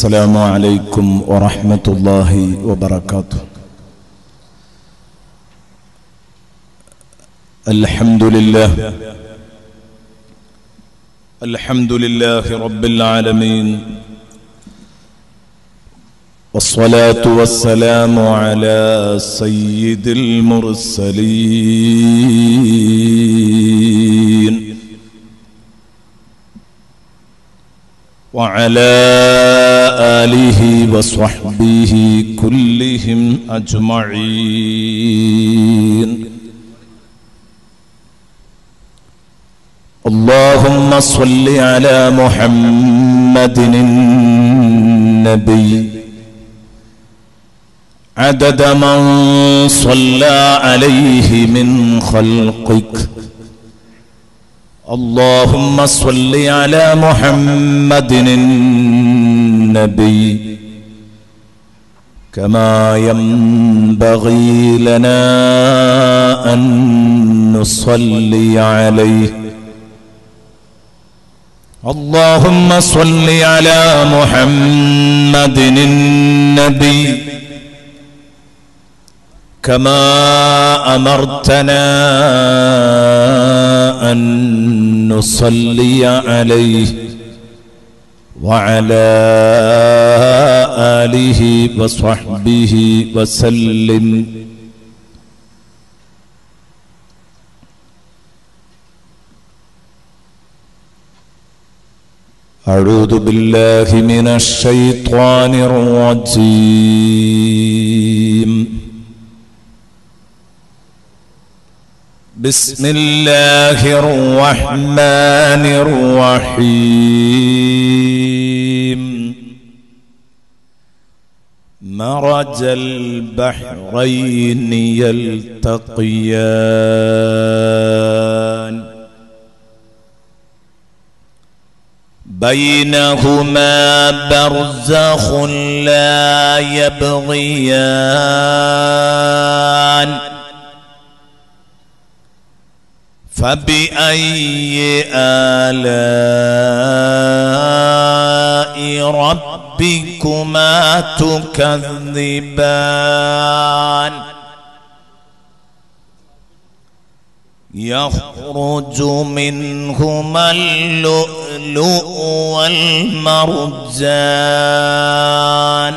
السلام عليكم ورحمة الله وبركاته الحمد لله الحمد لله رب العالمين والصلاة والسلام على سيد المرسلين وعلى آله وصحبه كلهم أجمعين اللهم صل على محمد النبي عدد من صلى عليه من خلقك اللهم صل على محمد النبي كما ينبغي لنا أن نصلي عليه اللهم صل على محمد النبي كما أمرتنا أن نصلي عليه وعلى آله وصحبه وسلم أعوذ بالله من الشيطان الرجيم بسم الله الرحمن الرحيم مرج البحرين يلتقيان بينهما برزخ لا يبغيان فبأي آلاء ربكما تكذبان يخرج منهما اللؤلؤ والمرجان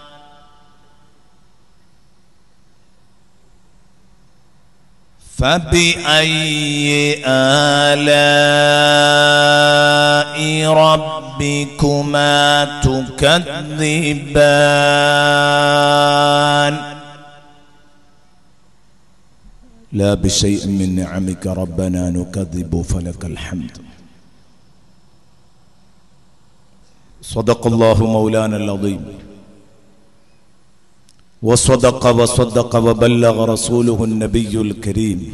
فبأي آلاء ربكما تكذبان لا بشيء من نعمك ربنا نكذب فلك الحمد صدق الله مولانا العظيم وصدق وصدق وبلغ رسوله النبي الكريم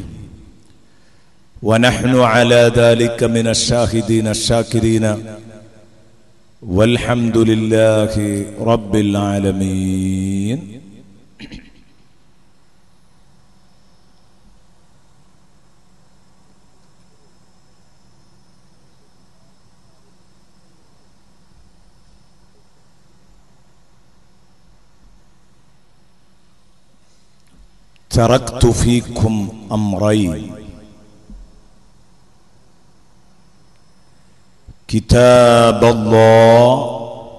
ونحن على ذلك من الشاهدين الشاكرين والحمد لله رب العالمين تركت فيكم أمرين كتاب الله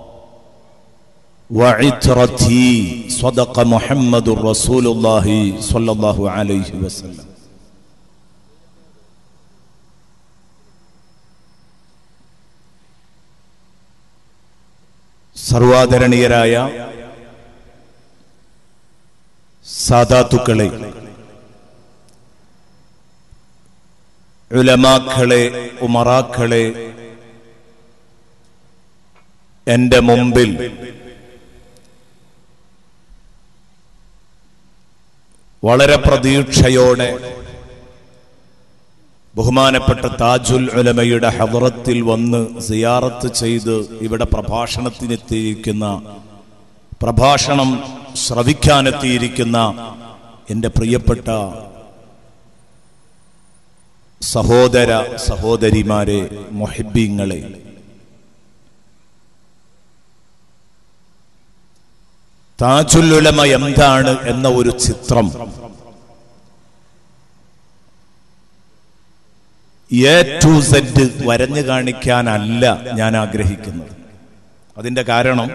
وعترتي صدق محمد رسول الله صلى الله عليه وسلم സർവാദരണീയരായ സാധാത്തുക്കളെ ഉലമാക്കളെ ഉമറാക്കളെ എന്റെ മുമ്പിൽ വളരെ പ്രതീക്ഷയോടെ ബഹുമാനപ്പെട്ട താജുൽ ഉലമയുടെ ഹദറത്തിൽ വന്ന് സിയാറത്ത് ചെയ്ത് ഇവിടെ പ്രഭാഷണത്തിനെത്തിയിരിക്കുന്ന പ്രഭാഷണം ശ്രവിക്കാനെത്തിയിരിക്കുന്ന എൻ്റെ പ്രിയപ്പെട്ട സഹോദര സഹോദരിമാരെ മൊഹിബീങ്ങളെ താജുല്ലുലമ എന്താണ് എന്ന ഒരു ചിത്രം എ ടു സെഡ് വരഞ്ഞു കാണിക്കാനല്ല ഞാൻ ആഗ്രഹിക്കുന്നത് അതിന്റെ കാരണം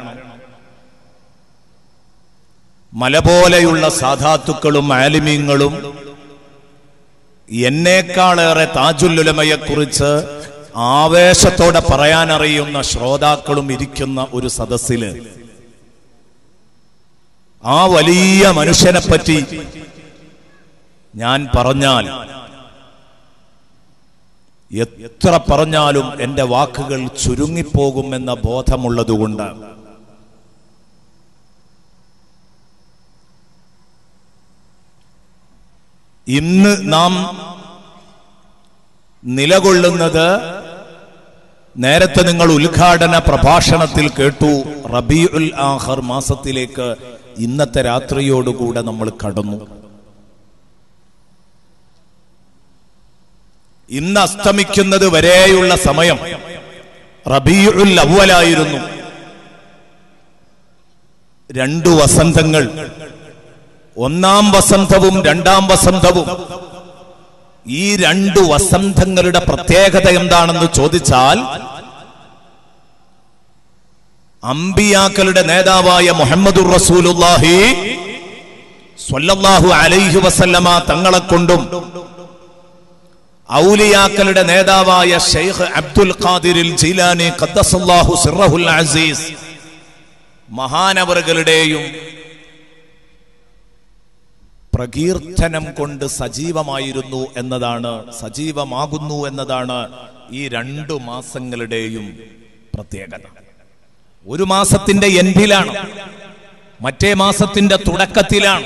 മല പോലെയുള്ള സാധാത്തുക്കളും ആലിമീങ്ങളും എന്നേക്കാളേറെ താജുല്ലുലമയെക്കുറിച്ച് ആവേശത്തോടെ പറയാനറിയുന്ന ശ്രോതാക്കളും ഇരിക്കുന്ന ഒരു സദസ്സില് ആ വലിയ മനുഷ്യനെ പറ്റി ഞാൻ പറഞ്ഞാൽ എത്ര പറഞ്ഞാലും എന്റെ വാക്കുകൾ ചുരുങ്ങിപ്പോകുമെന്ന ബോധമുള്ളതുകൊണ്ട് ഇന്ന് നാം നിലകൊള്ളുന്നത് നേരത്തെ നിങ്ങൾ ഉദ്ഘാടന പ്രഭാഷണത്തിൽ കേട്ടു റബീ ഉൽ ആഹർ മാസത്തിലേക്ക് ഇന്നത്തെ രാത്രിയോടുകൂടെ നമ്മൾ കടന്നു ഇന്ന് അസ്തമിക്കുന്നത് വരെയുള്ള സമയം റബീഉൽ അവലായിരുന്നു രണ്ടു വസന്തങ്ങൾ ഒന്നാം വസന്തവും രണ്ടാം വസന്തവും ഈ രണ്ടു വസന്തങ്ങളുടെ പ്രത്യേകത എന്താണെന്ന് ചോദിച്ചാൽ അമ്പിയാക്കളുടെ നേതാവായ മുഹമ്മദുർ റസൂലുല്ലാഹി സ്വല്ലല്ലാഹു അലൈഹി വസല്ലമ തങ്ങളെ കൊണ്ടും ഔലിയാക്കളുടെ നേതാവായ ഷെയ്ഖ് അബ്ദുൽ ഖാദിരിൽ ജീലാനി ഖദ്ദസല്ലാഹു സിറഹുൽ അസീസ് മഹാനവറുകളുടെയും പ്രകീർത്തനം കൊണ്ട് സജീവമായിരുന്നു എന്നതാണ് സജീവമാകുന്നു എന്നതാണ് ഈ രണ്ടു മാസങ്ങളുടെയും പ്രത്യേകത ഒരു മാസത്തിന്റെ എൻഡിലാണ് മറ്റേ മാസത്തിന്റെ തുടക്കത്തിലാണ്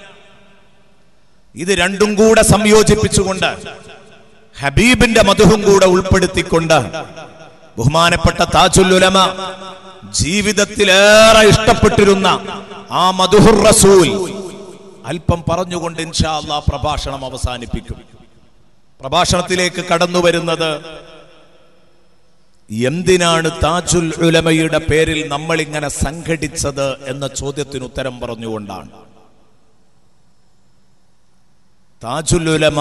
ഇത് രണ്ടും കൂടെ സംയോജിപ്പിച്ചുകൊണ്ട് ഹബീബിന്റെ മധുഹും കൂടെ ഉൾപ്പെടുത്തിക്കൊണ്ട് ബഹുമാനപ്പെട്ട താജുൽ ഉലമ ജീവിതത്തിലേറെ ഇഷ്ടപ്പെട്ടിരുന്ന ആ മധുഹുർ റസൂൽ അല്പം പറഞ്ഞുകൊണ്ട് ഇൻഷാ അള്ളാ പ്രഭാഷണം അവസാനിപ്പിക്കും പ്രഭാഷണത്തിലേക്ക് കടന്നു വരുന്നത് എന്തിനാണ് താജുൽ ഉലമയുടെ പേരിൽ നമ്മൾ ഇങ്ങനെ സംഘടിച്ചത് എന്ന ചോദ്യത്തിന് ഉത്തരം പറഞ്ഞുകൊണ്ടാണ് താജുൽ ഉലമ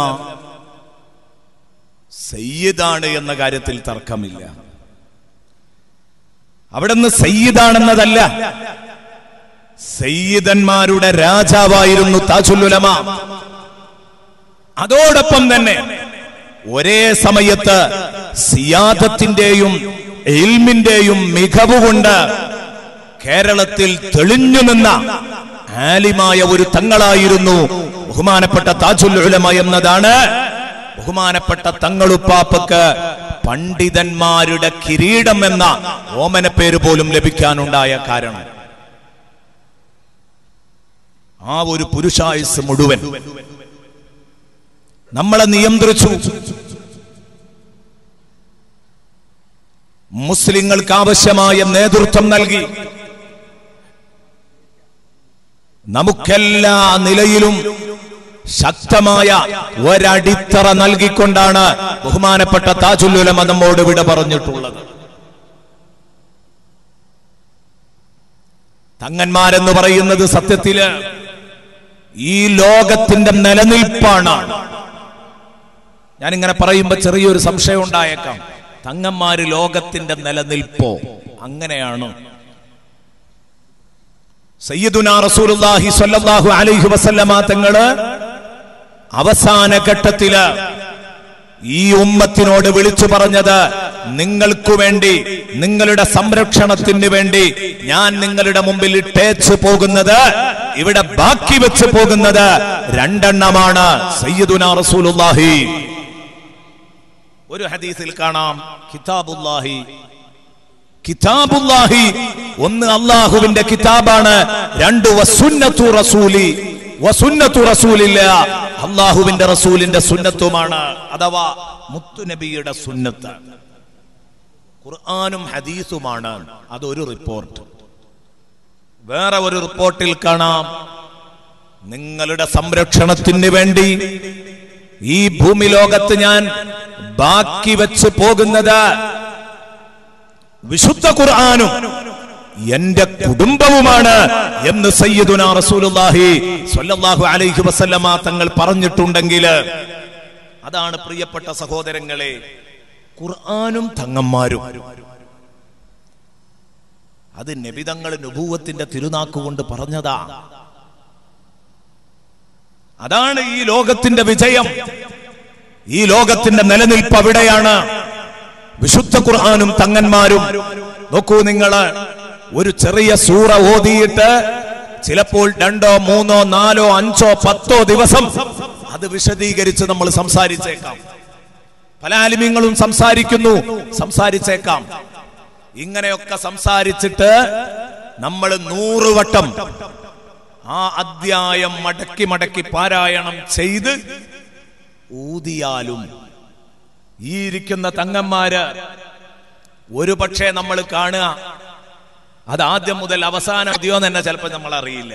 സയ്യിദാണ് എന്ന കാര്യത്തിൽ തർക്കമില്ല അവിടുന്ന് സയ്യിദാണെന്നതല്ല സയ്യിദന്മാരുടെ രാജാവായിരുന്നു താജുല്ലുലമ അതോടൊപ്പം തന്നെ ഒരേ സമയത്ത് സിയാദത്തിന്റെയും ഇൽമിന്റെയും മികവ് കൊണ്ട് കേരളത്തിൽ തെളിഞ്ഞു നിന്ന ആലിമായ ഒരു തങ്ങളായിരുന്നു ബഹുമാനപ്പെട്ട താജുൽ ഉലമ എന്നതാണ് ബഹുമാനപ്പെട്ട തങ്ങളുപ്പാപ്പക്ക് പണ്ഡിതന്മാരുടെ കിരീടം എന്ന ഓമന പേര് പോലും ലഭിക്കാനുണ്ടായ കാരണം ആ ഒരു പുരുഷായുസ് മുഴുവൻ നമ്മളെ നിയന്ത്രിച്ചു മുസ്ലിങ്ങൾക്ക് ആവശ്യമായ നേതൃത്വം നൽകി നമുക്കെല്ലാ നിലയിലും ശക്തമായ ഒരടിത്തറ നൽകിക്കൊണ്ടാണ് ബഹുമാനപ്പെട്ട താജുല്ലുലമ നമ്മോട് വിട പറഞ്ഞിട്ടുള്ളത് തങ്ങന്മാരെന്ന് പറയുന്നത് സത്യത്തില് ഈ ലോകത്തിന്റെ നിലനിൽപ്പാണ് ഞാനിങ്ങനെ പറയുമ്പോ ചെറിയൊരു സംശയം ഉണ്ടായേക്കാം തങ്ങന്മാര് ലോകത്തിന്റെ നിലനിൽപ്പോ അങ്ങനെയാണ് സയ്യിദുന റസൂലുള്ളാഹി സ്വല്ലല്ലാഹു അലൈഹി വസല്ലമ തങ്ങള് അവസാന ഘട്ടത്തില് ഈ ഉമ്മത്തിനോട് വിളിച്ചു പറഞ്ഞത് നിങ്ങൾക്കു വേണ്ടി നിങ്ങളുടെ സംരക്ഷണത്തിന് വേണ്ടി ഞാൻ നിങ്ങളുടെ മുമ്പിൽ ഇട്ടേച്ചു പോകുന്നത് ഇവിടെ ബാക്കി വെച്ച് പോകുന്നത് രണ്ടെണ്ണമാണ് സയ്യിദുന റസൂലുള്ളാഹി ഒരു ഹദീസിൽ കാണാം കിതാബുല്ലാഹി കിതാബുല്ലാഹി ഒന്ന് അള്ളാഹുവിന്റെ കിതാബാണ് രണ്ട് വസുന്നത്തു റസൂലി വസുന്നത്തു റസൂലില്ല അള്ളാഹുവിന്റെ റസൂലിന്റെ സുന്നത്തുമാണ് അഥവാ മുത്തുനബിയുടെ സുന്നത്ത് ഖുർആാനും ഹദീസുമാണ് അതൊരു റിപ്പോർട്ട് വേറെ ഒരു റിപ്പോർട്ടിൽ കാണാം നിങ്ങളുടെ സംരക്ഷണത്തിന് വേണ്ടി ഈ ഭൂമി ലോകത്ത് ഞാൻ ബാക്കി വെച്ച് പോകുന്നത് വിശുദ്ധ ഖുർആാനും എന്റെ കുടുംബവുമാണ് എന്ന് സയ്യിദുന റസൂലുള്ളാഹി സ്വല്ലല്ലാഹു അലൈഹി വസല്ലമ തങ്ങൾ പറഞ്ഞിട്ടുണ്ടെങ്കിൽ അതാണ് പ്രിയപ്പെട്ട സഹോദരങ്ങളെ ഖുർആനും തങ്ങന്മാരും അത് നബിതങ്ങൾ നുഭൂവത്തിന്റെ തിരുനാക്കുകൊണ്ട് പറഞ്ഞതാ അതാണ് ഈ ലോകത്തിന്റെ വിജയം ഈ ലോകത്തിന്റെ നിലനിൽപ്പ് അവിടെയാണ് വിശുദ്ധ ഖുർആാനും തങ്ങന്മാരും നോക്കൂ നിങ്ങള് ഒരു ചെറിയ സൂറ ഓതിയിട്ട് ചിലപ്പോൾ രണ്ടോ മൂന്നോ നാലോ അഞ്ചോ പത്തോ ദിവസം അത് വിശദീകരിച്ച് നമ്മൾ സംസാരിച്ചേക്കാം പല ആലിമ്യങ്ങളും സംസാരിക്കുന്നു സംസാരിച്ചേക്കാം ഇങ്ങനെയൊക്കെ സംസാരിച്ചിട്ട് നമ്മൾ നൂറുവട്ടം ആ അധ്യായം മടക്കി മടക്കി പാരായണം ചെയ്ത് ഊതിയാലും ഈ ഇരിക്കുന്ന തങ്ങന്മാര് ഒരു പക്ഷേ നമ്മൾ കാണുക അത് ആദ്യം മുതൽ അവസാനം മതിയോ തന്നെ ചിലപ്പോൾ നമ്മൾ അറിയില്ല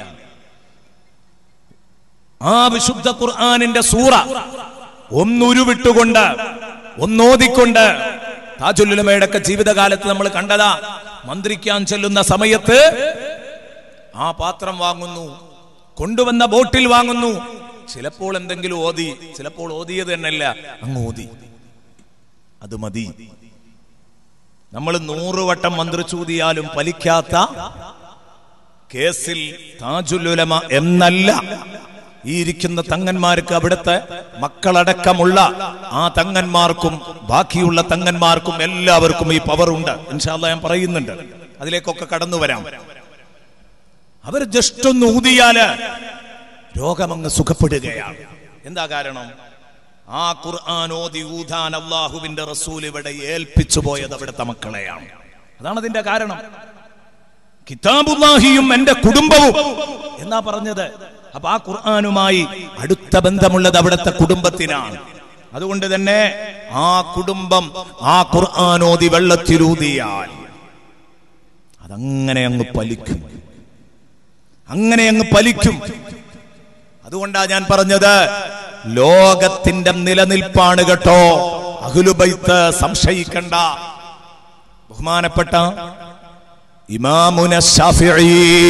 ആ വിശുദ്ധ ഖുർആാനിന്റെ സൂറ ഒന്നുരുവിട്ടുകൊണ്ട് ഒന്നോതിക്കൊണ്ട് താജുല്ലുലമയുടെ ഒക്കെ ജീവിതകാലത്ത് നമ്മൾ കണ്ടതാ മന്ത്രിക്കാൻ ചെല്ലുന്ന സമയത്ത് ആ പാത്രം വാങ്ങുന്നു കൊണ്ടുവന്ന ബോട്ടിൽ വാങ്ങുന്നു ചിലപ്പോൾ എന്തെങ്കിലും ഓതി ചിലപ്പോൾ ഓതിയത് തന്നെയല്ല അങ്ങ് ഓതി അത് മതി നമ്മൾ നൂറ് വട്ടം മന്ത്രിച്ചൂതിയാലും ഫലിക്കാത്ത കേസിൽ താജുലുലമ എന്നല്ല ഈ ഇരിക്കുന്ന തങ്ങന്മാർക്ക് അവിടുത്തെ മക്കളടക്കമുള്ള ആ തങ്ങന്മാർക്കും ബാക്കിയുള്ള തങ്ങന്മാർക്കും എല്ലാവർക്കും ഈ പവർ ഉണ്ട് ഇൻഷാല്ല ഞാൻ പറയുന്നുണ്ട് അതിലേക്കൊക്കെ കടന്നു വരാം അവർ ജസ്റ്റ് ഒന്ന് ഊതിയാല് രോഗമങ്ങ് സുഖപ്പെടുകയാണ് എന്താ കാരണം ആ ഖുർആൻ ഓതി ഊതാൻ അള്ളാഹുവിന്റെ റസൂൽ ഇവിടെ ഏൽപ്പിച്ചു പോയത് അവിടുത്തെ മക്കളെയാണ് അതാണ് അതിന്റെ കാരണം കിതാബുല്ലാഹിയും എന്റെ കുടുംബവും എന്നാ പറഞ്ഞത് അപ്പൊ ആ ഖുർആാനുമായി അടുത്ത ബന്ധമുള്ളത് അവിടുത്തെ കുടുംബത്തിനാണ് അതുകൊണ്ട് തന്നെ ആ കുടുംബം ആ ഖുർആാനോതി വെള്ളത്തിലൂതിയാൽ അതങ്ങനെ അങ്ങ് പലിക്കും അങ്ങനെ അങ്ങ് പലിക്കും അതുകൊണ്ടാ ഞാൻ പറഞ്ഞത് ലോകത്തിന്റെ നിലനിൽപ്പാണ് കേട്ടോ അഹുലുബൈത്ത് സംശയിക്കണ്ട ബഹുമാനപ്പെട്ട ഇമാമുന ഷാഫിഈ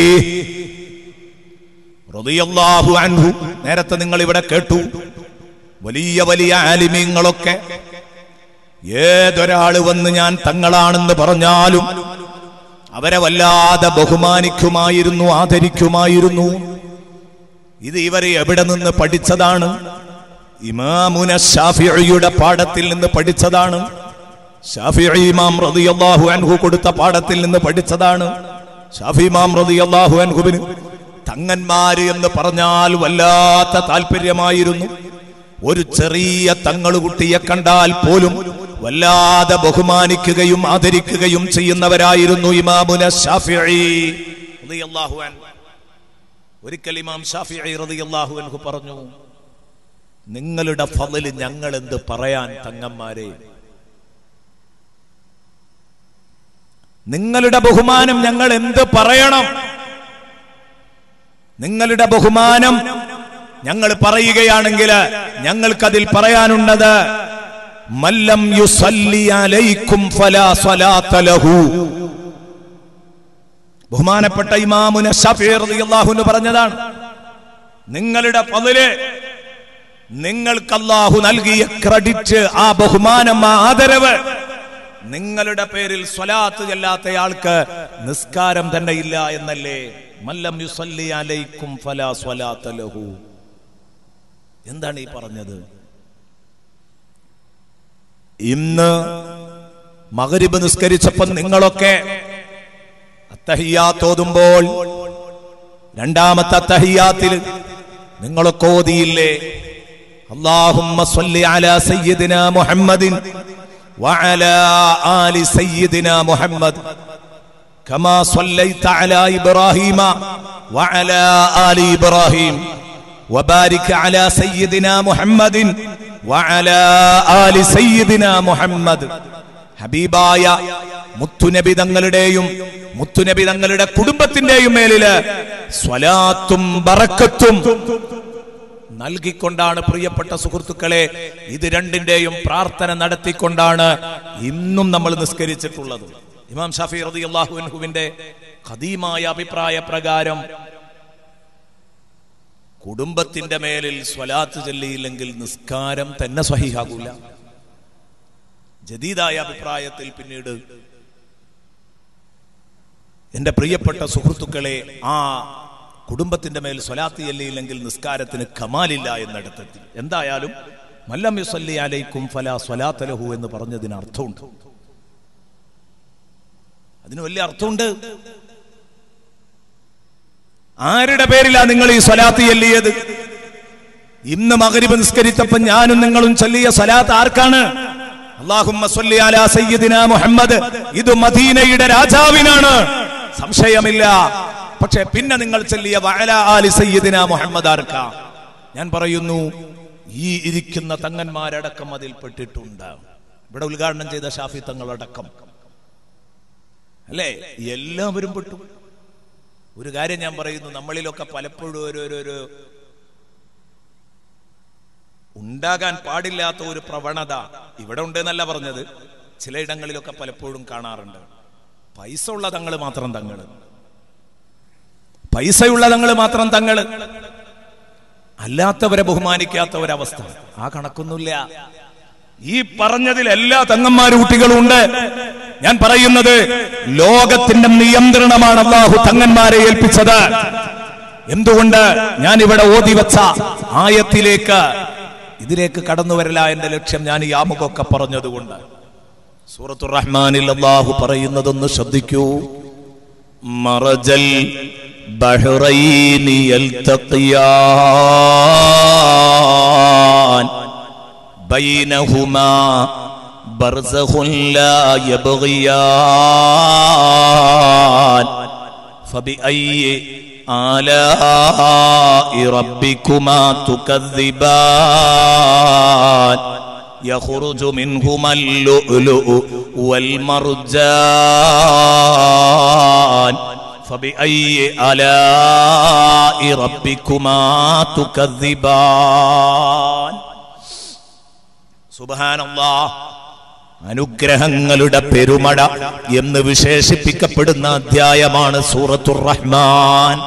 റളിയല്ലാഹു അൻഹു നേരത്തെ നിങ്ങൾ ഇവിടെ കേട്ടു വലിയ വലിയ ആലിമീങ്ങളൊക്കെ ഏതൊരാള് വന്ന് ഞാൻ തങ്ങളാണെന്ന് പറഞ്ഞാലും അവരെ വല്ലാതെ ബഹുമാനിക്കുമായിരുന്നു ആദരിക്കുമായിരുന്നു ഇത് ഇവരെ എവിടെ നിന്ന് പഠിച്ചതാണ് ഇമാമുന ഷാഫിയുടെ പാഠത്തിൽ നിന്ന് പഠിച്ചതാണ് ഷാഫി ഇമാം റളിയല്ലാഹു അൻഹു കൊടുത്ത പാഠത്തിൽ നിന്ന് പഠിച്ചതാണ് ഷാഫി ഇമാം റളിയല്ലാഹു അൻഹുവിന് തങ്ങന്മാര് എന്ന് പറഞ്ഞാൽ വല്ലാത്ത താല്പര്യമായിരുന്നു ഒരു ചെറിയ തങ്ങളുകുട്ടിയെ കണ്ടാൽ പോലും വല്ലാതെ ബഹുമാനിക്കുകയും ആദരിക്കുകയും ചെയ്യുന്നവരായിരുന്നു ഇമാമുന ഷാഫി റളിയല്ലാഹു അൻഹു ഒരിക്കൽ ഇമാം ഷാഫി റളിയല്ലാഹു അൻഹു പറഞ്ഞു നിങ്ങളുടെ ഫضല് ഞങ്ങൾ എന്ത് പറയാൻ തങ്ങന്മാരെ നിങ്ങളുടെ ബഹുമാനം ഞങ്ങൾ എന്ത് പറയണം നിങ്ങളുടെ ബഹുമാനം ഞങ്ങൾ പറയുകയാണെങ്കിൽ ഞങ്ങൾക്കതിൽ പറയാനുള്ളത് മല്ലം യുസല്ലി അലൈക്കും ഫലാ സ്വലാത്ത ലഹു ബഹുമാനപ്പെട്ട ഇമാമുന ഷഫീർ റളിയല്ലാഹു അൻഹു പറഞ്ഞതാണ് നിങ്ങളുടെ പതില് നിങ്ങൾക്ക് അല്ലാഹു നൽകിയ ക്രെഡിറ്റ് ആ ബഹുമാനം ആ ആദരവ് നിങ്ങളുടെ പേരിൽ സ്വലാത്ത് ചെല്ലാത്തയാൾക്ക് നിസ്കാരം തന്നെ ഇല്ല എന്നല്ലേ മല്ലം യുസല്ലി അലൈക്കും ഫലാ സ്വലാത്ത ലഹു എന്താണ് ഈ പറഞ്ഞത് ഇന്ന് മകരിബ് നിസ്കരിച്ചപ്പോൾ നിങ്ങളൊക്കെ അത്തഹിയാത്തോതുമ്പോൾ രണ്ടാമത്തെ അത്തഹിയാത്തിൽ നിങ്ങളൊക്കെ ഓതിയില്ലേ اللهم صل على سيدنا محمد وعلى آل سيدنا محمد كما صليت على إبراهيم وعلى آل إبراهيم وبارك على سيدنا محمد وعلى آل سيدنا محمد ഹബീബായ മുത്തുനബി തങ്ങളുടെയും മുത്തുനബി തങ്ങളുടെ കുടുംബത്തിന്റെയും മേലില് സ്വലാത്തും ബറക്കത്തും നൽകിക്കൊണ്ടാണ് പ്രിയപ്പെട്ട സുഹൃത്തുക്കളെ ഇത് രണ്ടിന്റെയും പ്രാർത്ഥന നടത്തിക്കൊണ്ടാണ് ഇന്നും നമ്മൾ നിസ്കരിച്ചിട്ടുള്ളത് ഇമാം ഷാഫി റതി അള്ളാഹുവിന്റെ ഖദീമായ അഭിപ്രായ പ്രകാരം കുടുംബത്തിന്റെ മേലിൽ സ്വലാത്ത് ചൊല്ലിയില്ലെങ്കിൽ നിസ്കാരം തന്നെ സ്വഹിയാകൂല ജദീദായ അഭിപ്രായത്തിൽ പിന്നീട് എന്റെ പ്രിയപ്പെട്ട സുഹൃത്തുക്കളെ ആ കുടുംബത്തിന്റെ മേൽ സ്വലാത്ത് ചെല്ലിയില്ലെങ്കിൽ നിസ്കാരത്തിന് കമാലില്ല എന്നിടത്തെത്തി എന്തായാലും മല്ലം യുസല്ലി അലൈക്കും ഫല സ്വലാത്തലഹു എന്ന് പറഞ്ഞതിന് അർത്ഥമുണ്ട് അതിന് വലിയ അർത്ഥമുണ്ട് ആരുടെ പേരിലാ നിങ്ങൾ ഈ സ്വലാത്ത് ചെല്ലിയത് ഇന്ന് മകരിബ് നിസ്കരിച്ചപ്പോൾ ഞാനും നിങ്ങളും ചൊല്ലിയ സ്വലാത്ത് ആർക്കാണ് അള്ളാഹുമ്മ സ്വല്ലി അലാ സയ്യിദിന മുഹമ്മദ് ഇത് മദീനയുടെ രാജാവിനാണ് സംശയമില്ല പക്ഷെ പിന്നെ നിങ്ങൾ ചൊല്ലിയ വഅല ആലി സയ്യിദിന മുഹമ്മദ് ആർക്കാ ഞാൻ പറയുന്നു ഈ ഇരിക്കുന്ന തങ്ങന്മാരടക്കം അതിൽ പെട്ടിട്ടുണ്ട് ഇവിടെ ഉദ്ഘാടനം ചെയ്ത ഷാഫി തങ്ങളടക്കം അല്ലേ എല്ലാവരും പെട്ടു ഒരു കാര്യം ഞാൻ പറയുന്നു നമ്മളിലൊക്കെ പലപ്പോഴും ഒരു ഒരു ഒരു ഉണ്ടാകാൻ പാടില്ലാത്ത ഒരു പ്രവണത ഇവിടെ ഉണ്ട് എന്നല്ല പറഞ്ഞത് ചിലയിടങ്ങളിലൊക്കെ പലപ്പോഴും കാണാറുണ്ട് പൈസ ഉള്ള തങ്ങള് മാത്രം തങ്ങള് പൈസയുള്ള തങ്ങള് മാത്രം തങ്ങള് അല്ലാത്തവരെ ബഹുമാനിക്കാത്ത ഒരവസ്ഥ ആ കണക്കൊന്നുമില്ല ഈ പറഞ്ഞതിൽ എല്ലാ തങ്ങന്മാരും കുട്ടികളും ഉണ്ട് ഞാൻ പറയുന്നത് ലോകത്തിന്റെ നിയന്ത്രണമാണ് അള്ളാഹു തങ്ങന്മാരെ ഏൽപ്പിച്ചത് എന്തുകൊണ്ട് ഞാൻ ഇവിടെ ഓതി വെച്ച ആയത്തിലേക്ക് ഇതിലേക്ക് കടന്നു വരല എന്റെ ലക്ഷ്യം ഞാൻ ഈ ആമുഖമൊക്കെ പറഞ്ഞതുകൊണ്ട് സൂറത്തു റഹ്മാനിൽ അള്ളാഹു പറയുന്നതൊന്ന് ശ്രദ്ധിക്കൂ മറജൽ ബഹ്റൈനി യൽതഖിയാൻ ബൈനഹുമാ ബർസഖുൻ ലാ യബ്ഗിയാൻ فبأي آلاء ربكما تكذبان يخرج منهما اللؤلؤ والمرجان فبأي آلاء ربكما تكذبان سبحان الله അനുഗ്രഹങ്ങളുടെ പെരുമഴ എന്ന് വിശേഷിപ്പിക്കപ്പെടുന്ന അധ്യായമാണ് സൂറത്തുർ റഹ്മാൻ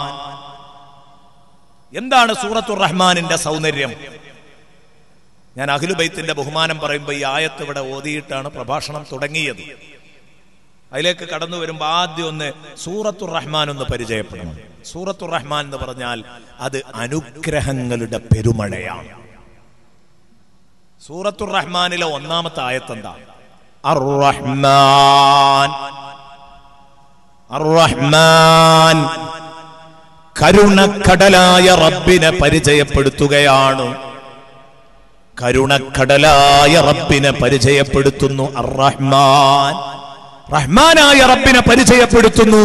എന്താണ് സൂറത്തുർ റഹ്മാനിന്റെ സൗന്ദര്യം ഞാൻ അഖിലുബൈത്തിന്റെ ബഹുമാനം പറയുമ്പോൾ ഈ ആയത്ത് ഇവിടെ ഓതിയിട്ടാണ് പ്രഭാഷണം തുടങ്ങിയത് അതിലേക്ക് കടന്നു വരുമ്പോൾ ആദ്യം ഒന്ന് സൂറത്തുർ റഹ്മാൻ ഒന്ന് പരിചയപ്പെടണം സൂറത്തുർ റഹ്മാൻ എന്ന് പറഞ്ഞാൽ അത് അനുഗ്രഹങ്ങളുടെ പെരുമഴയാണ് സൂറത്തുർ റഹ്മാനിലെ ഒന്നാമത്തെ ആയത്ത് എന്താ അർ-റഹ്മാൻ അർ-റഹ്മാൻ കരുണക്കടലായ റബ്ബിനെ പരിചയപ്പെടുത്തുകയാണ് കരുണക്കടലായ റബ്ബിനെ പരിചയപ്പെടുത്തുന്നു അർ-റഹ്മാൻ റഹ്മാനായ റബ്ബിനെ പരിചയപ്പെടുത്തുന്നു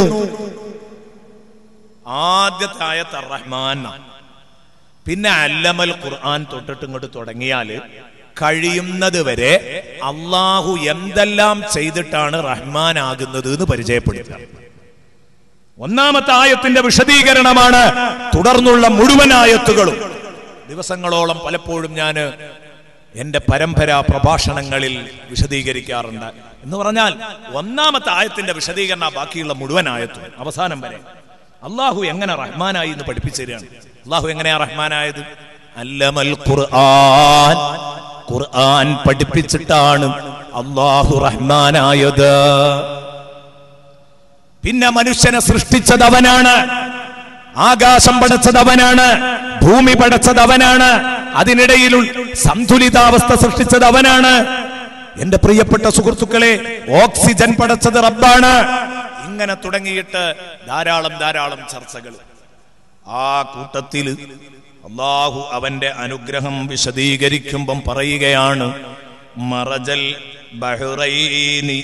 ആദ്യത്തെ ആയത്ത് അർ-റഹ്മാൻ പിന്നെ അല്ലമൽ ഖുർആൻ തൊട്ടിട്ട് ഇങ്ങോട്ട് തുടങ്ങിയാല് കഴിയുന്നത് വരെ അള്ളാഹു എന്തെല്ലാം ചെയ്തിട്ടാണ് റഹ്മാൻ ആകുന്നത് എന്ന് പരിചയപ്പെടുത്തുക ഒന്നാമത്തെ ആയത്തിന്റെ വിശദീകരണമാണ് തുടർന്നുള്ള മുഴുവൻ ആയത്തുകളും ദിവസങ്ങളോളം പലപ്പോഴും ഞാൻ എന്റെ പരമ്പരാ പ്രഭാഷണങ്ങളിൽ വിശദീകരിക്കാറുണ്ട് എന്ന് പറഞ്ഞാൽ ഒന്നാമത്തെ ആയത്തിന്റെ വിശദീകരണ ബാക്കിയുള്ള മുഴുവൻ ആയത്തും അവസാനം വരെ അള്ളാഹു എങ്ങനെ റഹ്മാനായി എന്ന് പഠിപ്പിച്ചു തരികയാണ് അള്ളാഹു എങ്ങനെയാ റഹ്മാനായത് അല്ലമൽ ഖുർആൻ ഖുർആൻ പഠിപ്പിച്ചിട്ടാണ് അള്ളാഹു റഹ്മാനായത് പിന്നെ മനുഷ്യനെ സൃഷ്ടിച്ചത് അവനാണ് ആകാശം പടച്ചത് അവനാണ് ഭൂമി പടച്ചത് അവനാണ് അതിനിടയിൽ സന്തുലിതാവസ്ഥ സൃഷ്ടിച്ചത് അവനാണ് എന്റെ പ്രിയപ്പെട്ട സുഹൃത്തുക്കളെ ഓക്സിജൻ പടച്ചത് റബ്ബാണ് ഇങ്ങനെ തുടങ്ങിയിട്ട് ധാരാളം ധാരാളം ചർച്ചകൾ ആ കൂട്ടത്തിൽ അള്ളാഹു അവന്റെ അനുഗ്രഹം വിശദീകരിക്കുമ്പം പറയുകയാണ് മറജൽ ബഹ്റൈനി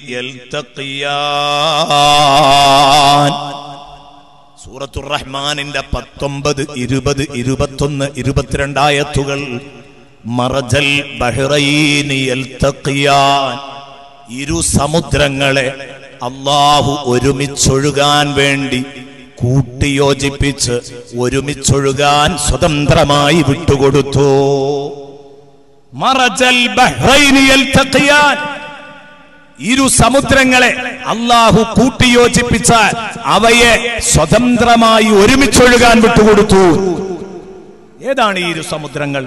യൽതഖിയാൻ സൂറത്തുർ റഹ്മാനിന്റെ പത്തൊമ്പത് ഇരുപത് ഇരുപത്തൊന്ന് ഇരുപത്തിരണ്ടായത്തുകൾ മറജൽ ബഹ്റൈനി യൽതഖിയാൻ ഇരു സമുദ്രങ്ങളെ അള്ളാഹു ഒരുമിച്ചൊഴുകാൻ വേണ്ടി കൂട്ടിയോജിപ്പിച്ച് ഒരുമിച്ചൊഴുകാൻ സ്വതന്ത്രമായി വിട്ടുകൊടുത്തു മറജൽ ബഹ്റൈനി യൽതഖിയാൻ ഇരു സമുദ്രങ്ങളെ അള്ളാഹു കൂട്ടിയോജിപ്പിച്ചാൽ അവയെ സ്വതന്ത്രമായി ഒരുമിച്ചൊഴുകാൻ വിട്ടുകൊടുത്തു ഏതാണ് ഈ ഇരു സമുദ്രങ്ങൾ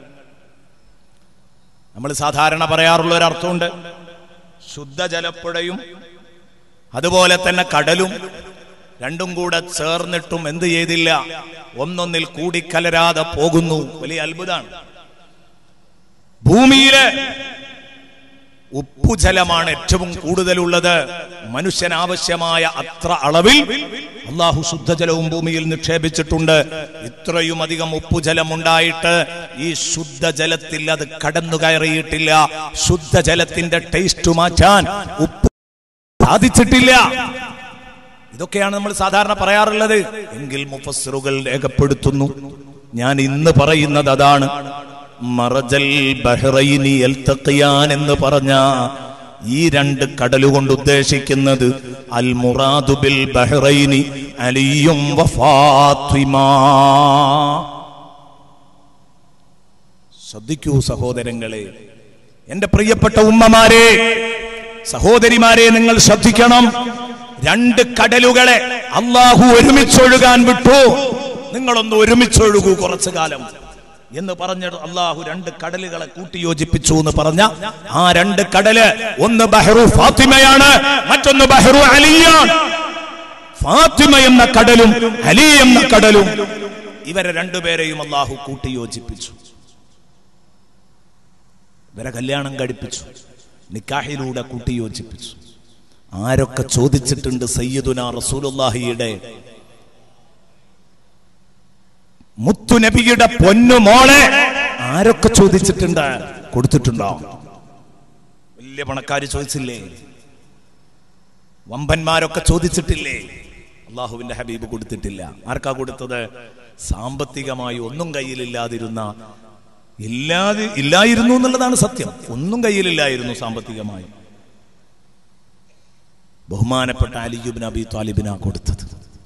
നമ്മൾ സാധാരണ പറയാറുള്ള ഒരു അർത്ഥമുണ്ട് ശുദ്ധജലപ്പുഴയും അതുപോലെ തന്നെ കടലും രണ്ടും കൂടെ ചേർന്നിട്ടും എന്ത് ചെയ്തില്ല ഒന്നൊന്നിൽ കൂടിക്കലരാതെ പോകുന്നു വലിയ അത്ഭുതമാണ് ഭൂമിയിലെ ഉപ്പുജലമാണ് ഏറ്റവും കൂടുതലുള്ളത് മനുഷ്യന് ആവശ്യമായ അത്ര അളവിൽ അള്ളാഹു ശുദ്ധജലവും ഭൂമിയിൽ നിക്ഷേപിച്ചിട്ടുണ്ട് ഇത്രയും അധികം ഉപ്പുജലം ഉണ്ടായിട്ട് ഈ ശുദ്ധജലത്തിൽ അത് കടന്നു കയറിയിട്ടില്ല ശുദ്ധജലത്തിന്റെ ടേസ്റ്റ് മാറ്റാൻ ഉപ്പ് സാധിച്ചിട്ടില്ല ഇതൊക്കെയാണ് നമ്മൾ സാധാരണ പറയാറുള്ളത് എങ്കിൽ മുഫസ്സിറുകൾ രേഖപ്പെടുത്തുന്നു ഞാൻ ഇന്ന് പറയുന്നത് അതാണ് മറജൽ ബഹ്റൈനി യൽതഖിയാൻ എന്ന് പറഞ്ഞ ഈ രണ്ട് കടലുകൊണ്ട് ഉദ്ദേശിക്കുന്നത് അൽ മുറാദു ബിൽ ബഹ്റൈനി അലിയും വഫാത്തിമ ശ്രദ്ധിക്കൂ സഹോദരങ്ങളെ എന്റെ പ്രിയപ്പെട്ട ഉമ്മമാരെ സഹോദരിമാരെ നിങ്ങൾ ശ്രദ്ധിക്കണം രണ്ട് കടലുകളെ അള്ളാഹു ഒരുമിച്ചൊഴുകാൻ വിട്ടു നിങ്ങളൊന്ന് ഒരുമിച്ചൊഴുകൂ കുറച്ചു കാലം എന്ന് പറഞ്ഞ അള്ളാഹു രണ്ട് കടലുകളെ കൂട്ടിയോജിപ്പിച്ചു എന്ന് പറഞ്ഞ ആ രണ്ട് കടല് ഒന്ന് ബഹ്റു ഫാത്തിമയാണ് മറ്റൊന്ന് ബഹ്റു അലിയാണ് ഫാത്തിമ എന്ന കടലും അലി എന്ന കടലും ഇവരെ രണ്ടുപേരെയും അള്ളാഹു കൂട്ടിയോജിപ്പിച്ചു ഇവരെ കല്യാണം കഴിപ്പിച്ചു നിക്കാഹിലൂടെ കൂട്ടിയോജിപ്പിച്ചു ആരൊക്കെ ചോദിച്ചിട്ടുണ്ട് സയ്യിദുന റസൂലുള്ളാഹിയുടെ മുത്തുനബിയുടെ പൊന്നു മോളെ ആരൊക്കെ ചോദിച്ചിട്ടുണ്ട് കൊടുത്തിട്ടുണ്ടോ വലിയ പണക്കാര് ചോദിച്ചില്ലേ വമ്പന്മാരൊക്കെ ചോദിച്ചിട്ടില്ലേ അള്ളാഹുവിന്റെ ഹബീബ് കൊടുത്തിട്ടില്ല ആർക്കാ കൊടുത്തത് സാമ്പത്തികമായി ഒന്നും കയ്യിലില്ലാതിരുന്ന ഇല്ലാതെ ഇല്ലായിരുന്നു എന്നുള്ളതാണ് സത്യം ഒന്നും കയ്യിലില്ലായിരുന്നു സാമ്പത്തികമായി ബഹുമാനപ്പെട്ട അലിയുബിൻ അബി താലിബിനാ കൊടുത്തത്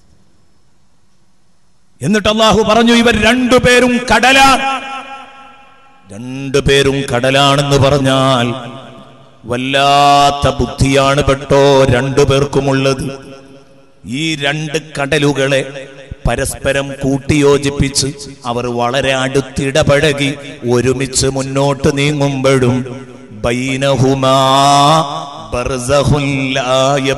എന്നിട്ട് അള്ളാഹു പറഞ്ഞു ഇവർ രണ്ടുപേരും കടലാണ് രണ്ടുപേരും കടലാണെന്ന് പറഞ്ഞാൽ വല്ലാത്ത ബുദ്ധിയാണ് പെട്ടോ രണ്ടുപേർക്കുമുള്ളത് ഈ രണ്ട് കടലുകളെ പരസ്പരം കൂട്ടിയോജിപ്പിച്ച് അവർ വളരെ അടുത്തിടപഴകി ഒരുമിച്ച് മുന്നോട്ട് നീങ്ങുമ്പോഴും ബൈനഹുമാ ബർസഖുൻ ലാ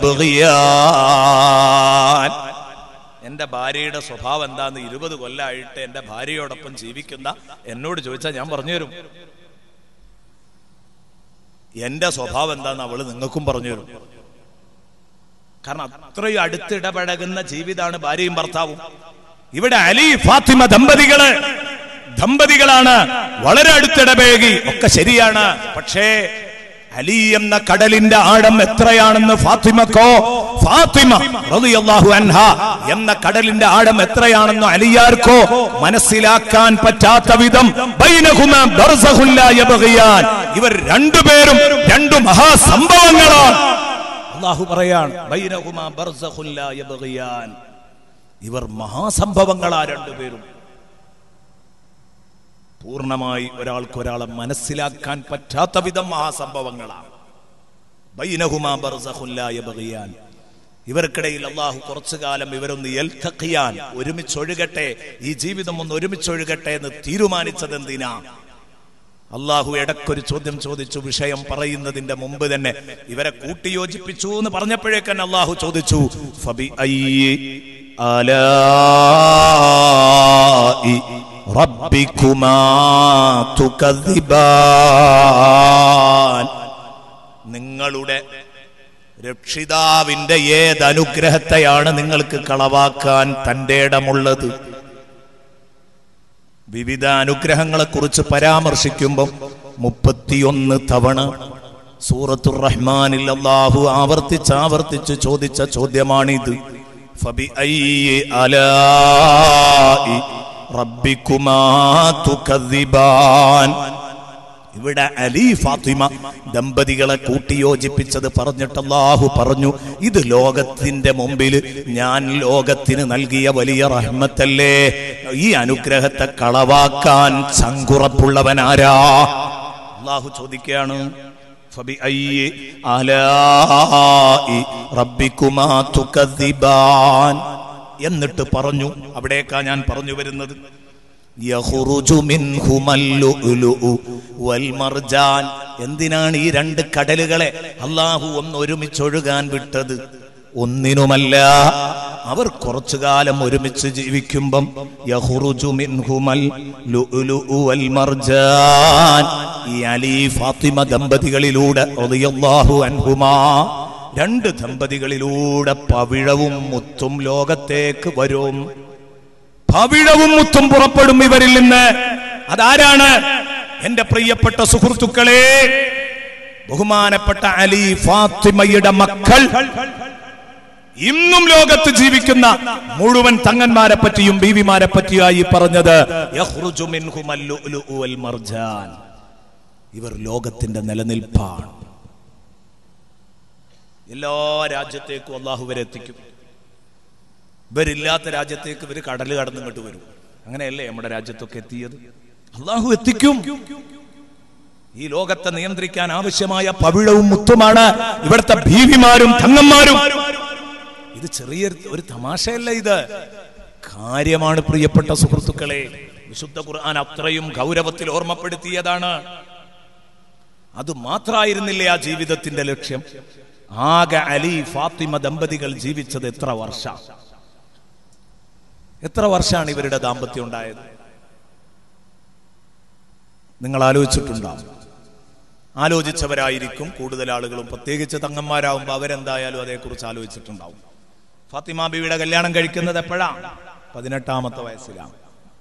യബ്ഗിയാൻ എന്റെ ഭാര്യയുടെ സ്വഭാവം എന്താന്ന് ഇരുപത് കൊല്ലമായിട്ട് എന്റെ ഭാര്യയോടൊപ്പം ജീവിക്കുന്ന എന്നോട് ചോദിച്ചാൽ ഞാൻ പറഞ്ഞു തരും എന്റെ സ്വഭാവം എന്താന്ന് അവള് നിങ്ങൾക്കും പറഞ്ഞു തരും കാരണം അത്രയും അടുത്തിടപഴകുന്ന ജീവിതമാണ് ഭാര്യയും ഭർത്താവും ഇവിടെ അലി ഫാത്തിമ ദമ്പതികള് ദമ്പതികളാണ് വളരെ അടുത്തിടപഴകി ഒക്കെ ശരിയാണ് പക്ഷേ അലി എന്ന കടലിന്റെ ആഴം എത്രയാണെന്ന് ഫാത്തിമക്കോ ഫാത്തിമ റളിയല്ലാഹു അൻഹ എന്ന കടലിന്റെ ആഴം എത്രയാണെന്ന് അലിയാർക്കോ മനസ്സിലാക്കാൻ പറ്റാത്ത വിധം ബൈനഹുമാ ബർസഖുൻ ലാ യബ്ഗിയാൻ ഇവർ രണ്ടുപേരും രണ്ടു മഹാസംഭവങ്ങളാണ് അള്ളാഹു പറയാണ് ബൈനഹുമാ ബർസഖുൻ ലാ യബ്ഗിയാൻ ഇവർ മഹാസംഭവങ്ങളാ രണ്ടുപേരും പൂർണ്ണമായി ഒരാൾക്ക് ഒരാളെ മനസ്സിലാക്കാൻ പറ്റാത്ത വിധം മഹാസംഭവങ്ങളാണ് ബൈനഹുമാ ബർസഖുൻ ലാ യബ്ഗിയാൻ ഇവർക്കിടയിൽ അള്ളാഹു കുറച്ചു കാലം ഇവരൊന്ന് എൽത്തക്കിയാൻ ഒരുമിച്ചൊഴുകട്ടെ ഈ ജീവിതം ഒന്ന് ഒരുമിച്ചൊഴുകട്ടെ എന്ന് തീരുമാനിച്ചത് എന്തിനാ അള്ളാഹു ഇടക്കൊരു ചോദ്യം ചോദിച്ചു വിഷയം പറയുന്നതിന്റെ മുമ്പ് തന്നെ ഇവരെ കൂട്ടിയോജിപ്പിച്ചു എന്ന് പറഞ്ഞപ്പോഴേക്കന്നെ അള്ളാഹു ചോദിച്ചു ഫബി അയ്യി ആലാഇ റബ്ബിക്കുമാ തുകദ്ദിബാൻ നിങ്ങളുടെ രക്ഷിതാവിന്റെ ഏത് അനുഗ്രഹത്തെയാണ് നിങ്ങൾക്ക് കളവാക്കാൻ തന്റെ ഇടമുള്ളത് വിവിധ അനുഗ്രഹങ്ങളെ കുറിച്ച് പരാമർശിക്കുമ്പോൾ മുപ്പത്തിയൊന്ന് തവണ സൂറത്തുർ റഹ്മാനിൽ അള്ളാഹു ആവർത്തിച്ച് ആവർത്തിച്ച് ചോദിച്ച ചോദ്യമാണിത് ഫബി അയ്യി അലാഇ റബ്ബിക്കുമാ തുകദ്ദിബാൻ ഇവിടെ അലി ഫാത്തിമ ദമ്പതികളെ കൂട്ടിയോജിപ്പിച്ചത് പറഞ്ഞിട്ട് അല്ലാഹു പറഞ്ഞു ഇത് ലോകത്തിന്റെ മുമ്പിൽ ഞാൻ ലോകത്തിന് നൽകിയ വലിയ റഹ്മത്തല്ലേ ഈ അനുഗ്രഹത്തെ കളവാക്കാൻ ചങ്കുറപ്പുള്ളവൻ ആരാ അള്ളാഹു ചോദിക്കുകയാണ് فبأي آلاء ربكما تكذبان എന്നിട്ട് പറഞ്ഞു അവിടേക്കാ ഞാൻ പറഞ്ഞു വരുന്നത് യഖ്റുജു മിൻഹുമൽ ലുഅ്ലുഉ വൽ മർജാൻ എന്തിനാണ് ഈ രണ്ട് കടലുകളെ അള്ളാഹു ഒന്ന് ഒരുമിച്ചൊഴുകാൻ വിട്ടത് ഒന്നിനുമല്ല അവർ കുറച്ചു കാലം ഒരുമിച്ച് ജീവിക്കുമ്പം യഖ്റുജു മിൻഹുമൽ ലുഅ്ലുഉ വൽ മർജാൻ ഈ അലി ഫാത്തിമ ദമ്പതികളിലൂടെ റളിയല്ലാഹു അൻഹുമാ രണ്ട് ദമ്പതികളിലൂടെ പവിഴവും മുത്തും ലോകത്തേക്ക് വരും പവിഴവും മുത്തും പുറപ്പെടും ഇവരിൽ നിന്ന് അതാരാണ് എന്റെ പ്രിയപ്പെട്ട സുഹൃത്തുക്കളെ ബഹുമാനപ്പെട്ട അലി ഫാത്തിമയുടെ മക്കൾ ഇന്നും ലോകത്ത് ജീവിക്കുന്ന മുഴുവൻ തങ്ങന്മാരെ പറ്റിയും ബീവിമാരെ പറ്റിയായി പറഞ്ഞത് യഖ്റുജു മിൻഹുമൽ ലുഅ്ലുഉ വൽ മർജാൻ ഇവർ ലോകത്തിന്റെ നിലനിൽപ്പാണ് എല്ലാ രാജ്യത്തേക്കും അള്ളാഹു വരെ എത്തിക്കും ഇവരില്ലാത്ത രാജ്യത്തേക്ക് ഇവർ കടൽ കടന്നിങ്ങോട്ട് വരും അങ്ങനെയല്ലേ നമ്മുടെ രാജ്യത്തൊക്കെ എത്തിയത് അള്ളാഹു എത്തിക്കും ഈ ലോകത്തെ നിയന്ത്രിക്കാൻ ആവശ്യമായ പവിഴവും മുത്തുമാണ് ഇവിടുത്തെ ഭീവിമാരും തങ്ങന്മാരും ഇത് ചെറിയ ഒരു തമാശയല്ല ഇത് കാര്യമാണ് പ്രിയപ്പെട്ട സുഹൃത്തുക്കളെ വിശുദ്ധ ഖുർആൻ അത്രയും ഗൗരവത്തിൽ ഓർമ്മപ്പെടുത്തിയതാണ് അത് മാത്രായിരുന്നില്ലേ ആ ജീവിതത്തിന്റെ ലക്ഷ്യം ആകെ അലി ഫാത്തിമ ദമ്പതികൾ ജീവിച്ചത് എത്ര വർഷ എത്ര വർഷമാണ് ഇവരുടെ ദാമ്പത്യം ഉണ്ടായത് നിങ്ങൾ ആലോചിച്ചിട്ടുണ്ടാവും ആലോചിച്ചവരായിരിക്കും കൂടുതൽ ആളുകളും പ്രത്യേകിച്ച് തങ്ങന്മാരാകുമ്പോൾ അവരെന്തായാലും അതേക്കുറിച്ച് ആലോചിച്ചിട്ടുണ്ടാവും ഫാത്തിമ ബിവിയുടെ കല്യാണം കഴിക്കുന്നത് എപ്പോഴാണ് പതിനെട്ടാമത്തെ വയസ്സിലാണ്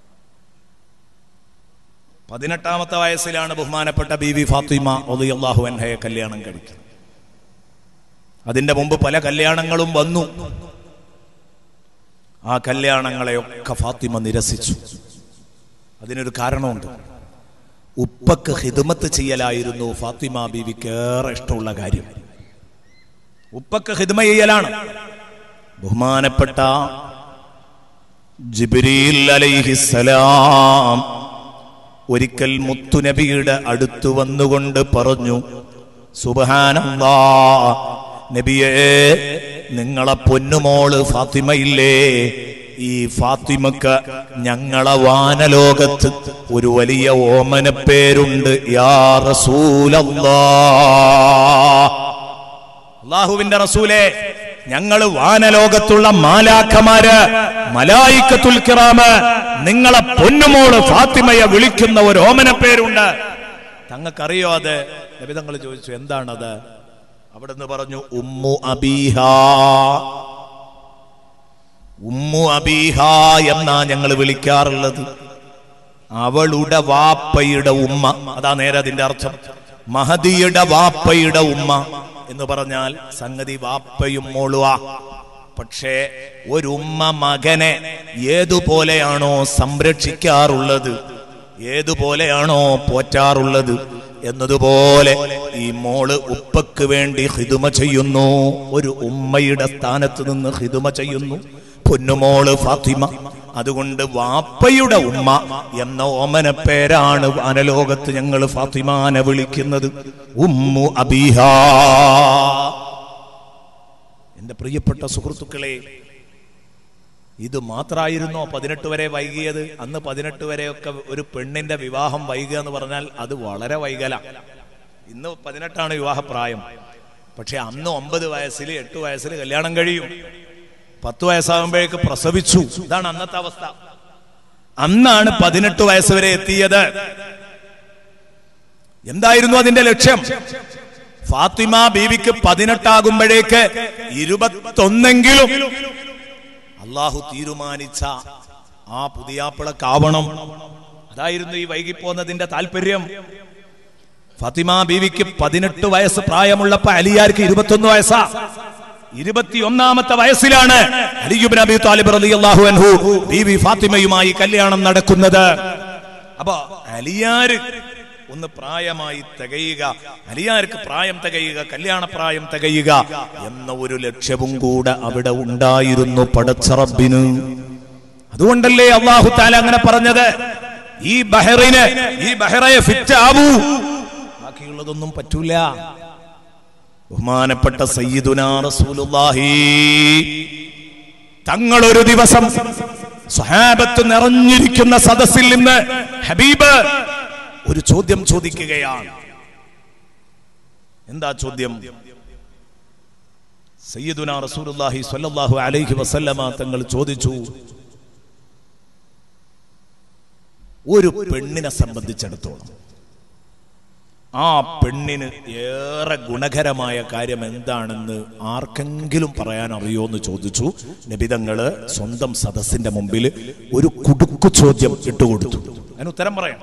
പതിനെട്ടാമത്തെ വയസ്സിലാണ് ബഹുമാനപ്പെട്ട ബീവി ഫാത്തിമ ഒളിയല്ലാഹു അൻഹയെ കല്യാണം കഴിക്കുന്നത് അതിന്റെ മുമ്പ് പല കല്യാണങ്ങളും വന്നു ആ കല്യാണങ്ങളെയൊക്കെ ഫാത്തിമ നിരസിച്ചു അതിനൊരു കാരണമുണ്ട് ഉപ്പക്ക് ഹിദമത്ത് ചെയ്യലായിരുന്നു ഫാത്തിമ ബീവിക്ക് ഏറെ ഇഷ്ടമുള്ള കാര്യം ഉപ്പക്ക് ഹിദമ ചെയ്യലാണ് ബഹുമാനപ്പെട്ട ജിബ്രീൽ അലൈഹിസ്സലാം ഒരിക്കൽ മുത്തുനബിയുടെ അടുത്ത് വന്നുകൊണ്ട് പറഞ്ഞു സുബഹാനല്ലാ നബിയേ നിങ്ങളെ പൊന്നുമോള് ഫാത്തിമയില്ലേ ഈ ഫാത്തിമക്ക് ഞങ്ങളെ വാനലോകത്ത് ഒരു വലിയ ഓമന പേരുണ്ട് യാ റസൂലല്ലാ അള്ളാഹുവിന്റെ റസൂലെ ഞങ്ങൾ വാനലോകത്തുള്ള മാലാഖമാര് മലായിക്കത്തുൽ കിറാമ് നിങ്ങളെ പൊന്നുമോള് ഫാത്തിമയെ വിളിക്കുന്ന ഒരു ഓമന പേരുണ്ട് തങ്ങൾക്കറിയോ അത് നബിതങ്ങൾ ചോദിച്ചു എന്താണത് അവിടുന്ന് പറഞ്ഞു ഉമ്മു അബീഹ ഉമ്മു അബീഹ എന്നാ ഞങ്ങൾ വിളിക്കാറുള്ളത് അവളുടെ വാപ്പയുടെ ഉമ്മ അതാ നേരെ അതിന്റെ അർത്ഥം മഹദിയുടെ വാപ്പയുടെ ഉമ്മ എന്ന് പറഞ്ഞാൽ സംഗതി വാപ്പയും മോളുവാ പക്ഷേ ഒരു ഉമ്മ മകനെ ഏതുപോലെയാണോ സംരക്ഷിക്കാറുള്ളത് ഏതുപോലെയാണോ പോറ്റാറുള്ളത് എന്നതുപോലെ ഈ മോള് ഉപ്പക്ക് വേണ്ടി ഹിതുമ ചെയ്യുന്നു ഒരു ഉമ്മയുടെ സ്ഥാനത്ത് നിന്ന് ഹിതുമ ചെയ്യുന്നു പൊന്നുമോള് ഫാത്തിമ അതുകൊണ്ട് വാപ്പയുടെ ഉമ്മ എന്ന ഓമന പേരാണ് വാനലോകത്ത് ഞങ്ങൾ ഫാത്തിമാനെ വിളിക്കുന്നത് ഉമ്മു അബീഹ എന്റെ പ്രിയപ്പെട്ട സുഹൃത്തുക്കളെ ഇത് മാത്രമായിരുന്നോ പതിനെട്ട് വരെ വൈകിയത് അന്ന് പതിനെട്ട് വരെയൊക്കെ ഒരു പെണ്ണിന്റെ വിവാഹം വൈകുക എന്ന് പറഞ്ഞാൽ അത് വളരെ വൈകല ഇന്ന് പതിനെട്ടാണ് വിവാഹപ്രായം പക്ഷെ അന്ന് ഒമ്പത് വയസ്സിൽ എട്ട് വയസ്സിൽ കല്യാണം കഴിയും പത്ത് വയസ്സാകുമ്പോഴേക്ക് പ്രസവിച്ചു ഇതാണ് അന്നത്തെ അവസ്ഥ അന്നാണ് പതിനെട്ട് വയസ്സ് വരെ എത്തിയത് എന്തായിരുന്നു അതിന്റെ ലക്ഷ്യം ഫാത്തിമ ബീവിക്ക് പതിനെട്ടാകുമ്പോഴേക്ക് ഇരുപത്തൊന്നെങ്കിലും അള്ളാഹു തീരുമാനിച്ച ആ പുതിയാപ്പിളക്കാവണം അതായിരുന്നു ഈ വൈകിപ്പോന്നതിന്റെ താല്പര്യം ഫാത്തിമ ബീവിക്ക് പതിനെട്ട് വയസ്സ് പ്രായമുള്ളപ്പോ അലിയാർക്ക് ഇരുപത്തൊന്ന് വയസ്സാ ഇരുപത്തിയൊന്നാമത്തെ വയസ്സിലാണ് അലിയുബ് നബി താലിബ് റളിയല്ലാഹു അൻഹു ബീവി ഫാത്തിമയുമായി കല്യാണം നടക്കുന്നത് അപ്പൊ അലിയാര് ഒന്ന് പ്രായമായി തികയുക അലിയാർക്ക് പ്രായം തികയുക കല്യാണപ്രായം തികയുക എന്ന ഒരു ലക്ഷ്യവും കൂടെ അവിടെ ഉണ്ടായിരുന്നു പടച്ചറബിന് അതുകൊണ്ടല്ലേ അള്ളാഹു താല അങ്ങനെ പറഞ്ഞത് ഈ ബഹറിന് ഈ ബഹറയെ ഫിറ്റ് ആവൂ ബാക്കിയുള്ള ബാക്കിയുള്ളതൊന്നും പറ്റൂല ബഹുമാനപ്പെട്ട സയ്യിദുനാ റസൂലുള്ളാഹി തങ്ങൾ ഒരു ദിവസം സ്വഹാബത്ത് നിറഞ്ഞിരിക്കുന്ന സദസ്സിൽ നിന്ന് ഹബീബ് ഒരു ചോദ്യം ചോദിക്കുകയാണ് എന്താ ചോദ്യം സയ്യിദുനാ റസൂലുള്ളാഹി സ്വല്ലല്ലാഹു അലൈഹി വസല്ലമ തങ്ങൾ ചോദിച്ചു ഒരു പെണ്ണിനെ സംബന്ധിച്ചിടത്തോളം ആ പെണ്ണിന് ഏറെ ഗുണകരമായ കാര്യം എന്താണെന്ന് ആർക്കെങ്കിലും പറയാൻ അറിയോ എന്ന് ചോദിച്ചു നബിതങ്ങള് സ്വന്തം സദസ്സിന്റെ മുമ്പിൽ ഒരു കുടുക്കു ചോദ്യം ഇട്ടുകൊടുത്തു അതിന് ഉത്തരം പറയാം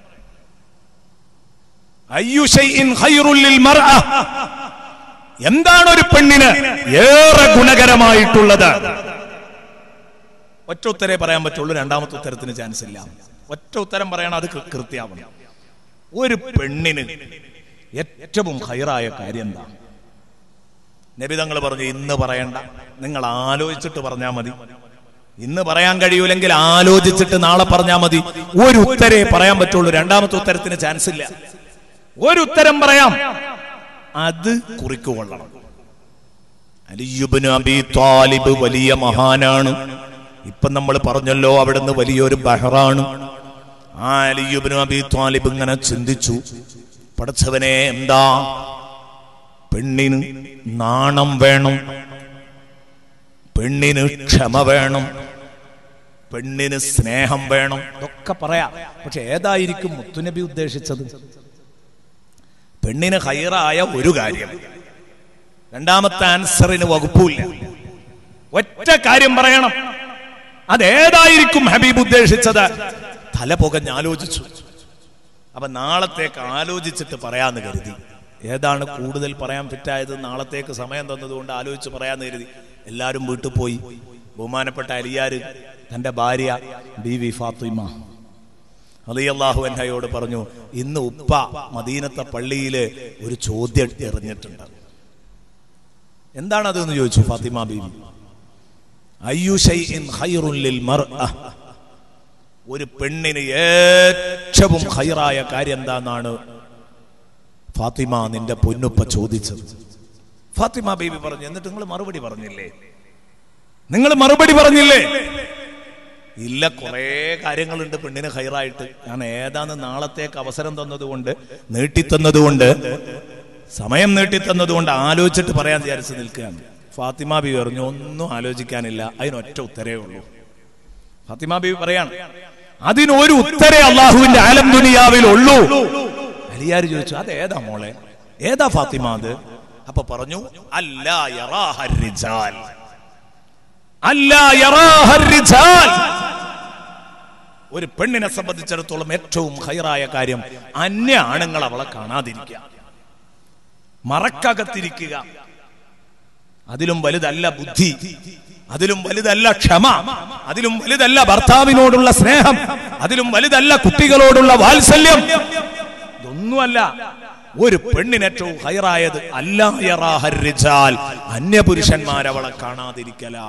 അയ്യു ശൈഇൻ ഖൈറുൽ ലിൽ മർഅ എന്താണ് ഒരു പെണ്ണിന് ഏറെ ഗുണകരമായിട്ടുള്ളത് ഒറ്റ ഉത്തരേ പറയാൻ പറ്റുള്ളൂ രണ്ടാമത്തെ ഉത്തരത്തിന് ചാൻസ് ഇല്ല ഒറ്റ ഉത്തരം പറയണം അത് കൃ- കൃത്യാവണം ഒരു പെണ്ണിന് ഏറ്റവും ഹൈറായ കാര്യം എന്താ നബി തങ്ങൾ പറഞ്ഞു ഇന്ന് പറയണ്ട നിങ്ങൾ ആലോചിച്ചിട്ട് പറഞ്ഞാൽ മതി ഇന്ന് പറയാൻ കഴിയൂലെങ്കിൽ ആലോചിച്ചിട്ട് നാളെ പറഞ്ഞാൽ മതി ഒരു ഉത്തരേ പറയാൻ പറ്റുള്ളൂ രണ്ടാമത്തെ ഉത്തരത്തിന് ചാൻസ് ഇല്ല ഒരു ഉത്തരം പറയാം അത് കുറിക്കുകൊള്ളണം അലിയുബിന് അബി താലിബ് വലിയ മഹാനാണ് ഇപ്പൊ നമ്മൾ പറഞ്ഞല്ലോ അവിടുന്ന് വലിയൊരു ബഹറാണ് ആ അലിയുബിന് അബി താലിബ് ഇങ്ങനെ ചിന്തിച്ചു പടച്ചവനെ എന്താ പെണ്ണിന് നാണം വേണം പെണ്ണിന് ക്ഷമ വേണം പെണ്ണിന് സ്നേഹം വേണം ഇതൊക്കെ പറയാം പക്ഷെ ഏതായിരിക്കും മുത്തുനബി ഉദ്ദേശിച്ചത് പെണ്ണിന് ഹൈറായ ഒരു കാര്യം രണ്ടാമത്തെ ആൻസറിന് വകുപ്പില്ല ഒറ്റ കാര്യം പറയണം അതേതായിരിക്കും ഹബീബ് ഉദ്ദേശിച്ചത് തല പുകഞ്ഞ് ആലോചിച്ചു അപ്പൊ നാളത്തേക്ക് ആലോചിച്ചിട്ട് പറയാന്ന് കരുതി ഏതാണ് കൂടുതൽ പറയാൻ ഫിറ്റായത് നാളത്തേക്ക് സമയം തന്നതുകൊണ്ട് ആലോചിച്ച് പറയാന്ന് കരുതി എല്ലാരും വീട്ടിൽ പോയി ബഹുമാനപ്പെട്ട അലിയാര് തന്റെ ഭാര്യ ബി വി ഫാത്തിമ അലിയല്ലാഹു അൻഹയോട് പറഞ്ഞു ഇന്ന് ഉപ്പ മദീനത്തെ പള്ളിയില് ഒരു ചോദ്യം എറിഞ്ഞിട്ടുണ്ട് എന്താണത് എന്ന് ചോദിച്ചു ഫാത്തിമ ബീവി അയ്യു ശൈഇൻ ഖൈറുൻ ലിൽ മർഅ ഒരു പെണ്ണിന് ഏറ്റവും ഹൈറായ കാര്യം എന്താണെന്നാണ് ഫാത്തിമ നിന്റെ പൊന്നുപ്പ ചോദിച്ചത് ഫാത്തിമ ബീവി പറഞ്ഞു എന്നിട്ട് നിങ്ങൾ മറുപടി പറഞ്ഞില്ലേ നിങ്ങൾ മറുപടി പറഞ്ഞില്ലേ ഇല്ല കുറെ കാര്യങ്ങളുണ്ട് പെണ്ണിന് ഹൈറായിട്ട് ഞാൻ ഏതാന്ന് നാളത്തേക്ക് അവസരം തന്നതുകൊണ്ട് നീട്ടിത്തന്നതുകൊണ്ട് സമയം നീട്ടിത്തന്നതുകൊണ്ട് ആലോചിച്ചിട്ട് പറയാൻ വിചാരിച്ച് നിൽക്കുകയാണ് ഫാത്തിമ ബി പറഞ്ഞു ഒന്നും ആലോചിക്കാനില്ല അതിനൊറ്റ ഉത്തരേ ഉള്ളൂ ഫാത്തിമ ബി പറയാണ് അതിനൊരു ഉത്തരേ അള്ളാഹുവിന്റെ ആലം ദുനിയാവിൽ ഉള്ളൂ അലിയാര് ചോദിച്ചു അത് ഏതാ മോളെ ഏതാ ഫാത്തിമ അത് അപ്പൊ പറഞ്ഞു അല്ലാ യറാഹർ റിജാൽ അല്ലാ യറാഹർ റിജാൽ ഒരു പെണ്ണിനെ സംബന്ധിച്ചിടത്തോളം ഏറ്റവും ഹൈറായ കാര്യം അന്യ ആണുങ്ങൾ അവളെ കാണാതിരിക്കുക മറക്കകത്തിരിക്കുക അതിലും വലുതല്ല ബുദ്ധി അതിലും വലുതല്ല ക്ഷമ അതിലും വലുതല്ല ഭർത്താവിനോടുള്ള സ്നേഹം അതിലും വലുതല്ല കുട്ടികളോടുള്ള വാത്സല്യം ഇതൊന്നുമല്ല ഒരു പെണ്ണിന് ഏറ്റവും ഹൈറായത് അല്ലാഹരിച്ചാൽ അന്യപുരുഷന്മാരവളെ കാണാതിരിക്കലാ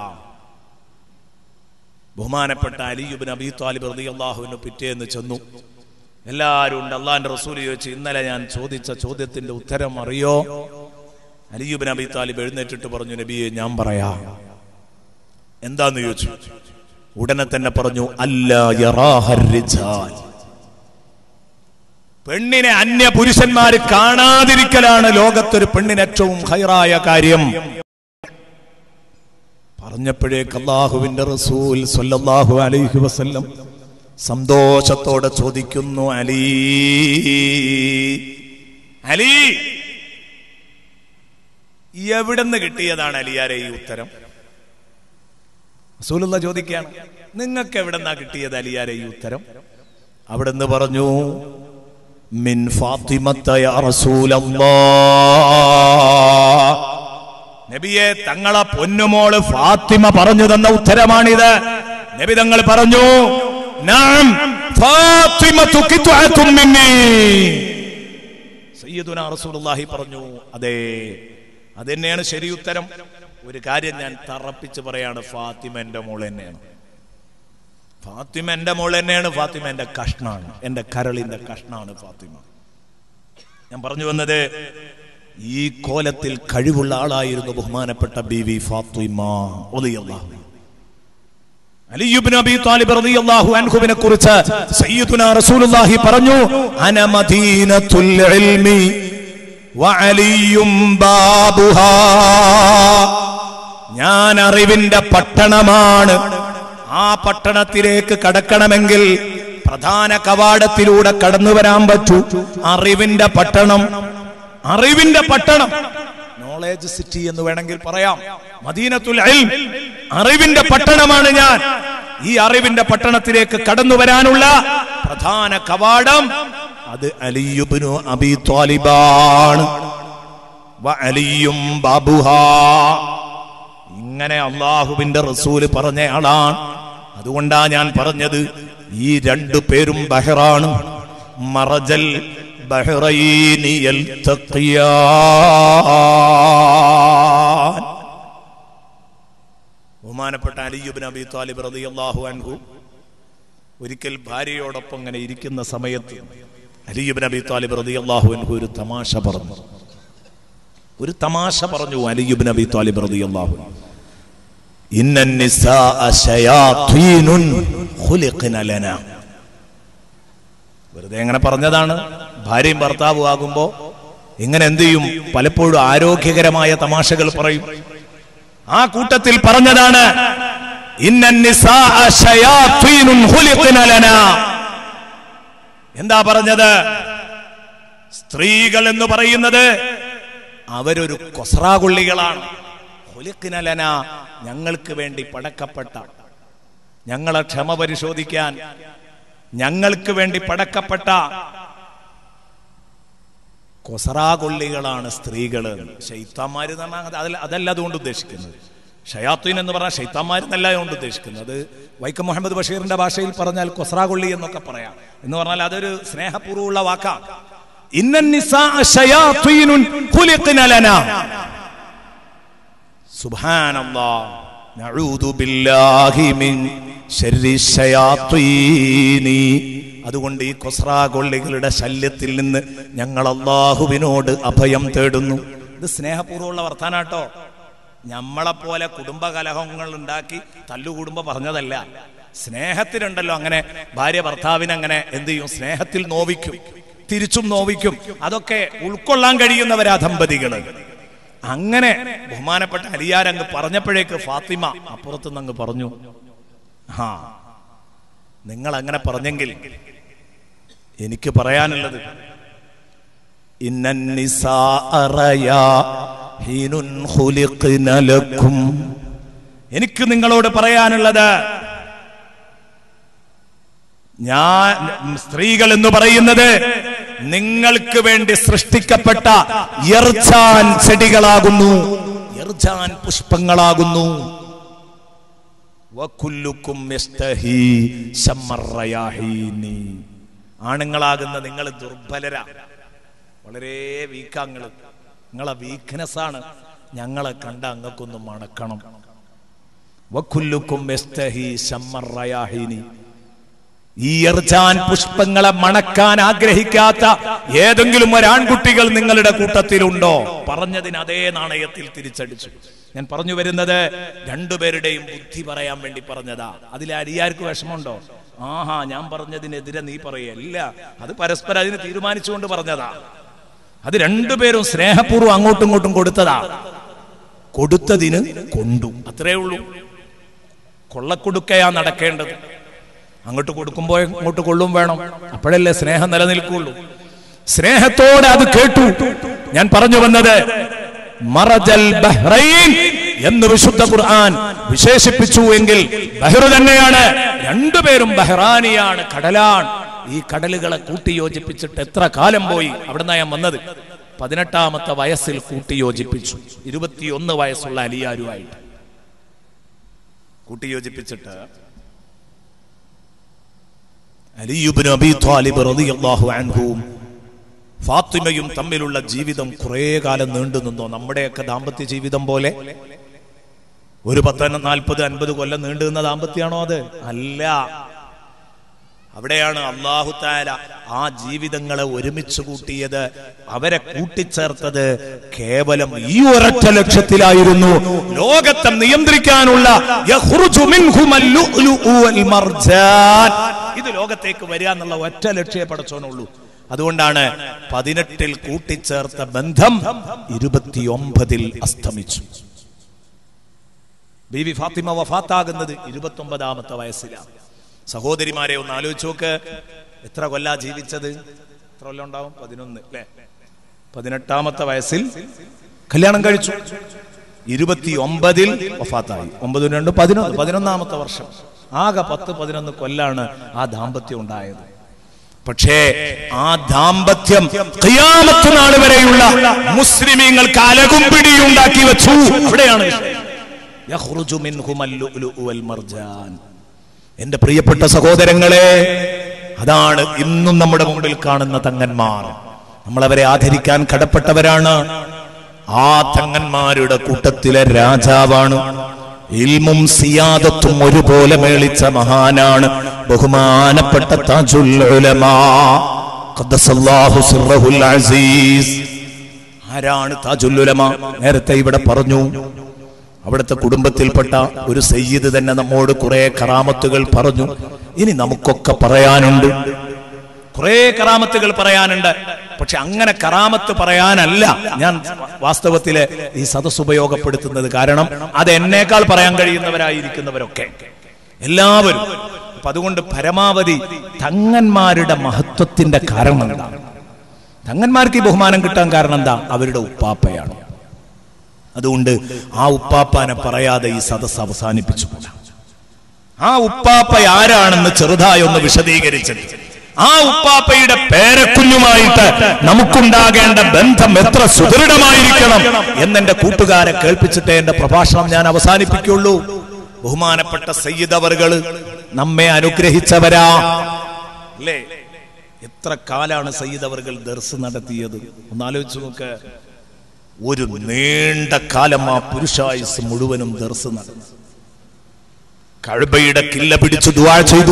ബഹുമാനപ്പെട്ട അലിയുബിൻ അബി താലിബ് റളിയല്ലാഹുവിന് പിറ്റേന്ന് ചെന്നു എല്ലാവരും ഉണ്ട് അള്ളാന്റെ റസൂൽ ചോദിച്ചു ഇന്നലെ ഞാൻ ചോദിച്ച ചോദ്യത്തിന്റെ ഉത്തരം അറിയോ അലിയുബിൻ അബി താലിബ് എഴുന്നേറ്റിട്ട് പറഞ്ഞു നബിയെ ഞാൻ പറയാം എന്താന്ന് ചോദിച്ചു ഉടനെ തന്നെ പറഞ്ഞു അല്ലാ യറാഹർ റിജാൽ പെണ്ണിനെ അന്യ പുരുഷന്മാര് കാണാതിരിക്കലാണ് ലോകത്തൊരു പെണ്ണിന് ഏറ്റവും ഹൈറായ കാര്യം പറഞ്ഞപ്പോഴേക്ക് അള്ളാഹുവിന്റെ റസൂൽ സല്ലല്ലാഹു അലൈഹി വസല്ലം സന്തോഷത്തോടെ ചോദിക്കുന്നു അലി അലി എവിടെന്ന് കിട്ടിയതാണ് അലിയാരെ ഈ ഉത്തരം റസൂലുള്ള ചോദിക്കുകയാണ് നിങ്ങൾക്ക് എവിടെന്നാ കിട്ടിയത് അലിയാരെ ഈ ഉത്തരം അവിടെന്ന് പറഞ്ഞു മിൻ ഫാത്തിമത്ത യാ റസൂലല്ലാ നബിയെ തങ്ങളെ പൊന്നുമോള് ഫാത്തിമ പറഞ്ഞു തന്ന ഉത്തരമാണിത് നബി തങ്ങൾ പറഞ്ഞു "നഅം, ഫാത്തിമത്തു ഖിത്അത്തും മിന്നീ." സയ്യിദുനാ റസൂലുള്ളാഹി പറഞ്ഞു അതെ അത് തന്നെയാണ് ശരി ഉത്തരം ഒരു കാര്യം ഞാൻ തറപ്പിച്ച് പറയാണ് ഫാത്തിമ എന്റെ മോൾ തന്നെയാണ് ഫാത്തിമ എന്റെ മോൾ തന്നെയാണ് ഫാത്തിമ എന്റെ കഷ്ണാണ് എന്റെ കരളിന്റെ കഷ്ണാണ് ഫാത്തിമ ഞാൻ പറഞ്ഞു വന്നത് ഈ കോലത്തിൽ കഴിവുള്ള ആളായിരുന്നു ബഹുമാനപ്പെട്ട ബി വി ഫാത്തിമ റളിയല്ലാഹു അൻഹ. അലി ഇബ്നു അബീ താലിബ് റളിയല്ലാഹു അൻഹുവിനെ കുറിച്ച് സയ്യിദുനാ റസൂലുള്ളാഹി പറഞ്ഞു അന മദീനത്തുൽ ഇൽമി വഅലിയും ബാബുഹാ ഞാൻ അറിവിന്റെ പട്ടണമാണ് ആ പട്ടണത്തിലേക്ക് കടക്കണമെങ്കിൽ പ്രധാന കവാടത്തിലൂടെ കടന്നു വരാൻ പറ്റൂ അറിവിന്റെ പട്ടണം അറിവിന്റെ പട്ടണം നോളേജ് സിറ്റി എന്ന് വേണമെങ്കിൽ പറയാം മദീനത്തുൽ ഇൽം അറിവിന്റെ പട്ടണമാണ് ഞാൻ ഈ അറിവിന്റെ പട്ടണത്തിലേക്ക് കടന്നു വരാനുള്ള പ്രധാന കവാടം അത് അലിയുബിനു അബി ത്വാലിബാണ് വ അലിയും ബാബുഹാ ഇങ്ങനെ അള്ളാഹുവിന്റെ റസൂല് പറഞ്ഞയാളാണ് അതുകൊണ്ടാ ഞാൻ പറഞ്ഞത് ഈ രണ്ടു പേരും ബഹ്റാണ് മറജൽ ബഹ്റൈനി യൽതഖിയാൻ ബഹുമാനപ്പെട്ട അലിയുബിൻ അബി താലിബ് റളിയല്ലാഹു അൻഹു ഒരിക്കൽ ഭാര്യയോടൊപ്പം ഇങ്ങനെ ഇരിക്കുന്ന സമയത്ത് അലിയുബിൻ അബി താലിബ് റളിയല്ലാഹു അൻഹു ഒരു തമാശ പറഞ്ഞു ഒരു തമാശ പറഞ്ഞു അലിയുബിൻ അബി താലിബ് റളിയല്ലാഹു അൻഹു ഇന്ന النساء شياطين خلقن لنا വെറുതെ എങ്ങനെ പറഞ്ഞതാണ് ഭാര്യയും ഭർത്താവും ആകുമ്പോ ഇങ്ങനെ എന്ത് ചെയ്യും പലപ്പോഴും ആരോഗ്യകരമായ തമാശകൾ പറയും ആ കൂട്ടത്തിൽ പറഞ്ഞതാണ് ഇന്ന النساء شياطين خلقن لنا എന്താ പറഞ്ഞത് സ്ത്രീകൾ എന്ന് പറയുന്നത് അവരൊരു കൊസ്രാകുള്ളികളാണ് ഹുലിക്കിനലന ഞങ്ങൾക്ക് വേണ്ടി പടക്കപ്പെട്ട ഞങ്ങളെ ക്ഷമ പരിശോധിക്കാൻ ഞങ്ങൾക്ക് വേണ്ടി പടക്കപ്പെട്ട കൊസറാകൊള്ളികളാണ് സ്ത്രീകള് ശൈത്താന്മാര് എന്ന് പറഞ്ഞാൽ അതിൽ അതല്ല അതുകൊണ്ട് ഉദ്ദേശിക്കുന്നത് ഷയാത്തീൻ എന്ന് പറഞ്ഞാൽ ഷൈത്താന്മാരെന്നല്ല അതുകൊണ്ട് ഉദ്ദേശിക്കുന്നത് അത് വൈക്കം മുഹമ്മദ് ബഷീറിന്റെ ഭാഷയിൽ പറഞ്ഞാൽ കൊസറാകൊള്ളി എന്നൊക്കെ പറയാം എന്ന് പറഞ്ഞാൽ അതൊരു സ്നേഹപൂർവ്വമുള്ള വാക്കാണ് ഇന്നൻ നിസാഅ ശയാത്തീനുൻ ഖുലിഖ്ന ലനാ സുബ്ഹാനല്ലാഹ് നഊദു ബില്ലാഹി മിൻ ശർരി ശയാത്തീനി അതുകൊണ്ട് ഈ കൊസ്രാകൊള്ളികളുടെ ശല്യത്തിൽ നിന്ന് ഞങ്ങൾ അള്ളാഹുവിനോട് അഭയം തേടുന്നു ഇത് സ്നേഹപൂർവ്വമുള്ള വർത്താനാട്ടോ നമ്മളെപ്പോലെ കുടുംബകലഹങ്ങൾ ഉണ്ടാക്കി തല്ലുകൂടുമ്പോ പറഞ്ഞതല്ല സ്നേഹത്തിലുണ്ടല്ലോ അങ്ങനെ ഭാര്യ ഭർത്താവിനെ അങ്ങനെ എന്ത് ചെയ്യും സ്നേഹത്തിൽ നോവിക്കും തിരിച്ചും നോവിക്കും അതൊക്കെ ഉൾക്കൊള്ളാൻ കഴിയുന്നവരാ ദമ്പതികള് അങ്ങനെ ബഹുമാനപ്പെട്ട അലിയാരങ്ങ് പറഞ്ഞപ്പോഴേക്ക് ഫാത്തിമ അപ്പുറത്തുനിന്ന് അങ്ങ് പറഞ്ഞു ആ നിങ്ങൾ അങ്ങനെ പറഞ്ഞെങ്കിൽ എനിക്ക് പറയാനുള്ളത് ഇന്നന്നിസാഅറയാഹിനുൻ ഖുലിഖ്ന ലക്കും. എനിക്ക് നിങ്ങളോട് പറയാനുള്ളത് ഞാൻ സ്ത്രീകൾ എന്ന് പറയുന്നത് നിങ്ങൾക്ക് വേണ്ടി സൃഷ്ടിക്കപ്പെട്ട എർജാൻ ചെടികളാകുന്നു എർജാൻ പുഷ്പങ്ങളാകുന്നു വകുല്ലുക്കും യസ്തഹി ശമ്മറയാഹീനി. ആണുങ്ങളാകുന്ന നിങ്ങൾ ദുർബലരാ വളരെ വീക്കാങ്ങള് നിങ്ങളെ വീക്ക്നെസ് ആണ് ഞങ്ങളെ കണ്ട അങ്ങക്കൊന്നും മണക്കണം വകുല്ലുക്കും യസ്തഹി ശമ്മറയാഹീനി. ഈ എർജാൻ പുഷ്പങ്ങളെ മണക്കാൻ ആഗ്രഹിക്കാത്ത ഏതെങ്കിലും ഒരാൺകുട്ടികൾ നിങ്ങളുടെ കൂട്ടത്തിലുണ്ടോ പറഞ്ഞതിന് അതേ നാണയത്തിൽ തിരിച്ചടിച്ചു ഞാൻ പറഞ്ഞു വരുന്നത് രണ്ടുപേരുടെയും ബുദ്ധി പറയാൻ വേണ്ടി പറഞ്ഞതാ അതിൽ അരിയാർക്ക് വിഷമമുണ്ടോ ആഹാ ഞാൻ പറഞ്ഞതിനെതിരെ നീ പറയല്ല അത് പരസ്പരം അതിന് തീരുമാനിച്ചുകൊണ്ട് പറഞ്ഞതാ അത് രണ്ടുപേരും സ്നേഹപൂർവ്വം അങ്ങോട്ടും ഇങ്ങോട്ടും കൊടുത്തതാ കൊടുത്തതിന് കൊണ്ടു അത്രേ ഉള്ളൂ കൊള്ളക്കൊടുക്കയാ നടക്കേണ്ടത് അങ്ങോട്ട് കൊടുക്കുമ്പോൾ ഇങ്ങോട്ട് കൊള്ളും വേണം അപ്പോഴല്ലേ സ്നേഹം നിലനിൽക്കുള്ളൂ സ്നേഹത്തോടെ അത് കേട്ടു ഞാൻ പറഞ്ഞു വന്നത് മറജൽ ബഹ്റൈൻ എന്ന് വിശുദ്ധ ഖുർആൻ വിശേഷിപ്പിച്ചു എങ്കിൽ ബഹ്റ തന്നെയാണ് രണ്ടുപേരും ബഹ്റാനിയാണ് കടലാണ് ഈ കടലുകളെ കൂട്ടിയോജിപ്പിച്ചിട്ട് എത്ര കാലം പോയി അവിടെ ഞാൻ വന്നത് പതിനെട്ടാമത്തെ വയസ്സിൽ കൂട്ടിയോജിപ്പിച്ചു ഇരുപത്തിയൊന്ന് വയസ്സുള്ള അലിയാരുമായിട്ട് കൂട്ടിയോജിപ്പിച്ചിട്ട് അലിയുബിൻ അബി താലിബ് റളിയല്ലാഹു അൻഹുവും ഫാത്തിമയും തമ്മിലുള്ള ജീവിതം കുറെ കാലം നീണ്ടു നിന്നോ നമ്മുടെയൊക്കെ ദാമ്പത്യ ജീവിതം പോലെ ഒരു പത്ത് നാൽപ്പത് അൻപത് കൊല്ലം നീണ്ടു നിന്ന ദാമ്പത്യമാണോ അത് അല്ല അവിടെയാണ് അള്ളാഹു താല ആ ജീവിതങ്ങളെ ഒരുമിച്ച് കൂട്ടിയത് അവരെ കൂട്ടിച്ചേർത്തത് കേവലം ഈ ഒരൊറ്റ ലക്ഷ്യത്തിലായിരുന്നു ലോകത്തെ നിയന്ത്രിക്കാനുള്ള യഖ്റുജു മിൻഹുമൽ ലുഅ്ലുഉ വൽ മർജാൻ. ഇത് ലോകത്തേക്ക് വരിക എന്നുള്ള ഒറ്റ ലക്ഷ്യമേ പടച്ചോനുള്ളൂ അതുകൊണ്ടാണ് പതിനെട്ടിൽ കൂട്ടിച്ചേർത്ത ബന്ധം ഇരുപത്തിയൊമ്പതിൽ അസ്തമിച്ചു ബീവി ഫാത്തിമ വഫാത്താകുന്നത് ഇരുപത്തി ഒമ്പതാമത്തെ വയസ്സിലാണ് സഹോദരിമാരെ ഒന്ന് ആലോചിച്ച് നോക്ക് എത്ര കൊല്ലാ ജീവിച്ചത് എത്ര കൊല്ലം ഉണ്ടാവും പതിനൊന്ന് അല്ലേ പതിനെട്ടാമത്തെ വയസ്സിൽ കല്യാണം കഴിച്ചു ഇരുപത്തി ഒമ്പതിൽ വഫാത്തായി ഒമ്പതും രണ്ട് പതിനൊന്ന് പതിനൊന്നാമത്തെ വർഷം ആകെ പത്ത് പതിനൊന്ന് കൊല്ലാണ് ആ ദാമ്പത്യം ഉണ്ടായത് പക്ഷേ ആ ദാമ്പത്യം ഖിയാമത്ത് നാൾ വരെയുള്ള മുസ്ലിമീങ്ങൾക്ക് അലകും പിടിയുണ്ടാക്കി വെച്ചു അവിടെയാണ് വിഷയം. യഖ്റുജു മിൻഹുമൽ ലുഅ്ലുഉ വൽ മർജാൻ. എന്റെ പ്രിയപ്പെട്ട സഹോദരങ്ങളെ അതാണ് ഇന്നും നമ്മുടെ മുമ്പിൽ കാണുന്ന തങ്ങന്മാർ നമ്മളവരെ ആദരിക്കാൻ കടപ്പെട്ടവരാണ് ആ തങ്ങന്മാരുടെ കൂട്ടത്തിലെ രാജാവാണ് ഇൽമും സിയാദത്തും ഒരുപോലെ മേളിച്ച മഹാനാണ് ബഹുമാനപ്പെട്ട താജുൽ ഉലമാ ഖദ്ദസല്ലാഹു സിർറഹുൽ അസീസ് ആരാണ് താജുൽ ഉലമ നേരത്തെ ഇവിടെ പറഞ്ഞു അവിടുത്തെ കുടുംബത്തിൽപ്പെട്ട ഒരു സയ്യിദ് തന്നെ നമ്മോട് കുറെ കറാമത്തുകൾ പറഞ്ഞു ഇനി നമുക്കൊക്കെ പറയാനുണ്ട് കുറെ കറാമത്തുകൾ പറയാനുണ്ട് പക്ഷെ അങ്ങനെ കറാമത്ത് പറയാനല്ല ഞാൻ വാസ്തവത്തില് ഈ സദസ് ഉപയോഗപ്പെടുത്തുന്നത് കാരണം അത് എന്നേക്കാൾ പറയാൻ കഴിയുന്നവരായിരിക്കുന്നവരൊക്കെ എല്ലാവരും അപ്പൊ അതുകൊണ്ട് പരമാവധി തങ്ങന്മാരുടെ മഹത്വത്തിന്റെ കാരണം എന്താ തങ്ങന്മാർക്ക് ഈ ബഹുമാനം കിട്ടാൻ കാരണം എന്താ അവരുടെ ഉപ്പാപ്പയാണ് അതുകൊണ്ട് ആ ഉപ്പാപ്പാനെ പറയാതെ ഈ സദസ് അവസാനിപ്പിച്ചുകൂടാ ആ ഉപ്പാപ്പ ആരാണെന്ന് ചെറുതായി ഒന്ന് വിശദീകരിച്ചത് ആ ഉപ്പാപ്പയുടെ പേരക്കുഞ്ഞുമായിട്ട് നമുക്കുണ്ടാകേണ്ട ബന്ധം എത്ര സുദൃഢമായിരിക്കണം എന്നെന്റെ കൂട്ടുകാരെ കേൾപ്പിച്ചിട്ടേ എന്റെ പ്രഭാഷണം ഞാൻ അവസാനിപ്പിക്കുള്ളൂ ബഹുമാനപ്പെട്ട സയ്യിദ് അവറുകള് നമ്മെ അനുഗ്രഹിച്ചവരാ അല്ലേ എത്ര കാലാണ് സയ്യിദ് അവറുകൾ ദർസ് നടത്തിയത് ഒന്ന് ആലോചിച്ച് നോക്ക് ഒരു നീണ്ട കാലം ആ പുരുഷായുസ് മുഴുവനും ദർസ് നടന്നു കഴുബയുടെ കില്ല പിടിച്ചു ദുആ ചെയ്തു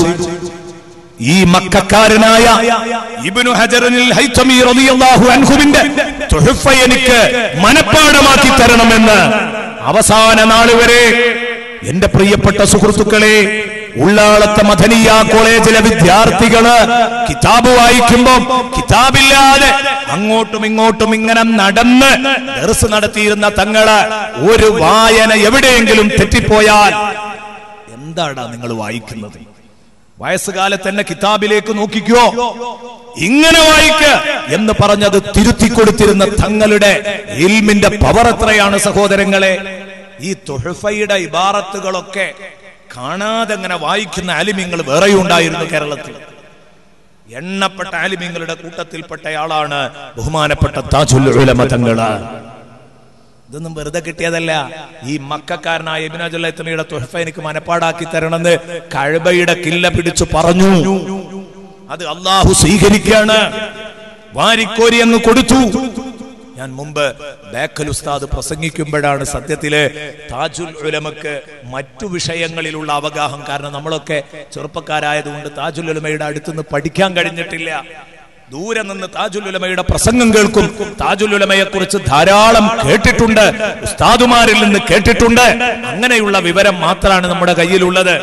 ഈ മക്കാരനായ ഇബ്നു ഹജറിനിൽ ഹൈതമി റളിയല്ലാഹു അൻഹുവിന്റെ തുഹഫ എനിക്ക് മനപ്പാടമാക്കി തരണമെന്ന് അവസാന നാൾ വരെ എന്റെ പ്രിയപ്പെട്ട സുഹൃത്തുക്കളെ ഉള്ളാളത്തെ മദനിയ കോളേജിലെ വിദ്യാർത്ഥികള് കിതാബ് വായിക്കുമ്പോ കിതാബില്ലാതെ അങ്ങോട്ടും ഇങ്ങോട്ടും ഇങ്ങനെ നടന്ന് ദർസ് നടത്തിയിരുന്ന തങ്ങള് ഒരു വായന എവിടെയെങ്കിലും തെറ്റിപ്പോയാൽ എന്താടാ നിങ്ങൾ വായിക്കുന്നത് വയസ്സുകാലത്ത് തന്നെ കിതാബിലേക്ക് നോക്കിക്കോ ഇങ്ങനെ വായിക്ക് എന്ന് പറഞ്ഞത് തിരുത്തി കൊടുത്തിരുന്ന തങ്ങളുടെ ഇൽമിന്റെ പവർ എത്രയാണ് സഹോദരങ്ങളെ ഈ തൊഹഫയുടെ ഇബാറത്തുകളൊക്കെ കാണാതെ അങ്ങനെ വായിക്കുന്ന ആലിമ്യങ്ങൾ വേറെയും ഉണ്ടായിരുന്നു കേരളത്തിൽ എണ്ണപ്പെട്ട ആലിമ്യങ്ങളുടെ കൂട്ടത്തിൽപ്പെട്ടയാളാണ് ബഹുമാനപ്പെട്ട താജുൽ ഉലമ തങ്ങള് ഇതൊന്നും വെറുതെ കിട്ടിയതല്ല ഈ മക്കാരനായ ഇബിനാജുല്ലയുടെ തുഹഫ എനിക്ക് മനപ്പാടാക്കി തരണമെന്ന് കഴബയുടെ കില്ല പിടിച്ചു പറഞ്ഞു അത് അള്ളാഹു സ്വീകരിക്കാണ് വാരിക്കോരി അങ്ങ് കൊടുത്തു ഞാൻ മുമ്പ് ബേക്കൽ ഉസ്താദ് പ്രസംഗിക്കുമ്പോഴാണ് സത്യത്തില് താജുൽ ഉലമക്ക് മറ്റു വിഷയങ്ങളിലുള്ള അവഗാഹം കാരണം നമ്മളൊക്കെ ചെറുപ്പക്കാരായതുകൊണ്ട് താജുൽ ഉലമയുടെ അടുത്തുനിന്ന് പഠിക്കാൻ കഴിഞ്ഞിട്ടില്ല ദൂരെ നിന്ന് താജുൽ ഉലമയുടെ പ്രസംഗം കേൾക്കും താജുൽ ഉലമയെ കുറിച്ച് ധാരാളം കേട്ടിട്ടുണ്ട് ഉസ്താദുമാരിൽ നിന്ന് കേട്ടിട്ടുണ്ട് അങ്ങനെയുള്ള വിവരം മാത്രമാണ് നമ്മുടെ കയ്യിലുള്ളത്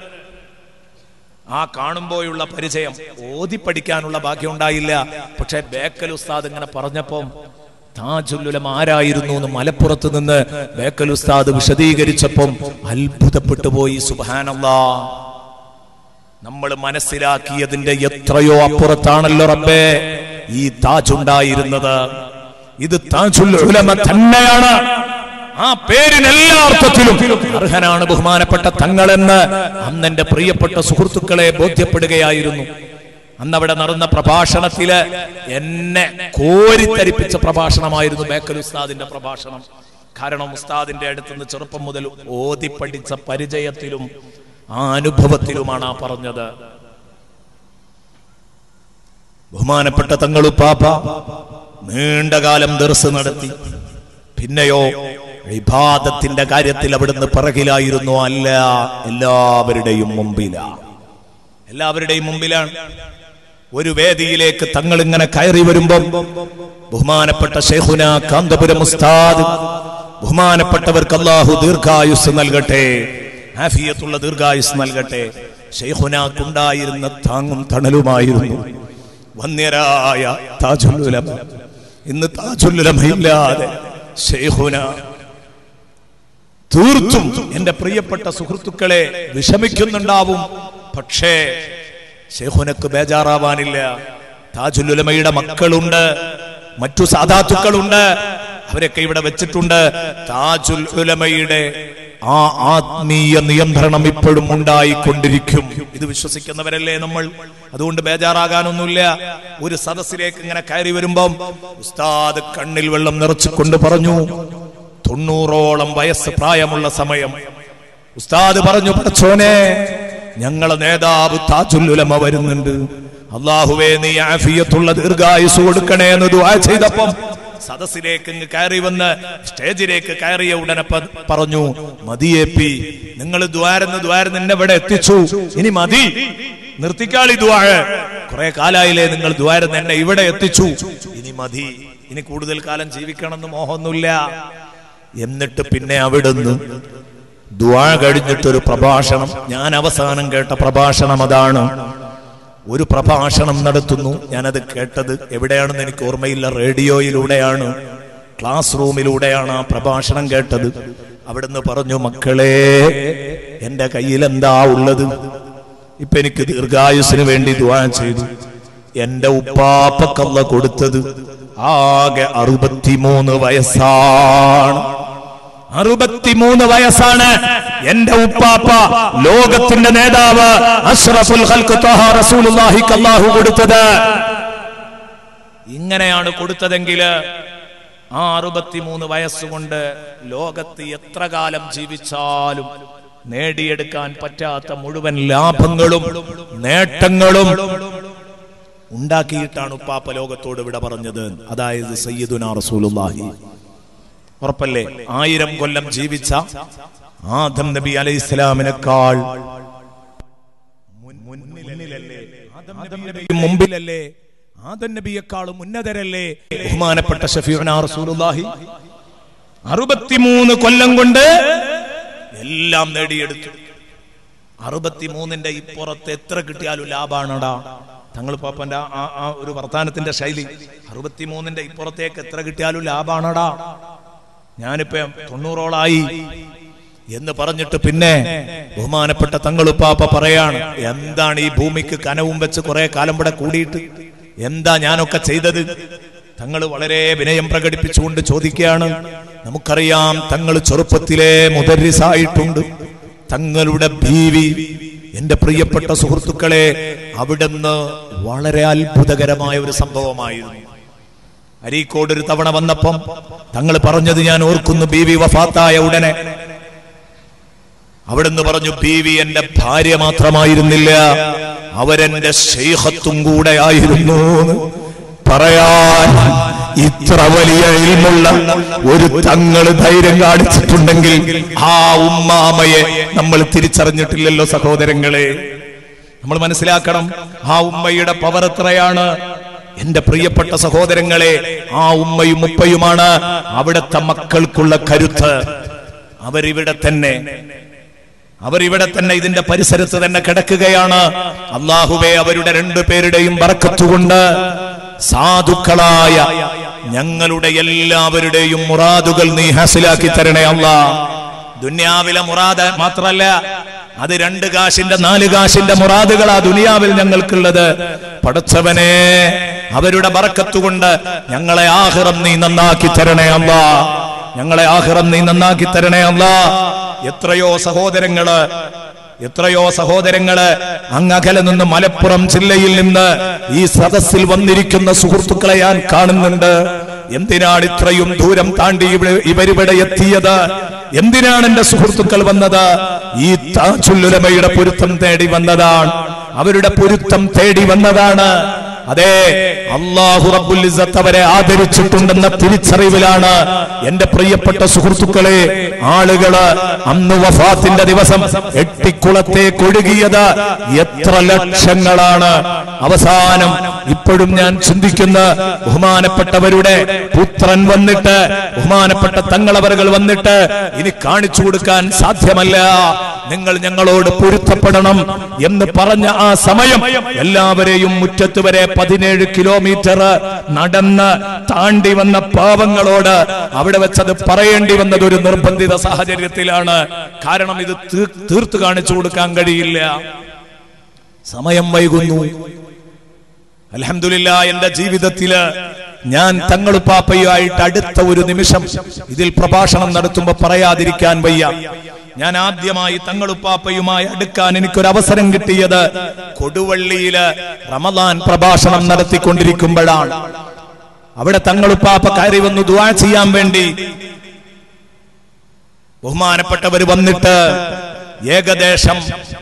ആ കാണുമ്പോഴുള്ള പരിചയം ഓതി പഠിക്കാനുള്ള ഭാഗ്യം ഉണ്ടായില്ല പക്ഷെ ബേക്കൽ ഉസ്താദ് ഇങ്ങനെ പറഞ്ഞപ്പം താജുല്ലുലം ആരായിരുന്നു എന്ന് മലപ്പുറത്ത് നിന്ന് ബേക്കൽ ഉസ്താദ് വിശദീകരിച്ചപ്പം അത്ഭുതപ്പെട്ടു പോയി സുബാനല്ലാ നമ്മൾ മനസ്സിലാക്കിയതിന്റെ എത്രയോ അപ്പുറത്താണല്ലോ റബ്ബേ ഈ താജ് ഉണ്ടായിരുന്നത് ഇത് താജുൽ ഉലമ തന്നെയാണ് ആ പേരിന് എല്ലാ അർത്ഥത്തിലും അർഹനാണ് ബഹുമാനപ്പെട്ട തങ്ങളെന്ന് അന്ന് എന്റെ പ്രിയപ്പെട്ട സുഹൃത്തുക്കളെ ബോധ്യപ്പെടുകയായിരുന്നു അന്ന് അവിടെ നടന്ന പ്രഭാഷണത്തില് എന്നെ കോരിത്തരിപ്പിച്ച പ്രഭാഷണമായിരുന്നു ബേക്കൽ ഉസ്താദിന്റെ പ്രഭാഷണം കാരണം ഉസ്താദിന്റെ അടുത്തുനിന്ന് ചെറുപ്പം മുതൽ ഓതി പഠിച്ച പരിചയത്തിലും ആ അനുഭവത്തിലുമാണ് ആ പറഞ്ഞത് ബഹുമാനപ്പെട്ട തങ്ങളുപ്പാപ്പ നീണ്ടകാലം ദർസ് നടത്തി പിന്നെയോ വിഭാദത്തിന്റെ കാര്യത്തിൽ അവിടുന്ന് പിറകിലായിരുന്നു അല്ല എല്ലാവരുടെയും മുമ്പില എല്ലാവരുടെയും മുമ്പിലാണ് ഒരു വേദിയിലേക്ക് തങ്ങൾ ഇങ്ങനെ കയറി വരുമ്പം ബഹുമാനപ്പെട്ട ഷെയ്ഖുന കാന്തപുരം ഉസ്താദ് ബഹുമാനപ്പെട്ടവർക്ക് അള്ളാഹു ദീർഘായുസ് നൽകട്ടെ ആഫിയത്തുള്ള ദീർഘായുസ് നൽകട്ടെ ഷെയ്ഖുനാക്കുണ്ടായിരുന്ന താങ്ങും തണലുമായിരുന്നു വന്യരായ താജുല്ലുലമ ഇന്ന് താജുല്ലുലമയില്ലാതെ ഷെയ്ഖുന തീർത്തും എന്റെ പ്രിയപ്പെട്ട സുഹൃത്തുക്കളെ വിഷമിക്കുന്നുണ്ടാവും പക്ഷേ ഷെയ്ഖുനക്ക് ബേജാറാവാനില്ല താജുലുലമയുടെ മക്കളുണ്ട് മറ്റു സാധാത്തുക്കളുണ്ട് അവരൊക്കെ ഇവിടെ വെച്ചിട്ടുണ്ട് താജുൽ ഉലമയുടെ ആ ആത്മീയ നിയന്ത്രണം ഇപ്പോഴും ഉണ്ടായിക്കൊണ്ടിരിക്കും ഇത് വിശ്വസിക്കുന്നവരല്ലേ നമ്മൾ അതുകൊണ്ട് ബേജാറാകാനൊന്നുമില്ല ഒരു സദസ്സിലേക്ക് ഇങ്ങനെ കയറി വരുമ്പം ഉസ്താദ് കണ്ണിൽ വെള്ളം നിറച്ചുകൊണ്ട് പറഞ്ഞു തൊണ്ണൂറോളം വയസ്സ് പ്രായമുള്ള സമയം ഉസ്താദ് പറഞ്ഞു പടച്ചോനെ ഞങ്ങളെ നേതാവ് താജുല്ലുലമ വരുന്നുണ്ട് അള്ളാഹുവേ നീ ആഫിയത്തുള്ള ദീർഘായുസ് കൊടുക്കണേ എന്ന് ദുആ ചെയ്തപ്പം സദസ്സിലേക്ക് ഇങ്ങ് കയറി വന്ന് സ്റ്റേജിലേക്ക് കയറിയ ഉടനെ പ- പറഞ്ഞു മതിയെ പി നിങ്ങൾ ദ്വാരന്ന് ദ്വാരം എന്നെ ഇവിടെ എത്തിച്ചു ഇനി മതി നിർത്തിക്കാളി ദ്വാഴ് കുറെ കാലായില്ലേ നിങ്ങൾ ദ്വാരം എന്നെ ഇവിടെ എത്തിച്ചു ഇനി മതി ഇനി കൂടുതൽ കാലം ജീവിക്കണമെന്ന് മോഹമൊന്നുമില്ല എന്നിട്ട് പിന്നെ അവിടുന്ന് ദ്വാ കഴിഞ്ഞിട്ടൊരു പ്രഭാഷണം ഞാൻ അവസാനം കേട്ട പ്രഭാഷണം അതാണ് ഒരു പ്രഭാഷണം നടത്തുന്നു ഞാനത് കേട്ടത് എവിടെയാണെന്ന് എനിക്ക് ഓർമ്മയില്ല റേഡിയോയിലൂടെയാണ് ക്ലാസ് റൂമിലൂടെയാണ് ആ പ്രഭാഷണം കേട്ടത് അവിടുന്ന് പറഞ്ഞു മക്കളെ എന്റെ കയ്യിൽ എന്താ ഉള്ളത് ഇപ്പൊ എനിക്ക് ദീർഘായുസിന് വേണ്ടി ദ്വാ ചെയ്തു എന്റെ ഉപ്പാപ്പക്കല്ല കൊടുത്തത് ആകെ അറുപത്തിമൂന്ന് വയസ്സാണ് അറുപത്തിമൂന്ന് വയസ്സാണ് എന്റെ ഉപ്പാപ്പ ലോകത്തിന്റെ നേതാവ് അഷ്റഫുൽ ഖൽഖ് ത്വഹ റസൂലുള്ളാഹിക്ക് അല്ലാഹു കൊടുത്തത് ഇങ്ങനെയാണ് കൊടുത്തതെങ്കിൽ ആ അറുപത്തിമൂന്ന് വയസ്സുകൊണ്ട് ലോകത്ത് എത്ര കാലം ജീവിച്ചാലും നേടിയെടുക്കാൻ പറ്റാത്ത മുഴുവൻ ലാഭങ്ങളും നേട്ടങ്ങളും ഉണ്ടാക്കിയിട്ടാണ് ഉപ്പാപ്പ ലോകത്തോട് ഇവിടെ പറഞ്ഞത് അതായത് സയ്യിദുന റസൂലുള്ളാഹി ഉറപ്പല്ലേ ആയിരം കൊല്ലം ജീവിച്ച ആദം നബി അലൈഹി ഇസ്ലാമിനേക്കാൾ മുമ്പിലല്ലേ ആദം നബിയെക്കാളും ഉന്നതരല്ലേ ബഹുമാനപ്പെട്ട ഷഫീഉന റസൂലുള്ളാഹി അറുപത്തിമൂന്ന് കൊല്ലം കൊണ്ട് എല്ലാം നേടിയെടുത്തു അറുപത്തിമൂന്നിന്റെ ഇപ്പുറത്ത് എത്ര കിട്ടിയാലും ലാഭാണടാ തങ്ങൾ പാപ്പന്റെ ആ- ആ ആ ഒരു വർത്താനത്തിന്റെ ശൈലി അറുപത്തിമൂന്നിന്റെ ഇപ്പുറത്തേക്ക് എത്ര കിട്ടിയാലും ലാഭാണടാ ഞാനിപ്പോ തൊണ്ണൂറോളായി എന്ന് പറഞ്ഞിട്ട് പിന്നെ ബഹുമാനപ്പെട്ട തങ്ങളുപ്പാപ്പ പറയാണ് എന്താണ് ഈ ഭൂമിക്ക് കനവും വെച്ച് കുറെ കാലം ഇവിടെ കൂടിയിട്ട് എന്താ ഞാനൊക്കെ ചെയ്തത് തങ്ങൾ വളരെ വിനയം പ്രകടിപ്പിച്ചുകൊണ്ട് ചോദിക്കുകയാണ് നമുക്കറിയാം തങ്ങൾ ചെറുപ്പത്തിലെ മുദരിസായിട്ടുണ്ട് തങ്ങളുടെ ബീവി എന്റെ പ്രിയപ്പെട്ട സുഹൃത്തുക്കളെ അവിടുന്ന് വളരെ അത്ഭുതകരമായ ഒരു സംഭവമായിരുന്നു അരീക്കോട് ഒരു തവണ വന്നപ്പം തങ്ങൾ പറഞ്ഞത് ഞാൻ ഓർക്കുന്നു ബീവി വഫാത്തായ ഉടനെ അവിടുന്ന് പറഞ്ഞു ബീവി എന്റെ ഭാര്യ മാത്രമായിരുന്നില്ല അവരെന്റെ ശൈഹത്തും കൂടെ ആയിരുന്നു എന്ന് പറയാൻ ഇത്ര വലിയ ഇൽമുള്ള ഒരു തങ്ങള് ധൈര്യം കാണിച്ചിട്ടുണ്ടെങ്കിൽ ആ ഉമ്മാമയെ നമ്മൾ തിരിച്ചറിഞ്ഞിട്ടില്ലല്ലോ സഹോദരങ്ങളെ നമ്മൾ മനസ്സിലാക്കണം ആ ഉമ്മയുടെ പവർ എത്രയാണ് എന്റെ പ്രിയപ്പെട്ട സഹോദരങ്ങളെ ആ ഉമ്മയും ഉപ്പയുമാണ് അവിടുത്തെ മക്കൾക്കുള്ള കരുത്ത് അവരിവിടെ തന്നെ അവരിവിടെ തന്നെ ഇതിന്റെ പരിസരത്ത് തന്നെ കിടക്കുകയാണ് അള്ളാഹുവെ അവരുടെ രണ്ടു പേരുടെയും ബറക്കത്തുകൊണ്ട് സാധുക്കളായ ഞങ്ങളുടെ എല്ലാവരുടെയും മുറാദുകൾ നീ ഹാസിലാക്കി തരണേ അല്ലാ ദുന്യാവിലെ മുറാദ് മാത്രല്ല അത് രണ്ട് കാശിന്റെ നാല് കാശിന്റെ മുറാദുകളാ ദുനിയാവിൽ ഞങ്ങൾക്കുള്ളത് പടച്ചവനെ അവരുടെ ബറക്കത്തുകൊണ്ട് ഞങ്ങളെ ആഹിറം നീ നന്നാക്കി തരണേ അല്ലാ ഞങ്ങളെ ആഹിറം നീ നന്നാക്കി തരണേ അല്ലാ എത്രയോ സഹോദരങ്ങള് എത്രയോ സഹോദരങ്ങള് അങ്ങകലെ നിന്ന് മലപ്പുറം ജില്ലയിൽ നിന്ന് ഈ സദസ്സിൽ വന്നിരിക്കുന്ന സുഹൃത്തുക്കളെ ഞാൻ കാണുന്നുണ്ട് എന്തിനാണ് ഇത്രയും ദൂരം താണ്ടി ഇവിടെ- ഇവരിവിടെ എത്തിയത് എന്തിനാണ് എന്റെ സുഹൃത്തുക്കൾ വന്നത് ഈ താജുല്ലുലമയുടെ പൊരുത്തം തേടി വന്നതാണ് അവരുടെ പൊരുത്തം തേടി വന്നതാണ് അതെ അള്ളാഹു റബ്ബുൽ ഇസ്സത്ത് അവരെ ആദരിച്ചിട്ടുണ്ടെന്ന തിരിച്ചറിവിലാണ് എന്റെ പ്രിയപ്പെട്ട സുഹൃത്തുക്കളെ ആളുകള് അന്ന് വഫാത്തിന്റെ ദിവസം എട്ടിക്കുളത്തേക്ക് ഒഴുകിയത് എത്ര ലക്ഷങ്ങളാണ് അവസാനം ഇപ്പോഴും ഞാൻ ചിന്തിക്കുന്ന ബഹുമാനപ്പെട്ടവരുടെ പുത്രൻ വന്നിട്ട് ബഹുമാനപ്പെട്ട തങ്ങളവറുകൾ വന്നിട്ട് ഇനി കാണിച്ചു കൊടുക്കാൻ സാധ്യമല്ല നിങ്ങൾ ഞങ്ങളോട് പൊരുത്തപ്പെടണം എന്ന് പറഞ്ഞ ആ സമയം എല്ലാവരെയും മുറ്റത്ത് വരെ പതിനേഴ് കിലോമീറ്റർ നടന്ന് താണ്ടി വന്ന പാവങ്ങളോട് അവിടെ വെച്ചത് പറയേണ്ടി വന്നത് ഒരു നിർബന്ധിത സാഹചര്യത്തിലാണ് കാരണം ഇത് തീ- തീർത്തു കാണിച്ചു കൊടുക്കാൻ കഴിയില്ല സമയം വൈകുന്നു അലഹമില്ല എന്റെ ജീവിതത്തില് ഞാൻ തങ്ങളുപ്പാപ്പയുമായിട്ട് അടുത്ത ഒരു നിമിഷം ഇതിൽ പ്രഭാഷണം നടത്തുമ്പോ പറയാതിരിക്കാൻ വയ്യ ഞാൻ ആദ്യമായി തങ്ങളുപ്പാപ്പയുമായി അടുക്കാൻ എനിക്കൊരു അവസരം കിട്ടിയത് കൊടുവള്ളിയില് റമദാൻ പ്രഭാഷണം നടത്തിക്കൊണ്ടിരിക്കുമ്പോഴാണ് അവിടെ തങ്ങളുപ്പാപ്പ കയറി വന്നു ദുആ ചെയ്യാൻ വേണ്ടി ബഹുമാനപ്പെട്ടവർ വന്നിട്ട് ഏകദേശം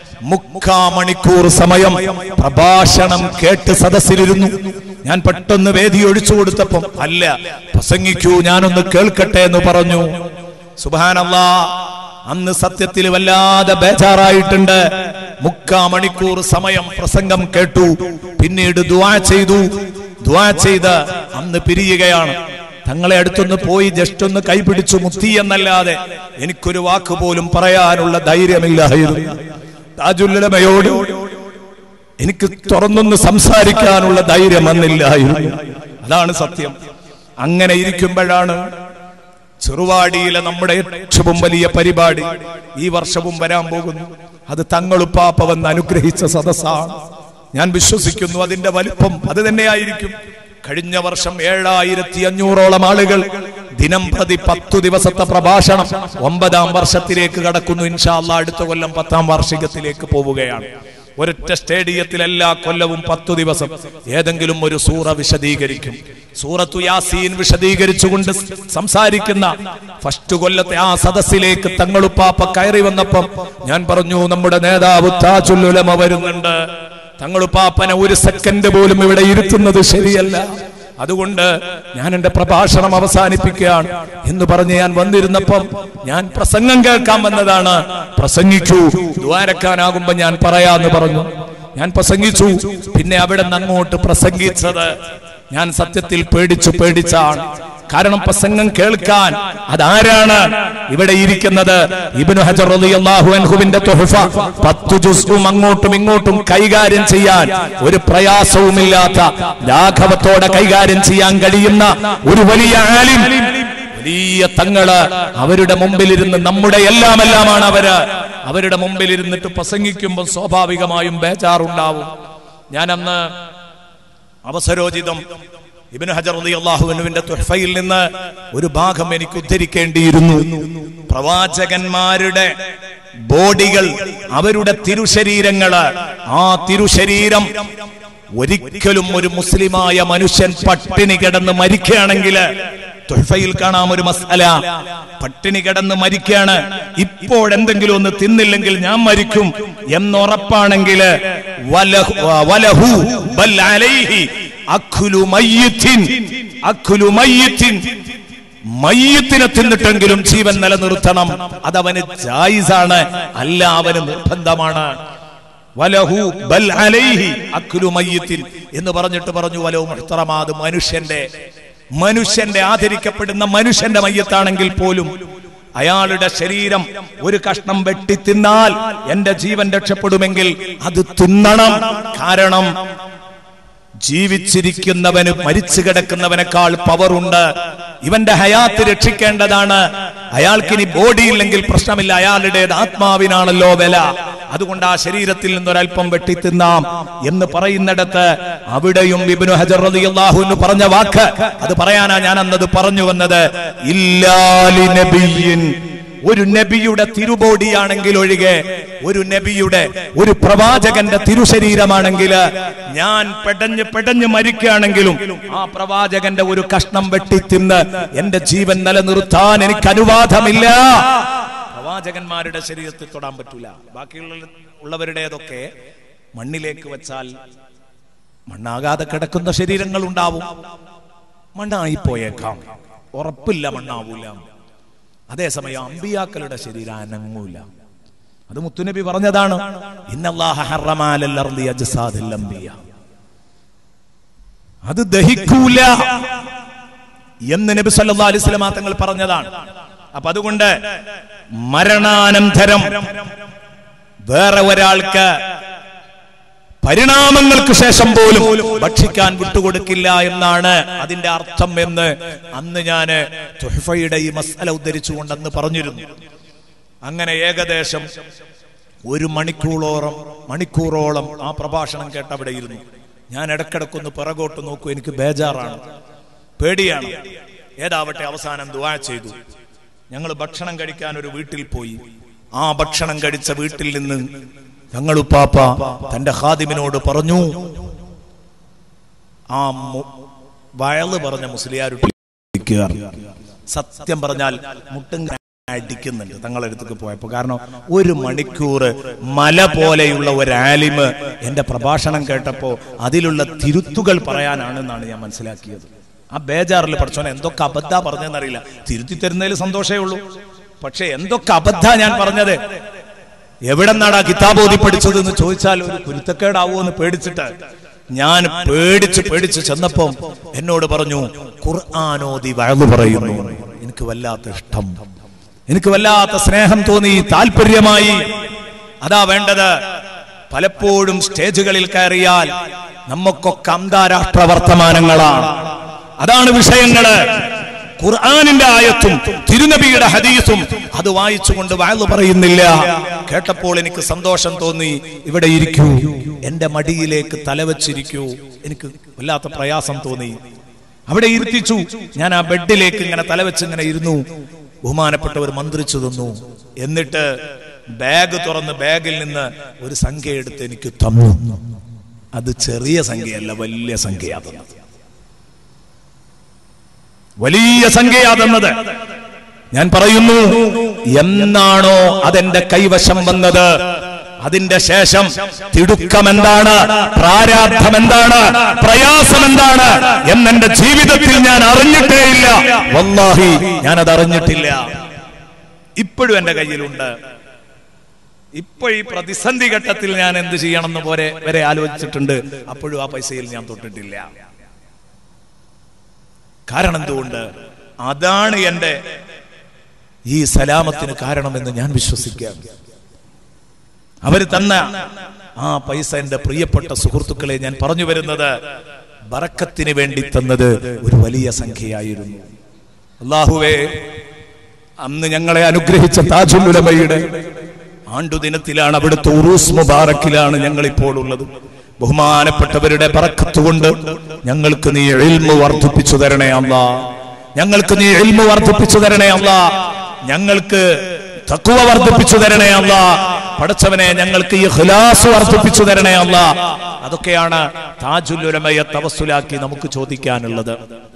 മുക്കാ മണിക്കൂർ സമയം പ്രഭാഷണം കേട്ട് സദസ്സിലിരുന്നു ഞാൻ പെട്ടെന്ന് വേദി ഒഴിച്ചു കൊടുത്തപ്പം അല്ല പ്രസംഗിക്കൂ ഞാനൊന്ന് കേൾക്കട്ടെ എന്ന് പറഞ്ഞു സുബാനല്ലാ അന്ന് സത്യത്തിൽ വല്ലാതെ ബേജാറായിട്ടുണ്ട് മുക്കാ മണിക്കൂർ സമയം പ്രസംഗം കേട്ടു പിന്നീട് ദുആ ചെയ്തു ദുആ ചെയ്ത് അന്ന് പിരിയുകയാണ് തങ്ങളെ അടുത്തൊന്ന് പോയി ജസ്റ്റ് ഒന്ന് കൈപിടിച്ചു മുത്തി എന്നല്ലാതെ എനിക്കൊരു വാക്ക് പോലും പറയാനുള്ള ധൈര്യമില്ലായിരുന്നു താജുല്ലമയോട് എനിക്ക് തുറന്നൊന്ന് സംസാരിക്കാനുള്ള ധൈര്യം വന്നില്ലായിരുന്നു അതാണ് സത്യം അങ്ങനെ ഇരിക്കുമ്പോഴാണ് ചെറുവാടിയിലെ നമ്മുടെ ഏറ്റവും വലിയ പരിപാടി ഈ വർഷവും വരാൻ പോകുന്നു അത് തങ്ങളുപ്പാപ്പ വന്ന് അനുഗ്രഹിച്ച സദസ്സാണ് ഞാൻ വിശ്വസിക്കുന്നു അതിന്റെ വലിപ്പം അത് തന്നെയായിരിക്കും കഴിഞ്ഞ വർഷം ഏഴായിരത്തി അഞ്ഞൂറോളം ആളുകൾ ദിനം പ്രതി പത്തു ദിവസത്തെ പ്രഭാഷണം ഒമ്പതാം വർഷത്തിലേക്ക് കടക്കുന്നു ഇൻഷാല്ല അടുത്ത കൊല്ലം പത്താം വാർഷികത്തിലേക്ക് പോവുകയാണ് ഒരൊറ്റ സ്റ്റേഡിയത്തിൽ എല്ലാ കൊല്ലവും പത്തു ദിവസം ഏതെങ്കിലും ഒരു സൂറ വിശദീകരിക്കും സൂറത്തു യാസീൻ വിശദീകരിച്ചുകൊണ്ട് സംസാരിക്കുന്ന ഫസ്റ്റ് കൊല്ലത്തെ ആ സദസ്സിലേക്ക് തങ്ങളുപ്പാപ്പ കയറി വന്നപ്പം ഞാൻ പറഞ്ഞു നമ്മുടെ നേതാവ് താജുല്ലുലമ വരുന്നുണ്ട് തങ്ങളുപ്പാപ്പനെ ഒരു സെക്കൻഡ് പോലും ഇവിടെ ഇരുത്തുന്നത് ശരിയല്ല അതുകൊണ്ട് ഞാൻ എന്റെ പ്രഭാഷണം അവസാനിപ്പിക്കുകയാണ് എന്ന് പറഞ്ഞ് ഞാൻ വന്നിരുന്നപ്പം ഞാൻ പ്രസംഗം കേൾക്കാൻ വന്നതാണ് പ്രസംഗിക്കൂ ദ്വാരക്കാനാകുമ്പോ ഞാൻ പറയാന്ന് പറഞ്ഞു ഞാൻ പ്രസംഗിച്ചു പിന്നെ അവിടെ നിന്ന് അങ്ങോട്ട് പ്രസംഗിച്ചത് ഞാൻ സത്യത്തിൽ പേടിച്ചു പേടിച്ചാണ് കാരണം പ്രസംഗം കേൾക്കാൻ അതാരാണ് ഇവിടെ ഇരിക്കുന്നത് ഇബ്നു ഹജർ റളിയല്ലാഹു അൻഹുവിന്റെ തുഹഫ പത്തു ജുസ്ഉം അങ്ങോട്ടും ഇങ്ങോട്ടും കൈകാര്യം ചെയ്യാൻ ഒരു പ്രയാസവുമില്ലാത്ത ലാഘവത്തോടെ കൈകാര്യം ചെയ്യാൻ കഴിയുന്ന ഒരു വലിയ ആലിം വലിയ തങ്ങള് അവരുടെ മുമ്പിലിരുന്ന് നമ്മുടെ എല്ലാം എല്ലാമാണ് അവര് അവരുടെ മുമ്പിലിരുന്നിട്ട് പ്രസംഗിക്കുമ്പോൾ സ്വാഭാവികമായും ബേജാറുണ്ടാവും ഞാനന്ന് അവസരോചിതം ഇബിന് ഹജർ അള്ളാഹുവിനുവിന്റെ തുഹഫയിൽ നിന്ന് ഒരു ഭാഗം എനിക്ക് ഉദ്ധരിക്കേണ്ടിയിരുന്നു പ്രവാചകന്മാരുടെ ബോഡികൾ അവരുടെ തിരുശരീരങ്ങള് ആ തിരുശരീരം ഒരിക്കലും ഒരു മുസ്ലിമായ മനുഷ്യൻ പട്ടിണി കിടന്ന് മരിക്കുകയാണെങ്കിൽ തുഹഫയിൽ കാണാം ഒരു മസാല പട്ടിണി കിടന്ന് മരിക്കുകയാണ് ഇപ്പോഴെന്തെങ്കിലും ഒന്ന് തിന്നില്ലെങ്കിൽ ഞാൻ മരിക്കും എന്നുറപ്പാണെങ്കിൽ വലഹു വലഹു ബൽ അലൈഹി അഖുലു മയ്യിത്തിൻ അഖുലു മയ്യിത്തിൻ മയ്യത്തിനെ തിന്നിട്ടെങ്കിലും ജീവൻ നിലനിർത്തണം അതവന് ജായിസാണ് അല്ല അവന് നിർബന്ധമാണ് വലഹു ബൽ അലൈഹി അഖ്ലു മയ്യിത്തിൻ എന്ന് പറഞ്ഞിട്ട് പറഞ്ഞു വലഹു മുഹ്തറമാത് മനുഷ്യന്റെ മനുഷ്യന്റെ ആദരിക്കപ്പെടുന്ന മനുഷ്യന്റെ മയ്യത്താണെങ്കിൽ പോലും അയാളുടെ ശരീരം ഒരു കഷ്ണം വെട്ടി തിന്നാൽ എന്റെ ജീവൻ രക്ഷപ്പെടുമെങ്കിൽ അത് തിന്നണം കാരണം ജീവിച്ചിരിക്കുന്നവന് മരിച്ചു കിടക്കുന്നവനേക്കാൾ പവറുണ്ട് ഇവന്റെ ഹയാത്ത് രക്ഷിക്കേണ്ടതാണ് അയാൾക്കിനി ബോഡി ഇല്ലെങ്കിൽ പ്രശ്നമില്ല അയാളുടേത് ആത്മാവിനാണല്ലോ വില അതുകൊണ്ട് ആ ശരീരത്തിൽ നിന്നൊരൽപ്പം വെട്ടി തിന്നാം എന്ന് പറയുന്നിടത്ത് അവിടെയും ഇബ്നു ഹജർ റളിയല്ലാഹു അൻഹു പറഞ്ഞ വാക്ക് അത് പറയാനാ ഞാൻ അന്നത് പറഞ്ഞു വന്നത് ഇല്ലാലി നബിയിൻ ഒരു നബിയുടെ തിരുബോഡിയാണെങ്കിൽ ഒഴികെ ഒരു നബിയുടെ ഒരു പ്രവാചകന്റെ തിരുശരീരമാണെങ്കിൽ ഞാൻ പെടഞ്ഞ് പെടഞ്ഞ് മരിക്കുകയാണെങ്കിലും ആ പ്രവാചകന്റെ ഒരു കഷ്ണം വെട്ടി തിന്ന് എന്റെ ജീവൻ നിലനിർത്താൻ എനിക്ക് അനുവാദമില്ല പ്രവാചകന്മാരുടെ ശരീരത്തിൽ തൊടാൻ പറ്റൂല ബാക്കിയുള്ള ഉള്ളവരുടേതൊക്കെ മണ്ണിലേക്ക് വെച്ചാൽ മണ്ണാകാതെ കിടക്കുന്ന ശരീരങ്ങൾ ഉണ്ടാവും മണ്ണായിപ്പോയേക്കാം ഉറപ്പില്ല മണ്ണാവൂല അതേസമയം അമ്പിയാക്കളുടെ ശരീരം അനങ്ങൂല അത് മുത്തുനബി പറഞ്ഞതാണ് ഇന്നല്ലാഹ ഹറമാലൽ അർളി അജ്സാദിൽ അംബിയ അത് ദഹിക്കൂല എന്ന് നബി സല്ലല്ലാഹു അലൈഹി വസല്ലം തങ്ങൾ പറഞ്ഞതാണ് അപ്പൊ അതുകൊണ്ട് മരണാനന്തരം വേറെ ഒരാൾക്ക് പരിണാമങ്ങൾക്ക് ശേഷം പോലും ഭക്ഷിക്കാൻ വിട്ടുകൊടുക്കില്ല എന്നാണ് അതിന്റെ അർത്ഥം എന്ന് അന്ന് ഞാൻ തുഹഫയുടെ ഈ മസാല ഉദ്ധരിച്ചുകൊണ്ട് അന്ന് പറഞ്ഞിരുന്നു അങ്ങനെ ഏകദേശം ഒരു മണിക്കൂറോളം മണിക്കൂറോളം ആ പ്രഭാഷണം കേട്ട് അവിടെ ഇരുന്നു ഞാൻ ഇടക്കിടക്കൊന്ന് പിറകോട്ട് നോക്കൂ എനിക്ക് ബേജാറാണ് പേടിയാണ് ഏതാവട്ടെ അവസാനം ദുവാ ചെയ്തു ഞങ്ങൾ ഭക്ഷണം കഴിക്കാൻ ഒരു വീട്ടിൽ പോയി ആ ഭക്ഷണം കഴിച്ച വീട്ടിൽ നിന്ന് ഞങ്ങളുപ്പാപ്പ തന്റെ ഹാദിമിനോട് പറഞ്ഞു ആ മു- വയല് പറഞ്ഞ മുസ്ലിയാരുടെ സത്യം പറഞ്ഞാൽ മുട്ടും അടിക്കുന്നുണ്ട് തങ്ങളടുത്തേക്ക് പോയപ്പോ കാരണം ഒരു മണിക്കൂർ മല പോലെയുള്ള ഒരു ആലിമ് എന്റെ പ്രഭാഷണം കേട്ടപ്പോ അതിലുള്ള തിരുത്തുകൾ പറയാനാണെന്നാണ് ഞാൻ മനസ്സിലാക്കിയത് ആ ബേജാറിൽ പഠിച്ചോനെ എന്തൊക്കെ അബദ്ധ പറഞ്ഞെന്നറിയില്ല തിരുത്തി തരുന്നതിൽ സന്തോഷമേ ഉള്ളൂ പക്ഷെ എന്തൊക്കെ അബദ്ധ ഞാൻ പറഞ്ഞത് എവിടെ നിന്നാണ് ആ കിതാബ് ഓതി പഠിച്ചത് എന്ന് ചോദിച്ചാൽ ഒരു കുരുത്തക്കേടാവോ എന്ന് പേടിച്ചിട്ട് ഞാൻ പേടിച്ച് പേടിച്ച് ചെന്നപ്പോ എന്നോട് പറഞ്ഞു ഖുർആാനോദി വഴന്നു പറയുന്നു എനിക്ക് വല്ലാത്ത ഇഷ്ടം എനിക്ക് വല്ലാത്ത സ്നേഹം തോന്നി താല്പര്യമായി അതാ വേണ്ടത് പലപ്പോഴും സ്റ്റേജുകളിൽ കയറിയാൽ നമുക്കൊക്കെ അന്താരാഷ്ട്ര വർത്തമാനങ്ങളാണ് അതാണ് വിഷയങ്ങള് ഖുർആാനിന്റെ ആയത്തും തിരുനബിയുടെ ഹദീസും അത് വായിച്ചുകൊണ്ട് വയലു പറയുന്നില്ല കേട്ടപ്പോൾ എനിക്ക് സന്തോഷം തോന്നി ഇവിടെ ഇരിക്കൂ എന്റെ മടിയിലേക്ക് തലവച്ചിരിക്കൂ എനിക്ക് വല്ലാത്ത പ്രയാസം തോന്നി അവിടെ ഇരുത്തിച്ചു ഞാൻ ആ ബെഡിലേക്ക് ഇങ്ങനെ തലവെച്ച് ഇങ്ങനെ ഇരുന്നു ബഹുമാനപ്പെട്ടവർ മന്ത്രിച്ചു തന്നു എന്നിട്ട് ബാഗ് തുറന്ന് ബാഗിൽ നിന്ന് ഒരു സംഖ്യ എടുത്ത് എനിക്ക് തന്നു അത് ചെറിയ സംഖ്യയല്ല വലിയ സംഖ്യയാ തന്നത് വലിയ സംഖ്യയാ തന്നത് ഞാൻ പറയുന്നു എന്നാണോ അതെന്റെ കൈവശം വന്നത് അതിന്റെ ശേഷം തിടുക്കം എന്താണ് പ്രാരാബ്ധം എന്താണ് പ്രയാസം എന്താണ് എന്നെന്റെ ജീവിതത്തിൽ ഞാൻ അറിഞ്ഞിട്ടേ ഇല്ല വല്ലാഹി ഞാൻ അത് അറിഞ്ഞിട്ടില്ല ഇപ്പോഴും എന്റെ കയ്യിലുണ്ട് ഇപ്പൊ ഈ പ്രതിസന്ധി ഘട്ടത്തിൽ ഞാൻ എന്ത് ചെയ്യണമെന്ന് പോലെ വരെ ആലോചിച്ചിട്ടുണ്ട് അപ്പോഴും ആ പൈസയിൽ ഞാൻ തൊട്ടിട്ടില്ല കാരണം എന്തുകൊണ്ട് അതാണ് എന്റെ ഈ സലാമത്തിന് കാരണമെന്ന് ഞാൻ വിശ്വസിക്കുകയാണ് അവര് തന്ന ആ പൈസ എന്റെ പ്രിയപ്പെട്ട സുഹൃത്തുക്കളെ ഞാൻ പറഞ്ഞു വരുന്നത് ബറക്കത്തിന് വേണ്ടി തന്നത് ഒരു വലിയ സംഖ്യയായിരുന്നു അള്ളാഹുവേ അന്ന് ഞങ്ങളെ അനുഗ്രഹിച്ച താജുലുലമയുടെ ആണ്ടുദിനത്തിലാണ് അവിടുത്തെ ഉറൂസ് മുബാറക്കിലാണ് ഞങ്ങൾ ഇപ്പോൾ ഉള്ളത് ബഹുമാനപ്പെട്ടവരുടെ പറക്കത്ത് കൊണ്ട് ഞങ്ങൾക്ക് നീ എൽമ വർദ്ധിപ്പിച്ചു തരണേ അല്ല ഞങ്ങൾക്ക് നീ എൽമ വർദ്ധിപ്പിച്ചു തരണേ അല്ല ഞങ്ങൾക്ക് തക്കുവ വർദ്ധിപ്പിച്ചു തരണേ അല്ല പടച്ചവനെ ഞങ്ങൾക്ക് ഈ ഖിലാസ് വർദ്ധിപ്പിച്ചു തരണേ അല്ല അതൊക്കെയാണ് താജുലുലമയെ തവസ്സുലാക്കി നമുക്ക് ചോദിക്കാനുള്ളത്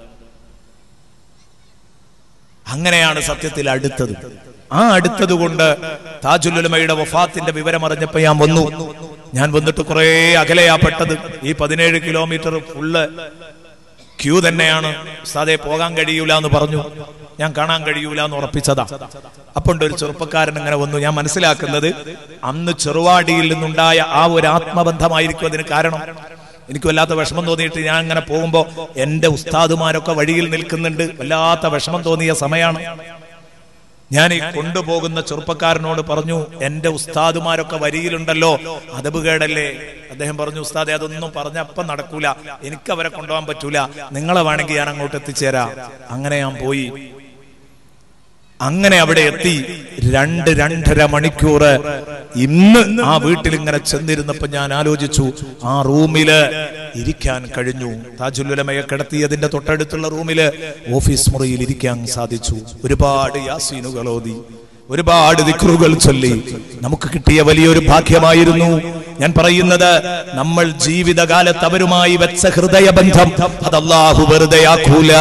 അങ്ങനെയാണ് സത്യത്തിൽ അടുത്തത് ആ അടുത്തത് കൊണ്ട് താജുലുലമയുടെ വഫാത്തിന്റെ വിവരം അറിഞ്ഞപ്പോ ഞാൻ വന്നു ഞാൻ വന്നിട്ട് കുറെ അകലെയാ പെട്ടത് ഈ പതിനേഴ് കിലോമീറ്റർ ഫുള്ള് ക്യൂ തന്നെയാണ് ഉസ്താദെ പോകാൻ കഴിയൂല എന്ന് പറഞ്ഞു ഞാൻ കാണാൻ കഴിയൂല എന്ന് ഉറപ്പിച്ചതാ അപ്പോണ്ട് ഒരു ചെറുപ്പക്കാരൻ ഇങ്ങനെ വന്നു ഞാൻ മനസ്സിലാക്കുന്നത് അന്ന് ചെറുവാടിയിൽ നിന്നുണ്ടായ ആ ഒരു ആത്മബന്ധമായിരിക്കും അതിന് കാരണം എനിക്ക് വല്ലാത്ത വിഷമം തോന്നിയിട്ട് ഞാൻ അങ്ങനെ പോകുമ്പോ എന്റെ ഉസ്താദുമാരൊക്കെ വഴിയിൽ നിൽക്കുന്നുണ്ട് വല്ലാത്ത വിഷമം തോന്നിയ സമയമാണ് ഞാൻ ഈ കൊണ്ടുപോകുന്ന ചെറുപ്പക്കാരനോട് പറഞ്ഞു എന്റെ ഉസ്താദുമാരൊക്കെ വരിയിലുണ്ടല്ലോ അതബ് കേടല്ലേ അദ്ദേഹം പറഞ്ഞു ഉസ്താദെ അതൊന്നും പറഞ്ഞപ്പം നടക്കൂല എനിക്ക് അവരെ കൊണ്ടുപോകാൻ പറ്റൂല നിങ്ങളെ വേണമെങ്കിൽ ഞാൻ അങ്ങോട്ട് എത്തിച്ചേരാ അങ്ങനെ ഞാൻ പോയി അങ്ങനെ അവിടെ എത്തി രണ്ട് രണ്ടര മണിക്കൂർ ഇന്ന് ആ വീട്ടിൽ ഇങ്ങനെ ചെന്നിരുന്നപ്പോ ഞാൻ ആലോചിച്ചു ആ റൂമില് ഇരിക്കാൻ കഴിഞ്ഞു താജുലുലമയെ കിടത്തിയതിന്റെ തൊട്ടടുത്തുള്ള റൂമില് ഓഫീസ് മുറിയിൽ ഇരിക്കാൻ സാധിച്ചു ഒരുപാട് യാസീനുകൾ ഓതി ഒരുപാട് ദിക്റുകൾ ചൊല്ലി നമുക്ക് കിട്ടിയ വലിയൊരു ഭാഗ്യമായിരുന്നു ഞാൻ പറയുന്നത് നമ്മൾ ജീവിതകാലത്ത് അവരുമായി വെച്ച ഹൃദയബന്ധം അത് അല്ലാഹു വെറുതെയാക്കൂല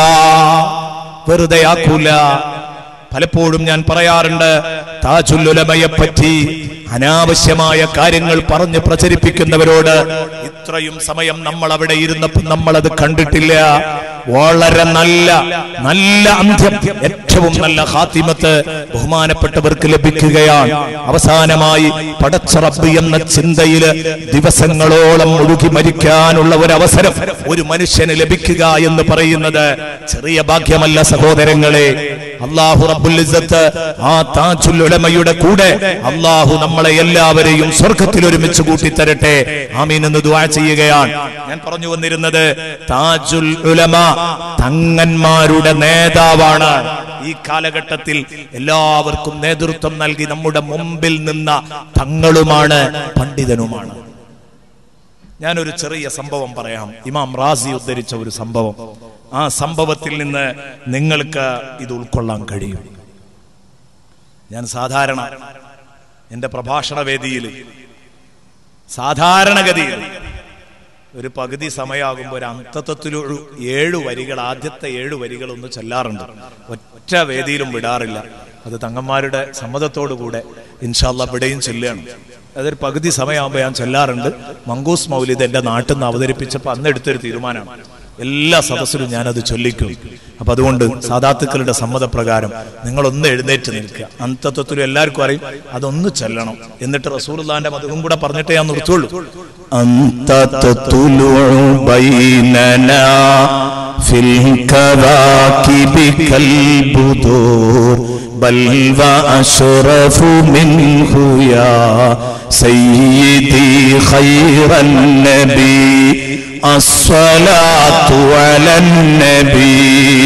വെറുതെയാക്കൂല പലപ്പോഴും ഞാൻ പറയാറുണ്ട് താജുല്ലുലമയെ പറ്റി അനാവശ്യമായ കാര്യങ്ങൾ പറഞ്ഞ് പ്രചരിപ്പിക്കുന്നവരോട് ഇത്രയും സമയം നമ്മൾ അവിടെ ഇരുന്നപ്പോൾ നമ്മൾ അത് കണ്ടിട്ടില്ല വളരെ നല്ല നല്ല അന്ത്യം ഏറ്റവും നല്ല ഹാത്തിമത്ത് ബഹുമാനപ്പെട്ടവർക്ക് ലഭിക്കുകയാണ് അവസാനമായി പടച്ച റബ്ബ് എന്ന ചിന്തയില് ദിവസങ്ങളോളം ഒഴുകി മരിക്കാനുള്ള ഒരു അവസരം ഒരു മനുഷ്യന് ലഭിക്കുക എന്ന് പറയുന്നത് ചെറിയ ഭാഗ്യമല്ല സഹോദരങ്ങളെ അള്ളാഹു റബ്ബുൽ ഇസ്സത്ത് ആ താജുൽ ഉലമയുടെ കൂടെ അള്ളാഹു നമ്മളെ എല്ലാവരെയും സ്വർഗത്തിൽ ഒരുമിച്ച് കൂട്ടിത്തരട്ടെ ആമീൻ എന്ന് ദുആ ചെയ്യുകയാണ് ഞാൻ പറഞ്ഞു വന്നിരുന്നത് താജുൽ ഉലമ തങ്ങന്മാരുടെ നേതാവാണ് ഈ കാലഘട്ടത്തിൽ എല്ലാവർക്കും നേതൃത്വം നൽകി നമ്മുടെ മുമ്പിൽ നിന്ന തങ്ങളുമാണ് പണ്ഡിതനുമാണ് ഞാനൊരു ചെറിയ സംഭവം പറയാം ഇമാം റാസി ഉദ്ധരിച്ച ഒരു സംഭവം ആ സംഭവത്തിൽ നിന്ന് നിങ്ങൾക്ക് ഇത് ഉൾക്കൊള്ളാൻ കഴിയും ഞാൻ സാധാരണ എന്റെ പ്രഭാഷണ വേദിയിൽ സാധാരണഗതിയിൽ ഒരു പകുതി സമയമാകുമ്പോൾ ഒരു അന്തത്വത്തിലൊരു ഏഴു വരികൾ ആദ്യത്തെ ഏഴു വരികൾ ഒന്ന് ചെല്ലാറുണ്ട് ഒറ്റ വേദിയിലും വിടാറില്ല അത് തങ്ങന്മാരുടെ സമ്മതത്തോടു കൂടെ ഇൻഷാല്ല ഇവിടെയും ചെല്ലുകയാണ് അതൊരു പകുതി സമയമാകുമ്പോൾ ഞാൻ ചെല്ലാറുണ്ട് മങ്കൂസ് മൗലിദ് എന്റെ നാട്ടിൽ നിന്ന് അവതരിപ്പിച്ചപ്പോൾ അന്ന് എടുത്തൊരു തീരുമാനമാണ് എല്ലാ സദസ്സിലും ഞാനത് ചൊല്ലിക്കും അപ്പൊ അതുകൊണ്ട് സാധാത്തുക്കളുടെ സമ്മതപ്രകാരം നിങ്ങളൊന്ന് എഴുന്നേറ്റ് നിൽക്കുക അന്തത്വത്തിലും എല്ലാവർക്കും അറിയും അതൊന്ന് ചെല്ലണം എന്നിട്ട് റസൂർലാന്റെ മതവും കൂടെ പറഞ്ഞിട്ടേ ഞാൻ നിർത്തുള്ളൂ أنت تطلع بيننا في الكواكب كالبدور بل وأشرف منه يا سيدي خير النبي الصلاة على النبي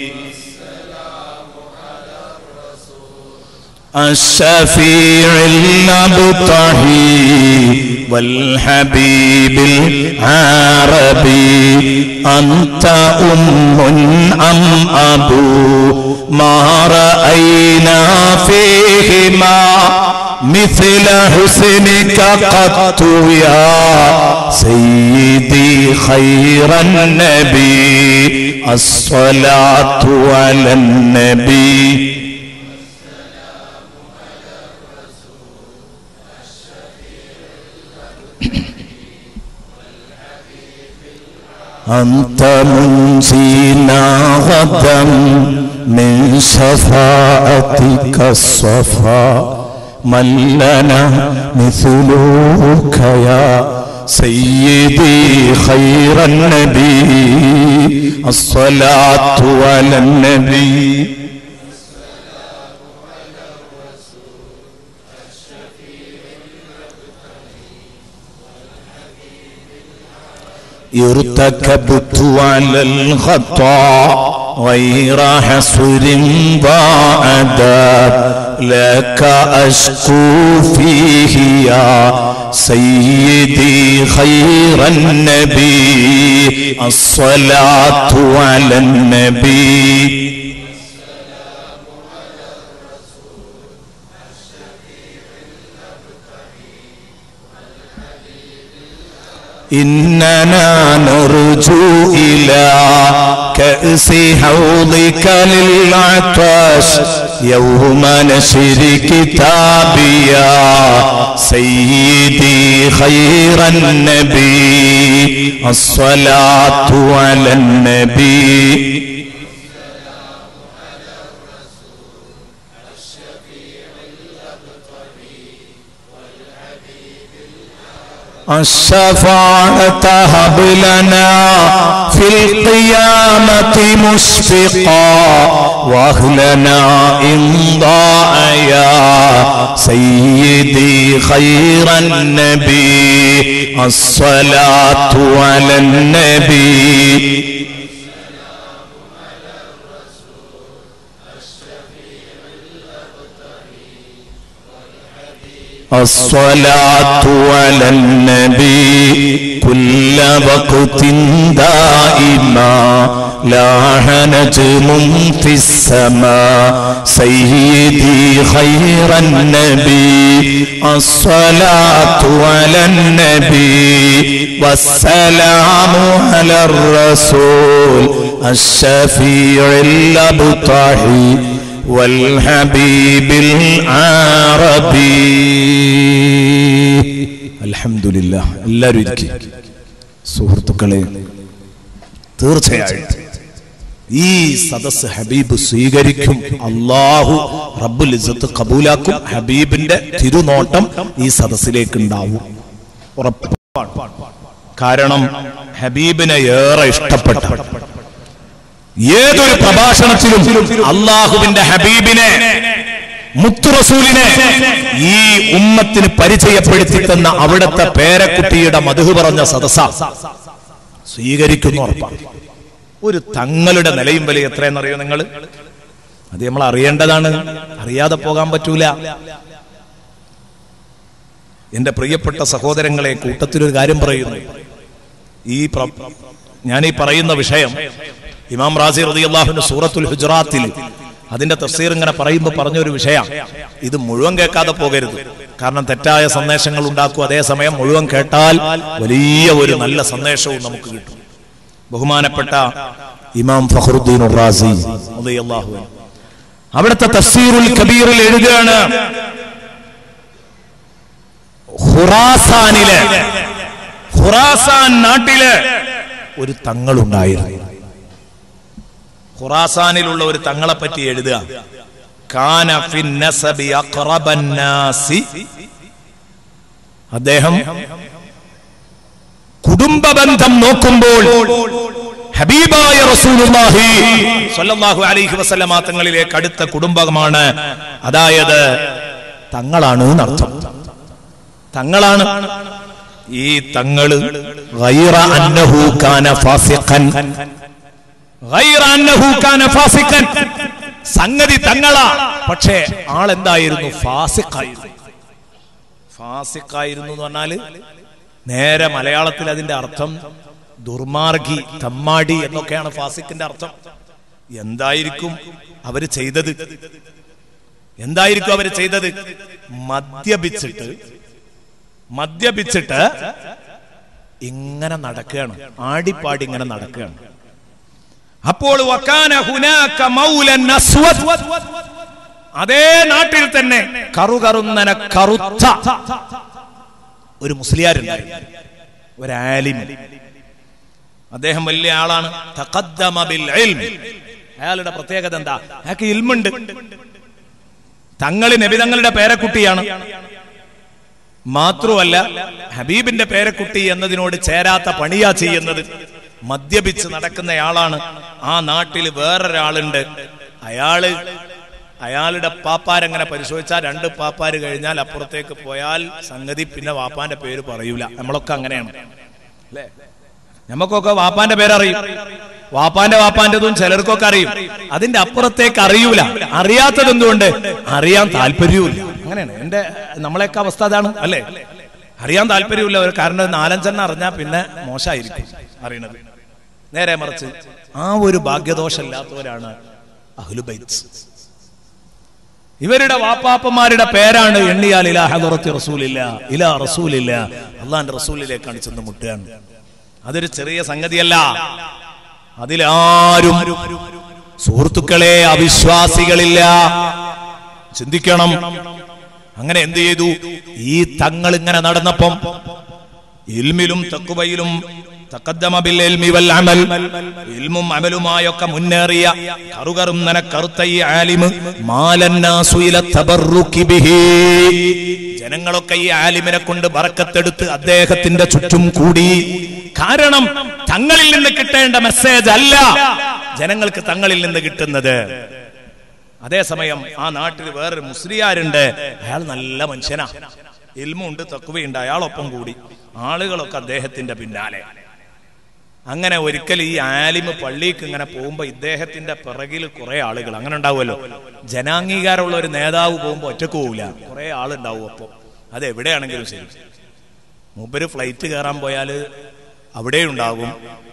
الشفيع الأبطحي والحبيب العربي أنت أم أم أبو ما رأينا فيهما مثل حسنك قط يا سيدي خير النبي الصلاة على النبي أنت منسينا غدا من شفاعتك الصفا من لنا مثلك يا سيدي خير النبي الصلاة على النبي ارتكبت على الخطا غير حصر وعذاب لك أشكو فيه يا سيدي خير النبي الصلاة على النبي إننا نرجو إلى كأس حوضك للعطش يوم نشر كتابي يا سيدي خير النبي الصلاة على النبي الشفاعة هب لنا في القيامة مشفقا واهلنا إن ضاع يا سيدي خير النبي الصلاة على النبي الصلاة على النبي كل وقت دائما لاح نجم في السماء سيدي خير النبي الصلاة على النبي والسلام على الرسول الشفيع الأبطحي والحبيب العربي അൽഹംദുലില്ല എല്ലാവരും ഇരിക്കും സുഹൃത്തുക്കളെ തീർച്ചയായും ഈ സദസ് ഹബീബ് സ്വീകരിക്കും അള്ളാഹു റബ്ബുൽ ഇസ്സത്ത് കബൂലാക്കും ഹബീബിന്റെ തിരുനോട്ടം ഈ സദസ്സിലേക്ക് ഉണ്ടാവും ഉറപ്പാണ് കാരണം ഹബീബിനെ ഏറെ ഇഷ്ടപ്പെട്ട ഏതൊരു പ്രഭാഷണത്തിലും അള്ളാഹുവിന്റെ ഹബീബിനെ മുത്തുറസൂലിനെ ഈ ഉമ്മത്തിന് പരിചയപ്പെടുത്തി തന്ന അവിടുത്തെ പേരക്കുട്ടിയുടെ മധു പറഞ്ഞ സദസ സ്വീകരിക്കുന്നു ഉറപ്പാണ് ഒരു തങ്ങളുടെ നിലയും വില എത്രയെന്നറിയോ നിങ്ങൾ അത് നമ്മൾ അറിയേണ്ടതാണ് അറിയാതെ പോകാൻ പറ്റൂല എന്റെ പ്രിയപ്പെട്ട സഹോദരങ്ങളെ കൂട്ടത്തിലൊരു കാര്യം പറയുന്നു ഈ പ്ര- ഞാൻ ഈ പറയുന്ന വിഷയം ഇമാം റാസി റളിയല്ലാഹുവിന്റെ സൂറത്തുൽ ഹുജറാത്തിൽ അതിന്റെ തഫ്സീർ ഇങ്ങനെ പറയുമ്പോൾ പറഞ്ഞൊരു വിഷയം ഇത് മുഴുവൻ കേൾക്കാതെ പോകരുത് കാരണം തെറ്റായ സന്ദേശങ്ങൾ ഉണ്ടാക്കും അതേസമയം മുഴുവൻ കേട്ടാൽ വലിയ ഒരു നല്ല സന്ദേശവും നമുക്ക് കിട്ടും ബഹുമാനപ്പെട്ട ഇമാം ഫഖറുദ്ദീൻ റാസി റളിയല്ലാഹു അൻഹു അവിടുത്തെ തഫ്സീറുൽ കബീറിൽ എഴുതുകയാണ് ഖുറാസാനിലെ ഖുറാസാൻ നാട്ടില് ഒരു തങ്ങളുണ്ടായിരുന്നു ഖുറാസാനിലുള്ള ഒരു തങ്ങളെ പറ്റി എഴുതുക കാന ഫിൻ നസബി അഖ്റബൻ നാസി അദ്ദേഹം കുടുംബ ബന്ധം നോക്കുമ്പോൾ ഹബീബായ റസൂലുള്ളാഹി സ്വല്ലല്ലാഹു അലൈഹി വസല്ലമ തങ്ങളിലേക്ക് അടുത്ത കുടുംബമാണ് അതായത് തങ്ങളാണ് എന്നർത്ഥം തങ്ങളാണ് ഈ തങ്ങള് ഗൈറ അന്നഹു കാന ഫാസിഖൻ ഗൈറ അന്നഹു കാന ഫാസിഖൻ സംഗതി തങ്ങളാ പക്ഷേ ആളെന്തായിരുന്നു ഫാസിഖായിരുന്നു ഫാസിഖായിരുന്നു എന്ന് പറഞ്ഞാല് നേരെ മലയാളത്തിൽ അതിന്റെ അർത്ഥം ദുർമാർഗി തമ്മാടി എന്നൊക്കെയാണ് ഫാസിഖിന്റെ അർത്ഥം എന്തായിരിക്കും അവര് ചെയ്തത് എന്തായിരിക്കും അവര് ചെയ്തത് മദ്യപിച്ചിട്ട് മദ്യപിച്ചിട്ട് ഇങ്ങനെ നടക്കുകയാണ് ആടിപ്പാടി ഇങ്ങനെ നടക്കുകയാണ് അപ്പോൾ വക്കാന ഹുനാക മൗലൻ അസ്വദ്. അതേ നാട്ടിൽ തന്നെ കറുകറുന്നന കറുത്ത ഒരു മുസ്ലിയാരുണ്ടായിരുന്നു ഒരു ആലിം അദ്ദേഹം വലിയ ആളാണ് തഖദ്ദമ ബിൽ ഇൽം. അയാളുടെ പ്രത്യേകത എന്താ അയാൾക്ക് ഇൽമുണ്ട് തങ്ങളി നബി തങ്ങളുടെ പേരക്കുട്ടിയാണ് മാത്രമല്ല ഹബീബിന്റെ പേരക്കുട്ടി എന്നതിനോട് ചേരാത്ത പണിയാ ചെയ്യുന്നത് മദ്യപിച്ച് നടക്കുന്നയാളാണ് ആ നാട്ടിൽ വേറൊരാളുണ്ട് അയാള് അയാളുടെ പാപ്പാരങ്ങനെ പരിശോധിച്ചാൽ രണ്ട് പാപ്പാര് കഴിഞ്ഞാൽ അപ്പുറത്തേക്ക് പോയാൽ സംഗതി പിന്നെ വാപ്പാന്റെ പേര് പറയൂല നമ്മളൊക്കെ അങ്ങനെയാണ് അല്ലേ നമുക്കൊക്കെ വാപ്പാന്റെ പേരറിയും വാപ്പാന്റെ വാപ്പാന്റെതും ചിലർക്കൊക്കെ അറിയും അതിന്റെ അപ്പുറത്തേക്ക് അറിയൂല അറിയാത്തത് എന്തുകൊണ്ട് അറിയാൻ താല്പര്യവുമില്ല അങ്ങനെയാണ് എന്റെ നമ്മളെയൊക്കെ അവസ്ഥ അതാണ് അല്ലേ അറിയാൻ താല്പര്യമില്ല ഒരു കാരണം ഒരു നാലഞ്ചെണ്ണം അറിഞ്ഞാൽ പിന്നെ മോശമായിരിക്കും അറിയണത് നേരെ മറിച്ച് ആ ഒരു ഭാഗ്യദോഷമില്ലാത്തവരാണ് അഹ്ലുബൈത്ത് ഇവരുടെ വാപ്പാപ്പന്മാരുടെ പേരാണ് എണ്ണിയാൽ ഇലാ ഹദറത്തി റസൂലില്ല ഇലാ റസൂലില്ല അള്ളാന്റെ റസൂലിലേക്കാണ് ചെന്ന് മുട്ടുകയാണ് അതൊരു ചെറിയ സംഗതിയല്ല അതിലാരും സുഹൃത്തുക്കളെ അവിശ്വാസികളില്ല ചിന്തിക്കണം അങ്ങനെ എന്ത് ചെയ്തു ഈ തങ്ങൾ ഇങ്ങനെ നടന്നപ്പം ഇൽമിലും തക്കുവയിലും തഖദ്ദമ ബിൽ ഇൽമി വൽ അമൽ ഇൽമും അമലുമായൊക്കെ മുന്നേറിയ കറുകറും നന കറുത്ത ഈ ആലിമ് മാലന്നാസു ഇല തബറുക്കി ബിഹി ജനങ്ങളൊക്കെ ഈ ആലിമിനെ കൊണ്ട് ബറക്കത്തെടുത്ത് അദ്ദേഹത്തിന്റെ ചുറ്റും കൂടി കാരണം തങ്ങളിൽ നിന്ന് കിട്ടേണ്ട മെസ്സേജ് അല്ല ജനങ്ങൾക്ക് തങ്ങളിൽ നിന്ന് കിട്ടുന്നത് അതേസമയം ആ നാട്ടിൽ വേറൊരു മുസ്ലിയാരുണ്ട് അയാൾ നല്ല മനുഷ്യനാ ഇൽമുണ്ട് തക്കുവയുണ്ട് അയാളൊപ്പം കൂടി ആളുകളൊക്കെ അദ്ദേഹത്തിന്റെ പിന്നാലെ അങ്ങനെ ഒരിക്കൽ ഈ ആലിമ് പള്ളിക്ക് ഇങ്ങനെ പോകുമ്പോ ഇദ്ദേഹത്തിന്റെ പിറകിൽ കുറെ ആളുകൾ അങ്ങനെ ഉണ്ടാവുമല്ലോ ജനാംഗീകാരമുള്ള ഒരു നേതാവ് പോകുമ്പോ ഒറ്റക്ക് പോവില്ല കുറെ ആളുണ്ടാവും അപ്പൊ അത് എവിടെയാണെങ്കിലും ശരി മൂപ്പര് ഫ്ലൈറ്റ് കയറാൻ പോയാൽ അവിടെ ഉണ്ടാകും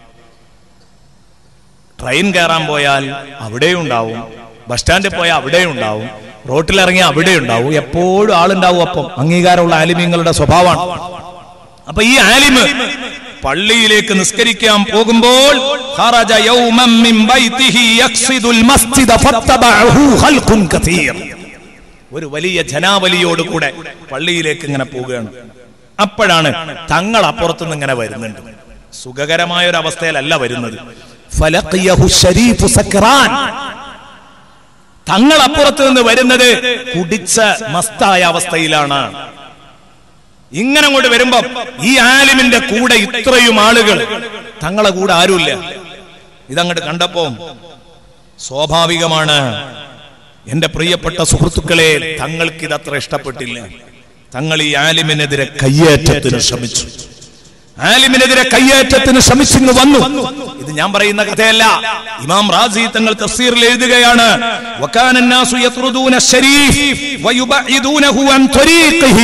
ട്രെയിൻ കയറാൻ പോയാൽ അവിടെയും ഉണ്ടാവും ബസ് സ്റ്റാൻഡിൽ പോയാൽ അവിടെയും ഉണ്ടാവും റോട്ടിലിറങ്ങി അവിടെ ഉണ്ടാവും എപ്പോഴും ആളുണ്ടാവും അപ്പം അംഗീകാരമുള്ള ആലിമ്യങ്ങളുടെ സ്വഭാവമാണ് അപ്പൊ ഈ ആലിമ് പള്ളിയിലേക്ക് നിസ്കരിക്കാൻ പോകുമ്പോൾ ഖറജ യൗമൻ മിൻ ബൈതിഹി യഖ്സിദുൽ മസ്ജിദ ഫത്തബഅഹു ഖൽഖുൻ കതീർ ഒരു വലിയ ജനാവലിയോട് കൂടെ പള്ളിയിലേക്ക് ഇങ്ങനെ പോവുകയാണ് അപ്പോഴാണ് തങ്ങൾ അപ്പുറത്തുനിന്ന് ഇങ്ങനെ വരുന്നുണ്ട് സുഖകരമായ ഒരു അവസ്ഥയിലല്ല വരുന്നത് ഫലഖിയഹു ശരീഫു സക്രാൻ തങ്ങൾ അപ്പുറത്ത് നിന്ന് വരുന്നത് കുടിച്ച മസ്തായ അവസ്ഥയിലാണ് ഇങ്ങനെ അങ്ങോട്ട് വരുമ്പോ ഈ ആലിമിന്റെ കൂടെ ഇത്രയും ആളുകൾ തങ്ങളെ കൂടെ ആരുമില്ല ഇതങ്ങോട്ട് കണ്ടപ്പോ സ്വാഭാവികമാണ് എന്റെ പ്രിയപ്പെട്ട സുഹൃത്തുക്കളെ തങ്ങൾക്ക് ഇതത്ര ഇഷ്ടപ്പെട്ടില്ല തങ്ങൾ ഈ ആലിമിനെതിരെ കയ്യേറ്റത്തിന് ശ്രമിച്ചു ആലിമിനെതിരെ കയ്യേറ്റത്തിന് ശ്രമിച്ചിങ്ങ് വന്നു ഇത് ഞാൻ പറയുന്ന കഥയല്ല ഇമാം റാസി തങ്ങൾ തഫ്സീറിൽ എഴുതുകയാണ് വകാന الناس يطردون الشريف ويبعدونه عن طريقه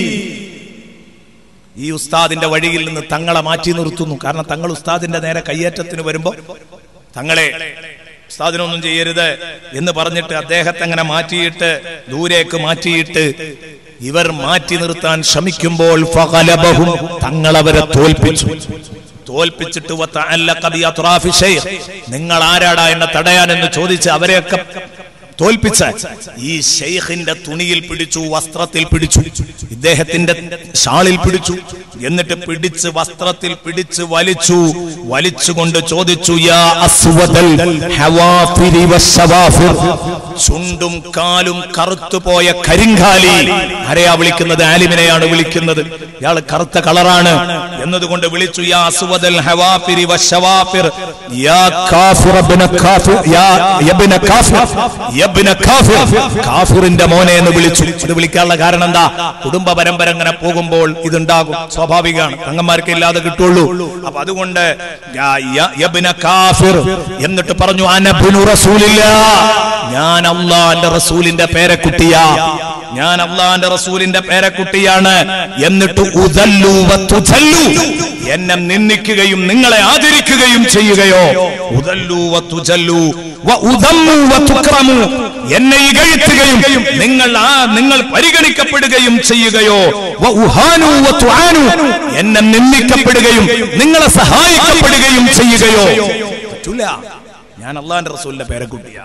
ഈ ഉസ്താദിന്റെ വഴിയിൽ നിന്ന് തങ്ങളെ മാറ്റി നിർത്തുന്നു കാരണം തങ്ങൾ ഉസ്താദിന്റെ നേരെ കയ്യേറ്റത്തിന് വരുമ്പോ തങ്ങളെ ഉസ്താദിനൊന്നും ചെയ്യരുത് എന്ന് പറഞ്ഞിട്ട് അദ്ദേഹത്തെ അങ്ങനെ മാറ്റിയിട്ട് ദൂരേക്ക് മാറ്റിയിട്ട് ഇവർ മാറ്റി നിർത്താൻ ശ്രമിക്കുമ്പോൾ ഫഗലബഹും തങ്ങൾ അവരെ തോൽപ്പിച്ചു തോൽപ്പിച്ചിട്ട് വതഅല്ലഖ ബിഅത്റാഫി ശൈഖ് നിങ്ങൾ ആരാടാ എന്നെ തടയാനെന്ന് ചോദിച്ച് അവരെയൊക്കെ തോൽപ്പിച്ച് ഈ ഷെയ്ഖിന്റെ തുണിയിൽ പിടിച്ചു വസ്ത്രത്തിൽ പിടിച്ചു ഇദ്ദേഹത്തിന്റെ ഷാളിൽ പിടിച്ചു എന്നിട്ട് പിടിച്ച് വസ്ത്രത്തിൽ പിടിച്ച് വലിച്ചു വലിച്ചുകൊണ്ട് ചോദിച്ചു യാ അസ്വദൽ ഹവാഫിരി വശവാഫിർ ചുണ്ടും കാലും കറുത്തുപോയ കരിങ്കാലി ആരെയാ വിളിക്കുന്നത് ആലിമിനെയാണ് വിളിക്കുന്നത് ഇയാൾ കറുത്ത കളറാണ് എന്നതുകൊണ്ട് വിളിച്ചു യാ അസ്വദൽ ഹവാഫിരി വശവാഫിർ യാ കാഫിർ ഇബ്ന കാഫിർ യാ യബ്ന കാഫിർ യബ്ന കാഫിർ കാഫിറിന്റെ മോനെ എന്ന് വിളിച്ചു ഇത് വിളിക്കാനുള്ള കാരണം എന്താ കുടുംബ പരമ്പര അങ്ങനെ പോകുമ്പോൾ ഇതുണ്ടാകും സ്വാഭാവികമാണ് തങ്ങന്മാർക്ക് ഇല്ലാതെ കിട്ടുള്ളൂ അപ്പൊ അതുകൊണ്ട് യാ- യ- യബ്ന കാഫിർ എന്നിട്ട് പറഞ്ഞു അനബിനു റസൂലില്ല ഞാൻ അള്ളാന്റെ റസൂലിന്റെ പേരക്കുട്ടിയാ ഞാൻ അള്ളാന്റെ റസൂലിന്റെ പേരക്കുട്ടിയാണ് എന്നിട്ട് ഉദല്ലു വതുജല്ലു എന്നെ നിന്ദിക്കുകയും നിങ്ങളെ ആദരിക്കുകയും ചെയ്യുകയോ ഉദല്ലു വതുജല്ലു വഉദമ്മു വതുക്രമു എന്നെ ഇകഴ്ത്തുകയും നിങ്ങൾ ആ നിങ്ങൾ പരിഗണിക്കപ്പെടുകയും ചെയ്യുകയോ വഉഹാനു വതുആനു എന്നെ നിന്ദിക്കപ്പെടുകയും നിങ്ങളെ സഹായിക്കപ്പെടുകയും ചെയ്യുകയോ പറ്റൂല ഞാൻ അള്ളാന്റെ റസൂലിന്റെ പേരക്കുട്ടിയാ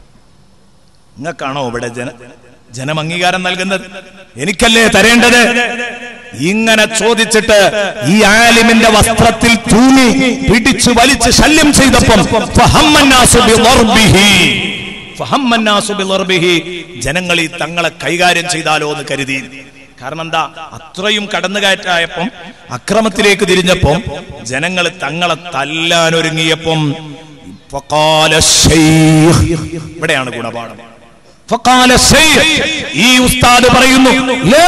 നിങ്ങൾക്കാണോ ഇവിടെ ജന ജനം അംഗീകാരം നൽകുന്നത് എനിക്കല്ലേ തരേണ്ടത് ഇങ്ങനെ ചോദിച്ചിട്ട് ഈ ആലിമിന്റെ വസ്ത്രത്തിൽ തൂങ്ങി പിടിച്ചു വലിച്ച് ശല്യം ചെയ്തപ്പം ഫഹമ്മന്നാസു ബിളർബിഹി. ഫഹമ്മന്നാസു ബിളർബിഹി. ജനങ്ങൾ ഈ തങ്ങളെ കൈകാര്യം ചെയ്താലോ എന്ന് കരുതി കാരണം എന്താ അത്രയും കടന്നുകയറ്റായപ്പം അക്രമത്തിലേക്ക് തിരിഞ്ഞപ്പം ജനങ്ങൾ തങ്ങളെ തല്ലാനൊരുങ്ങിയപ്പം ഫഖാല ശൈഖ്. ഇവിടെയാണ് ഗുണപാഠം ഫഖാല ശൈഖ്. ഈ ഉസ്താദ് പറയുന്നു ലാ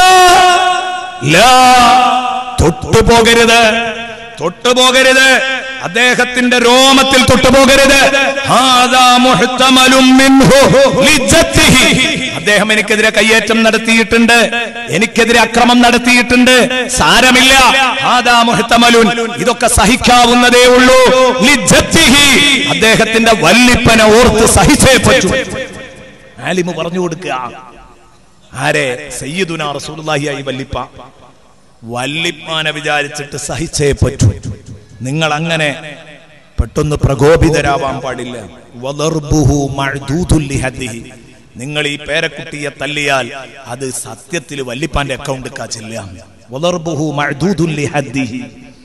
ലാ തൊട്ടുപോകരുത് തൊട്ടുപോകരുത് അദ്ദേഹത്തിന്റെ രോമത്തിൽ തൊട്ടുപോകരുത് ഹാദാ മുഹ്തമലും മിൻഹു ലിജത്തിഹി. അദ്ദേഹം എനിക്കെതിരെ കയ്യേറ്റം നടത്തിയിട്ടുണ്ട് എനിക്കെതിരെ അക്രമം നടത്തിയിട്ടുണ്ട് സാരമില്ല ഹാദാ മുഹ്തമലുൻ ഇതൊക്കെ സഹിക്കാവുന്നതേ ഉള്ളൂ ലിജത്തിഹി. അദ്ദേഹത്തിന്റെ വല്ലിപ്പനെ ഓർത്ത് സഹിച്ചേ പറ്റൂ ആലിമ് പറഞ്ഞു കൊടുക്കുക ആരെ സയ്യിദുന റസൂലുള്ളാഹിയായി വല്ലിപ്പ വല്ലിപ്പാനെ വിചാരിച്ചിട്ട് സഹിച്ചേ പറ്റൂ നിങ്ങൾ അങ്ങനെ പെട്ടെന്ന് പ്രകോപിതരാവാൻ പാടില്ല വദർബുഹു മഅ്ദൂദുൽ ലിഹദ്ദിഹി. നിങ്ങൾ ഈ പേരക്കുട്ടിയെ തല്ലിയാൽ അത് സത്യത്തിൽ വല്ലിപ്പാന്റെ അക്കൗണ്ട് കാച്ചില്ല വദർബുഹു മഅ്ദൂദുൽ ലിഹദ്ദിഹി.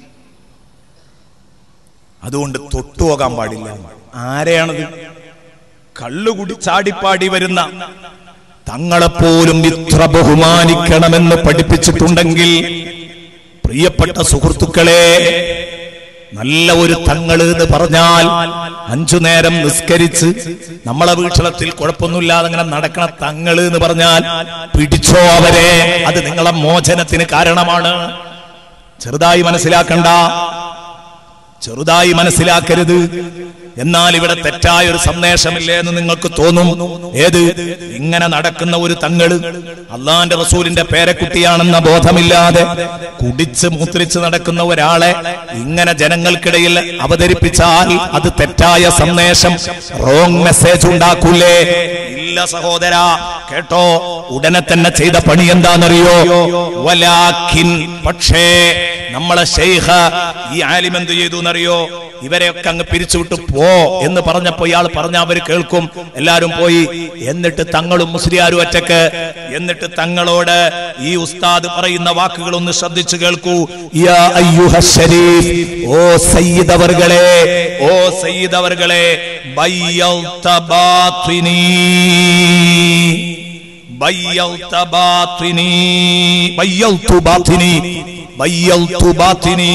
അതുകൊണ്ട് തൊട്ടുപോകാൻ പാടില്ല ആരെയാണത് കള്ളുകുടി ചാടിപ്പാടി വരുന്ന തങ്ങളെപ്പോലും ഇത്ര ബഹുമാനിക്കണമെന്ന് പഠിപ്പിച്ചിട്ടുണ്ടെങ്കിൽ പ്രിയപ്പെട്ട സുഹൃത്തുക്കളെ നല്ല ഒരു തങ്ങള് എന്ന് പറഞ്ഞാൽ അഞ്ചു നേരം നിസ്കരിച്ച് നമ്മളെ വീക്ഷണത്തിൽ കുഴപ്പമൊന്നുമില്ലാതെ അങ്ങനെ നടക്കണ തങ്ങള് എന്ന് പറഞ്ഞാൽ പിടിച്ചോ അവരെ അത് നിങ്ങളെ മോചനത്തിന് കാരണമാണ് ചെറുതായി മനസ്സിലാക്കണ്ട ചെറുതായി മനസ്സിലാക്കരുത് എന്നാൽ ഇവിടെ തെറ്റായ ഒരു സന്ദേശമില്ലേ എന്ന് നിങ്ങൾക്ക് തോന്നും ഏത് ഇങ്ങനെ നടക്കുന്ന ഒരു തങ്ങള് അള്ളാന്റെ റസൂലിന്റെ പേരക്കുട്ടിയാണെന്ന ബോധമില്ലാതെ കുടിച്ച് മൂത്രിച്ച് നടക്കുന്ന ഒരാളെ ഇങ്ങനെ ജനങ്ങൾക്കിടയിൽ അവതരിപ്പിച്ചാൽ അത് തെറ്റായ സന്ദേശം റോങ് മെസ്സേജ് ഉണ്ടാക്കൂലേ ഇല്ല സഹോദര കേട്ടോ ഉടനെ തന്നെ ചെയ്ത പണി എന്താണെന്നറിയോ വലാഖിൻ പക്ഷേ നമ്മളെ ഷെയ്ഖ് ഈ ആലിം എന്ത് ചെയ്തു എന്നറിയോ ഇവരെയൊക്കെ അങ്ങ് പിരിച്ചുവിട്ട് പോ പോ എന്ന് പറഞ്ഞപ്പോ ഇയാൾ പറഞ്ഞ അവര് കേൾക്കും എല്ലാരും പോയി എന്നിട്ട് തങ്ങളും മുസ്ലിയാരും ഒറ്റക്ക് എന്നിട്ട് തങ്ങളോട് ഈ ഉസ്താദ് പറയുന്ന വാക്കുകൾ ഒന്ന് ശ്രദ്ധിച്ചു കേൾക്കൂ യാ അയ്യുഹ ശരീഫ് ഓ സയ്യിദ് അവർകളെ ഓ സയ്യിദ് അവർകളെ ബയ്യൗത ബാത്വിനീ بيضت باطني بيضت باطني بيضت باطني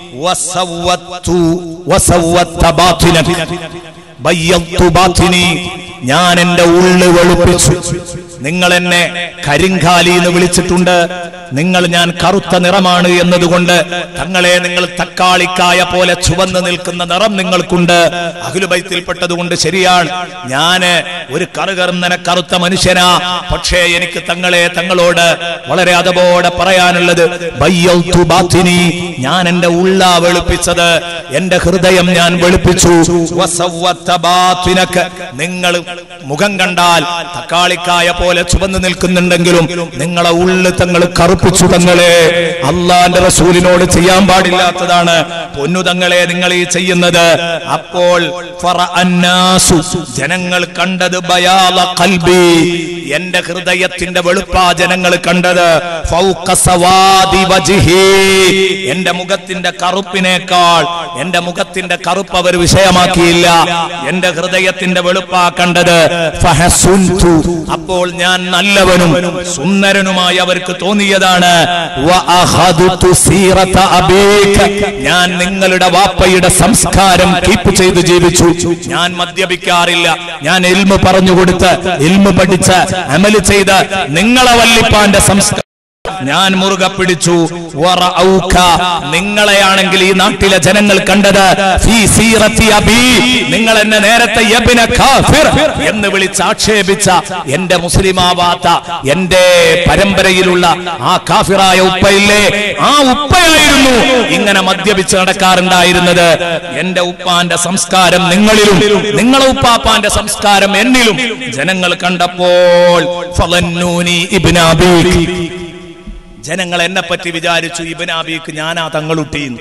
وسوت وسوت باطنك بيضت باطني ഞാൻ എന്റെ ഉള്ളു വെളുപ്പിച്ചു നിങ്ങൾ എന്നെ കരിങ്കാലി എന്ന് വിളിച്ചിട്ടുണ്ട് നിങ്ങൾ ഞാൻ കറുത്ത നിറമാണ് എന്നതുകൊണ്ട് തങ്ങളെ നിങ്ങൾ തക്കാളിക്കായ പോലെ ചുവന്ന് നിൽക്കുന്ന നിറം നിങ്ങൾക്കുണ്ട് അഖിലുബൈത്തിൽപ്പെട്ടതുകൊണ്ട് ശരിയാണ് ഞാന് ഒരു കറുകറുന്നനെ കറുത്ത മനുഷ്യനാ പക്ഷേ എനിക്ക് തങ്ങളെ തങ്ങളോട് വളരെ അതപോടെ പറയാനുള്ളത് ബയ്യൗതു ബാത്തിനി ഞാൻ എന്റെ ഉള്ള വെളുപ്പിച്ചത് എന്റെ ഹൃദയം ഞാൻ വെളുപ്പിച്ചു വസവ്വത്ത ബാത്തിനക്ക് നിങ്ങൾ മുഖം കണ്ടാൽ തക്കാളിക്കായ പോലെ ചുവന്ന് നിൽക്കുന്നുണ്ടെങ്കിലും നിങ്ങളെ ഉള്ളു തങ്ങൾ കറുപ്പിച്ചു തങ്ങളെ അള്ളാന്റെ റസൂലിനോട് ചെയ്യാൻ പാടില്ലാത്തതാണ് പൊന്നു തങ്ങളെ നിങ്ങൾ ഈ ചെയ്യുന്നത് അപ്പോൾ ഫറ അന്നാസു ജനങ്ങൾ കണ്ടത് ബയാല കൽബി എന്റെ ഹൃദയത്തിന്റെ വെളുപ്പാ ജനങ്ങൾ കണ്ടത് ഫൗക സവാദി വജ്ഹി. എന്റെ മുഖത്തിന്റെ കറുപ്പിനേക്കാൾ എന്റെ മുഖത്തിന്റെ കറുപ്പ് അവർ വിഷയമാക്കിയില്ല എന്റെ ഹൃദയത്തിന്റെ വെളുപ്പാ കണ്ടത് ഫഹസുൻതു. അപ്പോൾ ഞാൻ നല്ലവനും സുന്ദരനുമായി അവർക്ക് തോന്നിയതാണ് വഅഖദുതു സീറത അബീക. ഞാൻ നിങ്ങളുടെ വാപ്പയുടെ സംസ്കാരം കീപ്പ് ചെയ്ത് ജീവിച്ചു ഞാൻ മദ്യപിക്കാറില്ല ഞാൻ ഇൽമ പറഞ്ഞു കൊടുത്ത് ഇൽമ പഠിച്ച് അമല് ചെയ്ത് നിങ്ങളെ വല്ലിപ്പാന്റെ സംസ്കാരം ഞാൻ മുറുകെ പിടിച്ചു വറഔക. നിങ്ങളെയാണെങ്കിൽ ഈ നാട്ടിലെ ജനങ്ങൾ കണ്ടത് ഫീ സീറത്തി അബീ. നിങ്ങൾ എന്നെ നേരത്തെ യബ്ന കാഫിർ എന്ന് വിളിച്ച് ആക്ഷേപിച്ച എന്റെ മുസ്ലിമാവാത്ത എന്റെ പരമ്പരയിലുള്ള ആ കാഫിറായ ഉപ്പയില്ലേ ആ ഉപ്പയായിരുന്നു ഇങ്ങനെ മദ്യപിച്ച് നടക്കാറുണ്ടായിരുന്നത് എന്റെ ഉപ്പാന്റെ സംസ്കാരം നിങ്ങളിലും നിങ്ങളെ ഉപ്പാപ്പാന്റെ സംസ്കാരം എന്നിലും ജനങ്ങൾ കണ്ടപ്പോൾ ഫളന്നൂനി ഇബ്ന അബീക് ജനങ്ങൾ എന്നെ പറ്റി വിചാരിച്ചു ഇബനാബീക്ക് ഞാനാ തങ്ങളുട്ടീന്ന്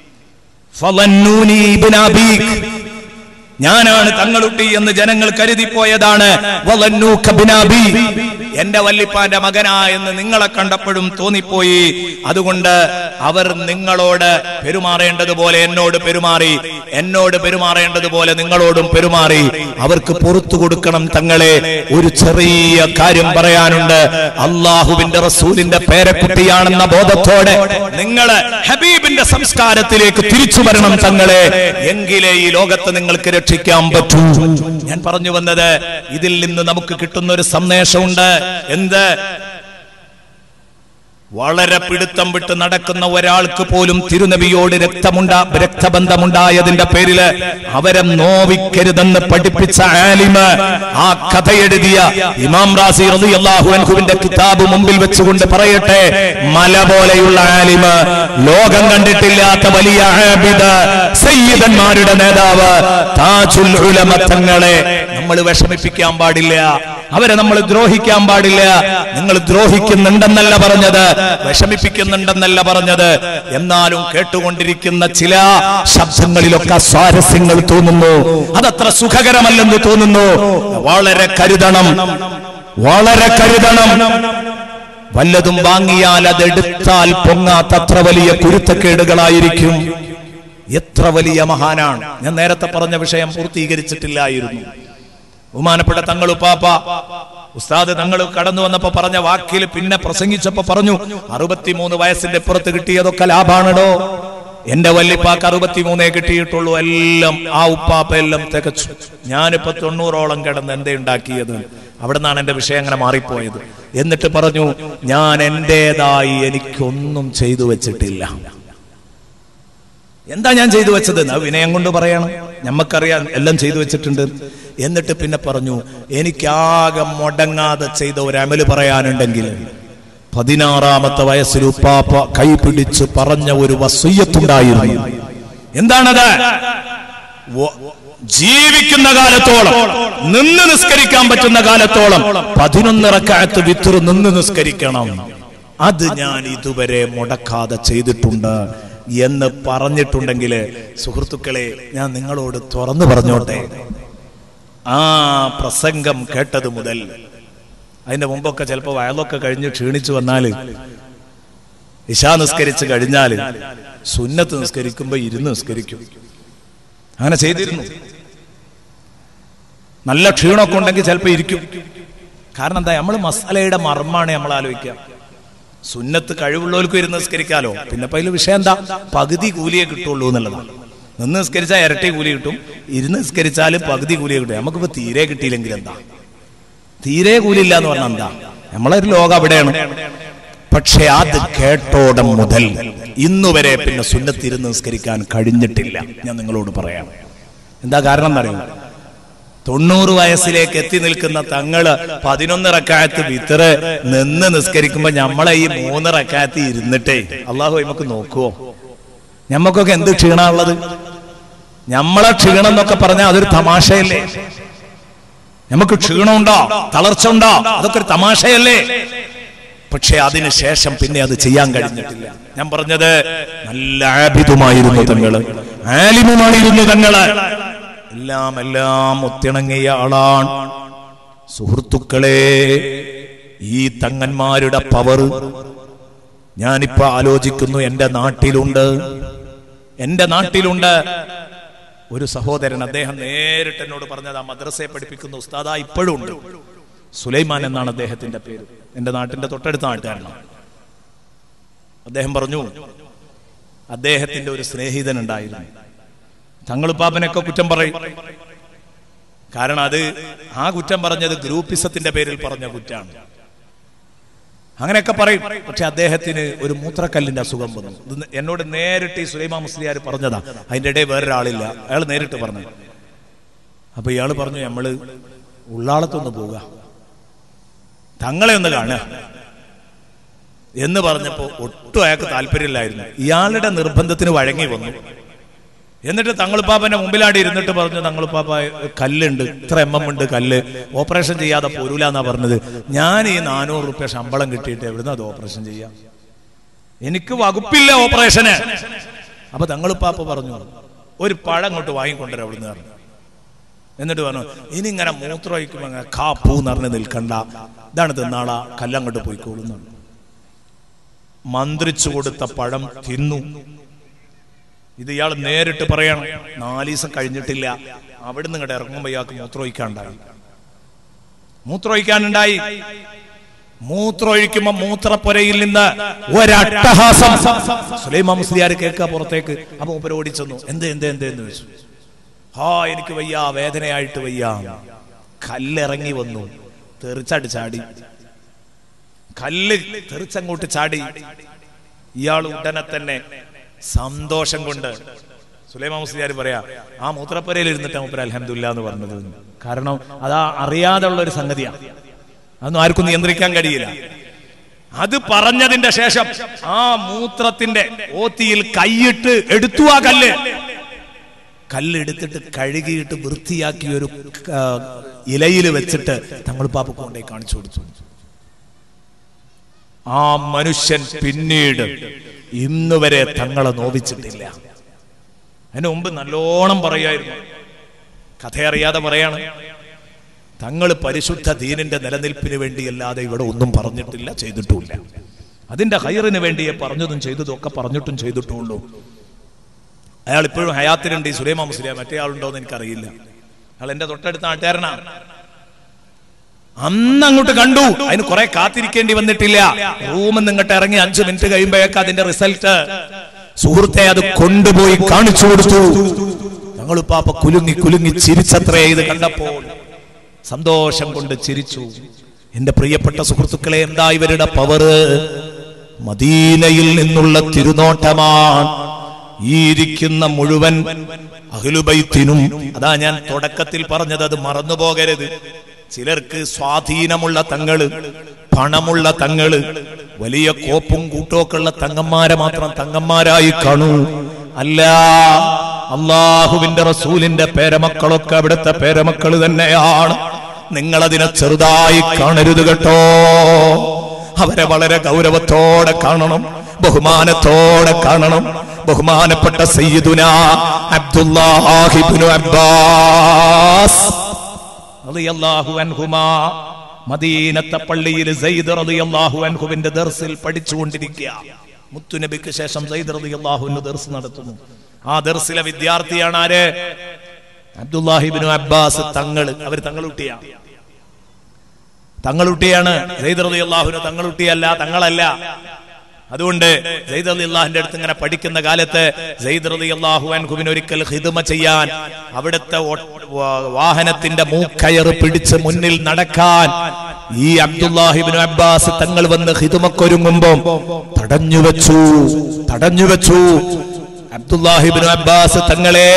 ഫളന്നൂനി ഇബ്നാബീക്. ഞാനാണ് തങ്ങളുട്ടി എന്ന് ജനങ്ങൾ കരുതിപ്പോയതാണ് വളന്നൂക ബിനാബി. എന്റെ വല്ലിപ്പാന്റെ മകനാ എന്ന് നിങ്ങളെ കണ്ടപ്പോഴും തോന്നിപ്പോയി അതുകൊണ്ട് അവർ നിങ്ങളോട് പെരുമാറേണ്ടതുപോലെ എന്നോട് പെരുമാറി എന്നോട് പെരുമാറേണ്ടതുപോലെ നിങ്ങളോടും പെരുമാറി അവർക്ക് പുറത്തു കൊടുക്കണം തങ്ങളെ ഒരു ചെറിയ കാര്യം പറയാനുണ്ട് അള്ളാഹുവിന്റെ റസൂലിന്റെ പേരക്കുട്ടിയാണെന്ന ബോധത്തോടെ നിങ്ങള് ഹബീബിന്റെ സംസ്കാരത്തിലേക്ക് തിരിച്ചു വരണം തങ്ങളെ എങ്കിലേ ഈ ലോകത്ത് നിങ്ങൾക്ക് രക്ഷിക്കാൻ പറ്റൂ ഞാൻ പറഞ്ഞു വന്നത് ഇതിൽ നിന്ന് നമുക്ക് കിട്ടുന്ന ഒരു സന്ദേശമുണ്ട് എന്ത് വളരെ പിടുത്തം വിട്ട് നടക്കുന്ന ഒരാൾക്ക് പോലും തിരുനബിയോട് രക്തമുണ്ടാ രക്തബന്ധമുണ്ടായതിന്റെ പേരില് അവരെ നോവിക്കരുതെന്ന് പഠിപ്പിച്ച ആലിമ് ആ കഥ എഴുതിയ ഇമാം റാസി റളിയല്ലാഹു അൻഹുവിന്റെ കിതാബ് മുമ്പിൽ വെച്ചുകൊണ്ട് പറയട്ടെ മല പോലെയുള്ള ആലിമ് ലോകം കണ്ടിട്ടില്ലാത്ത വലിയ ആബിദ് സയ്യിദന്മാരുടെ നേതാവ് താജുൽ ഉലമ തങ്ങളെ നമ്മൾ വിഷമിപ്പിക്കാൻ പാടില്ല അവരെ നമ്മൾ ദ്രോഹിക്കാൻ പാടില്ല നിങ്ങൾ ദ്രോഹിക്കുന്നുണ്ടെന്നല്ല പറഞ്ഞത് വിഷമിപ്പിക്കുന്നുണ്ടെന്നല്ല പറഞ്ഞത് എന്നാലും കേട്ടുകൊണ്ടിരിക്കുന്ന ചില ശബ്ദങ്ങളിലൊക്കെ സ്വാരസ്യങ്ങൾ തോന്നുന്നു അതത്ര സുഖകരമല്ലെന്ന് തോന്നുന്നു വളരെ കരുതണം വളരെ കരുതണം വല്ലതും വാങ്ങിയാൽ അതെടുത്താൽ പൊങ്ങാത്തത്ര വലിയ കുരുത്തക്കേടുകളായിരിക്കും എത്ര വലിയ മഹാനാണ് ഞാൻ നേരത്തെ പറഞ്ഞ വിഷയം പൂർത്തീകരിച്ചിട്ടില്ലായിരുന്നു ബഹുമാനപ്പെട്ട തങ്ങൾ ഉപ്പാപ്പ ഉസ്താദ് തങ്ങൾ കടന്നു വന്നപ്പോ പറഞ്ഞ വാക്കിൽ പിന്നെ പ്രസംഗിച്ചപ്പോ പറഞ്ഞു അറുപത്തിമൂന്ന് വയസ്സിന്റെ പുറത്ത് കിട്ടിയതൊക്കെ ലാഭാണടോ എന്റെ വല്ലിപ്പാക്ക് അറുപത്തിമൂന്നേ കിട്ടിയിട്ടുള്ളൂ എല്ലാം ആ ഉപ്പാപ്പ എല്ലാം തികച്ചു ഞാനിപ്പോ തൊണ്ണൂറോളം കിടന്ന് എന്തേ ഉണ്ടാക്കിയത് അവിടെ നിന്നാണ് എന്റെ വിഷയം അങ്ങനെ മാറിപ്പോയത് എന്നിട്ട് പറഞ്ഞു ഞാൻ എന്റേതായി എനിക്കൊന്നും ചെയ്തു വെച്ചിട്ടില്ല എന്താ ഞാൻ ചെയ്തു വെച്ചത് എന്ന് വിനയം കൊണ്ട് പറയണം ഞമ്മക്കറിയാം എല്ലാം ചെയ്തു വെച്ചിട്ടുണ്ട് എന്നിട്ട് പിന്നെ പറഞ്ഞു എനിക്കാകെ മുടങ്ങാതെ ചെയ്ത ഒരു അമല് പറയാനുണ്ടെങ്കിൽ പതിനാറാമത്തെ വയസ്സിൽ ഉപ്പാപ്പ കൈപിടിച്ച് പറഞ്ഞ ഒരു വസയ്യത്തുണ്ടായിരുന്നു എന്താണത് വ- ജീവിക്കുന്ന കാലത്തോളം നിന്ന് നിസ്കരിക്കാൻ പറ്റുന്ന കാലത്തോളം പതിനൊന്നിറക്കാലത്ത് വിത്തുറ് നിന്ന് നിസ്കരിക്കണം അത് ഞാൻ ഇതുവരെ മുടക്കാതെ ചെയ്തിട്ടുണ്ട് എന്ന് പറഞ്ഞിട്ടുണ്ടെങ്കിൽ സുഹൃത്തുക്കളെ ഞാൻ നിങ്ങളോട് തുറന്നു പറഞ്ഞോട്ടെ ആ പ്രസംഗം കേട്ടത് മുതൽ അതിന്റെ മുമ്പൊക്കെ ചിലപ്പോൾ വയലൊക്കെ കഴിഞ്ഞ് ക്ഷീണിച്ചു വന്നാൽ ഇശാ നിസ്കരിച്ച് കഴിഞ്ഞാൽ സുന്നത്ത് നിസ്കരിക്കുമ്പോ ഇരുന്ന് നിസ്കരിക്കും അങ്ങനെ ചെയ്തിരുന്നു നല്ല ക്ഷീണമൊക്കെ ഉണ്ടെങ്കിൽ ചിലപ്പോൾ ഇരിക്കും കാരണം എന്താ നമ്മൾ മസാലയുടെ മർമ്മാണ് നമ്മൾ ആലോചിക്കുക സുന്നത്ത് കഴിവുള്ളവർക്കും ഇരുന്ന് നിസ്കരിക്കാലോ പിന്നെ ഇപ്പൊ അതിൽ വിഷയം എന്താ പകുതി കൂലിയെ കിട്ടുള്ളൂ എന്നുള്ളതാണ് നിന്ന് നിസ്കരിച്ചാൽ ഇരട്ടി കൂലി കിട്ടും ഇരുന്ന് നിസ്കരിച്ചാൽ പകുതി കൂലിയെ കിട്ടും നമുക്കിപ്പോ തീരെ കിട്ടിയില്ലെങ്കിൽ എന്താ തീരെ കൂലിയില്ല എന്ന് പറഞ്ഞാൽ എന്താ നമ്മളൊരു ലോകം അവിടെയാണ് പക്ഷെ അത് കേട്ടോടം മുതൽ ഇന്നുവരെ പിന്നെ സുന്നത്തിരുന്ന് നിസ്കരിക്കാൻ കഴിഞ്ഞിട്ടില്ല ഞാൻ നിങ്ങളോട് പറയാം എന്താ കാരണം എന്നറിയോ തൊണ്ണൂറ് വയസ്സിലേക്ക് എത്തി നിൽക്കുന്ന തങ്ങള് പതിനൊന്ന് റക്കായത്ത് വിത്തറ് നിന്ന് നിസ്കരിക്കുമ്പോ നമ്മളെ ഈ മൂന്ന് റക്കായത്ത് ഇരുന്നിട്ടേ അള്ളാഹു നമുക്ക് നോക്കുവോ ഞമ്മക്കൊക്കെ എന്ത് ക്ഷീണമുള്ളത് ഞമ്മളെ ക്ഷീണം എന്നൊക്കെ പറഞ്ഞാൽ അതൊരു തമാശയല്ലേ നമുക്ക് ക്ഷീണമുണ്ടോ തളർച്ച ഉണ്ടോ അതൊക്കെ ഒരു തമാശയല്ലേ പക്ഷെ അതിന് ശേഷം പിന്നെ അത് ചെയ്യാൻ കഴിഞ്ഞിട്ടില്ല ഞാൻ പറഞ്ഞത് നല്ല ആബിതുമായിരുന്നു തങ്ങള് ആലിമുമായിരുന്നു തങ്ങള് എല്ലാം എല്ലാം ഒത്തിണങ്ങിയ ആളാണ് സുഹൃത്തുക്കളെ ഈ തങ്ങന്മാരുടെ പവർ ഞാനിപ്പോ ആലോചിക്കുന്നു എന്റെ നാട്ടിലുണ്ട് എന്റെ നാട്ടിലുണ്ട് ഒരു സഹോദരൻ അദ്ദേഹം നേരിട്ട് എന്നോട് പറഞ്ഞത് ആ മദ്രസയെ പഠിപ്പിക്കുന്ന ഉസ്താദ ഇപ്പോഴും ഉണ്ട് സുലൈമാൻ എന്നാണ് അദ്ദേഹത്തിന്റെ പേര് എന്റെ നാട്ടിന്റെ തൊട്ടടുത്ത നാട്ടുകാരനാണ് അദ്ദേഹം പറഞ്ഞു അദ്ദേഹത്തിന്റെ ഒരു സ്നേഹിതൻ ഉണ്ടായിരുന്നു തങ്ങളുപ്പാപ്പനൊക്കെ കുറ്റം പറയും കാരണം അത് ആ കുറ്റം പറഞ്ഞത് ഗ്രൂപ്പിസത്തിന്റെ പേരിൽ പറഞ്ഞ കുറ്റാണ് അങ്ങനെയൊക്കെ പറയും പക്ഷെ അദ്ദേഹത്തിന് ഒരു മൂത്രക്കല്ലിന്റെ അസുഖം വന്നു ഇത് എന്നോട് നേരിട്ട് ഈ സുലൈമാ മുസ്ലിയാർ പറഞ്ഞതാ അതിന്റെ ഇടയിൽ വേറൊരാളില്ല അയാൾ നേരിട്ട് പറഞ്ഞു അപ്പൊ ഇയാൾ പറഞ്ഞു നമ്മള് ഉള്ളാളത്തൊന്ന് പോവുക തങ്ങളെ ഒന്ന് കാണുക എന്ന് പറഞ്ഞപ്പോ ഒട്ടും അയാൾക്ക് താല്പര്യമില്ലായിരുന്നു ഇയാളുടെ നിർബന്ധത്തിന് വഴങ്ങി വന്നു എന്നിട്ട് തങ്ങളുപ്പാപ്പന്റെ മുമ്പിലാടി ഇരുന്നിട്ട് പറഞ്ഞു തങ്ങളുപ്പാപ്പ കല്ലുണ്ട് ഇത്ര എം എം ഉണ്ട് കല്ല് ഓപ്പറേഷൻ ചെയ്യാതെ പോരൂല എന്നാ പറഞ്ഞത് ഞാൻ ഈ നാനൂറ് റുപ്യ ശമ്പളം കിട്ടിയിട്ട് എവിടുന്ന് അത് ഓപ്പറേഷൻ ചെയ്യാം എനിക്ക് വകുപ്പില്ല ഓപ്പറേഷന് അപ്പൊ തങ്ങളുപ്പാപ്പ പറഞ്ഞു ഒരു പഴം അങ്ങോട്ട് വാങ്ങിക്കൊണ്ടുവരാം അവിടുന്ന് പറഞ്ഞു എന്നിട്ട് പറഞ്ഞു ഇനി ഇങ്ങനെ മൂത്രമൊഴിക്കുമ്പോ അങ്ങനെ കാ പൂ നിറഞ്ഞ് നിൽക്കണ്ട ഇതാണ് തിന്നാളാ കല്ലങ്ങോട്ട് പോയിക്കോളുന്നു മന്ത്രിച്ചു കൊടുത്ത പഴം തിന്നു ഇത് ഇയാൾ നേരിട്ട് പറയണം നാല് ദിവസം കഴിഞ്ഞിട്ടില്ല അവിടുന്ന് ഇങ്ങോട്ട് ഇറങ്ങുമ്പോ ഇയാൾക്ക് മൂത്രമൊഴിക്കാണ്ടായി മൂത്രമൊഴിക്കാനുണ്ടായി മൂത്രമൊഴിക്കുമ്പോ മൂത്രപ്പുരയിൽ നിന്ന് ഒരട്ടഹാസം സുലൈമാ മുസ്ലിയാർ കേൾക്കുക പുറത്തേക്ക് അപ്പൊ മൂപ്പര് ഓടിച്ചെന്നു എന്ത് എന്ത് എന്ത് എന്ന് വെച്ചു ഹാ എനിക്ക് വയ്യ വേദനയായിട്ട് വയ്യ കല്ലിറങ്ങി വന്നു തെറിച്ചാടി ചാടി കല്ല് തെറിച്ചങ്ങോട്ട് ചാടി ഇയാൾ ഉടനെ തന്നെ സന്തോഷം കൊണ്ട് സുലൈമാ മുസ്ലിയാർ പറയാ ആ മൂത്രപ്പുരയിൽ ഇരുന്നിട്ട് മൂപ്പര അലഹമില്ല എന്ന് പറഞ്ഞത് കാരണം അതാ അറിയാതെ ഉള്ള ഒരു സംഗതിയാണ് അതൊന്നും ആർക്കും നിയന്ത്രിക്കാൻ കഴിയില്ല അത് പറഞ്ഞതിന്റെ ശേഷം ആ മൂത്രത്തിന്റെ ഓത്തിയിൽ കൈയിട്ട് എടുത്തു ആ കല്ല് കല്ലെടുത്തിട്ട് കഴുകിയിട്ട് വൃത്തിയാക്കി ഒരു ഇലയിൽ വെച്ചിട്ട് തങ്ങൾ പാപ്പ കൊണ്ടേ കാണിച്ചു കൊടുത്തു ആ മനുഷ്യൻ പിന്നീട് ഇന്ന് വരെ തങ്ങളെ നോവിച്ചിട്ടില്ല അതിന് മുമ്പ് നല്ലോണം പറയായിരുന്നു കഥയറിയാതെ പറയാണ് തങ്ങൾ പരിശുദ്ധ ദീനിന്റെ നിലനിൽപ്പിന് വേണ്ടി അല്ലാതെ ഇവിടെ ഒന്നും പറഞ്ഞിട്ടില്ല ചെയ്തിട്ടുമില്ല അതിന്റെ ഹൈറിന് വേണ്ടിയേ പറഞ്ഞതും ചെയ്തതും ഒക്കെ പറഞ്ഞിട്ടും ചെയ്തിട്ടുള്ളൂ അയാൾ ഇപ്പോഴും ഹയാത്തിലുണ്ട് ഈ സുലൈമാ മുസ്ലിം മറ്റേ ആളുണ്ടോ എന്ന് എനിക്കറിയില്ല അയാൾ എന്റെ തൊട്ടടുത്ത നാട്ടുകാരനാണ് അന്ന് അങ്ങോട്ട് കണ്ടു അതിന് കുറെ കാത്തിരിക്കേണ്ടി വന്നിട്ടില്ല റൂമിൽ നിങ്ങട്ട് ഇറങ്ങി അഞ്ചു മിനിറ്റ് കഴിയുമ്പോഴേക്ക് അതിന്റെ റിസൾട്ട് സുഹൃത്തെ അത് കൊണ്ടുപോയി കാണിച്ചു കൊടുത്തു ഞങ്ങൾ പാപ്പ കുലുങ്ങി കുലുങ്ങി ചിരിച്ചത്രേ ഇത് കണ്ടപ്പോൾ സന്തോഷം കൊണ്ട് ചിരിച്ചു എന്റെ പ്രിയപ്പെട്ട സുഹൃത്തുക്കളെ എന്താ ഇവരുടെ പവറ് മദീനയിൽ നിന്നുള്ള തിരുനോട്ടമാണ് ഈ ഇരിക്കുന്ന മുഴുവൻ അഖിലുബൈത്തിനും അതാ ഞാൻ തുടക്കത്തിൽ പറഞ്ഞത് അത് മറന്നുപോകരുത് ചിലർക്ക് സ്വാധീനമുള്ള തങ്ങള് പണമുള്ള തങ്ങള് വലിയ കോപ്പും കൂട്ടമൊക്കെ ഉള്ള തങ്ങന്മാരെ മാത്രം തങ്ങന്മാരായി കാണൂ അല്ല അള്ളാഹുവിന്റെ റസൂലിന്റെ പേരമക്കളൊക്കെ അവിടുത്തെ പേരമക്കൾ തന്നെയാണ് നിങ്ങളതിനെ ചെറുതായി കാണരുത് കേട്ടോ അവരെ വളരെ ഗൗരവത്തോടെ കാണണം ബഹുമാനത്തോടെ കാണണം ബഹുമാനപ്പെട്ട സയ്യിദുന അബ്ദുല്ലാഹിബ്നു അബ്ബാസ് റളിയല്ലാഹു അൻഹുമാ മദീനത്തെ പള്ളിയിൽ സെയ്ദ് റളിയല്ലാഹു അൻഹുവിന്റെ ദർസിൽ പഠിച്ചുകൊണ്ടിരിക്കുക മുത്തുനബിക്ക് ശേഷം സെയ്ദ് റളിയല്ലാഹു ദർസ് നടത്തുന്നു ആ ദർസിലെ വിദ്യാർത്ഥിയാണ് ആര് അബ്ദുല്ലാഹിബ്നു അബ്ബാസ് തങ്ങള് അവർ തങ്ങളുട്ടിയാ തങ്ങളുട്ടിയാണ് സെയ്ദ് റളിയല്ലാഹുവിന് തങ്ങളുട്ടിയല്ല തങ്ങളല്ല അതുകൊണ്ട് സെയ്ദ് അലി അള്ളാഹിന്റെ അടുത്ത് ഇങ്ങനെ പഠിക്കുന്ന കാലത്ത് സെയ്ദ് റലി അള്ളാഹു അൻഹുവിന് ഒരിക്കൽ ഹിദമ ചെയ്യാൻ അവിടുത്തെ ഒ- വാ- വാഹനത്തിന്റെ മൂക്കയറ് പിടിച്ച് മുന്നിൽ നടക്കാൻ ഈ അബ്ദുല്ലാഹിബിന് അബ്ബാസ് തങ്ങൾ വന്ന് ഹിദുമക്കൊരുങ്ങുമ്പോ തടഞ്ഞു വെച്ചു തടഞ്ഞു വെച്ചു അബ്ദുല്ലാഹിബിന് അബ്ബാസ് തങ്ങളെ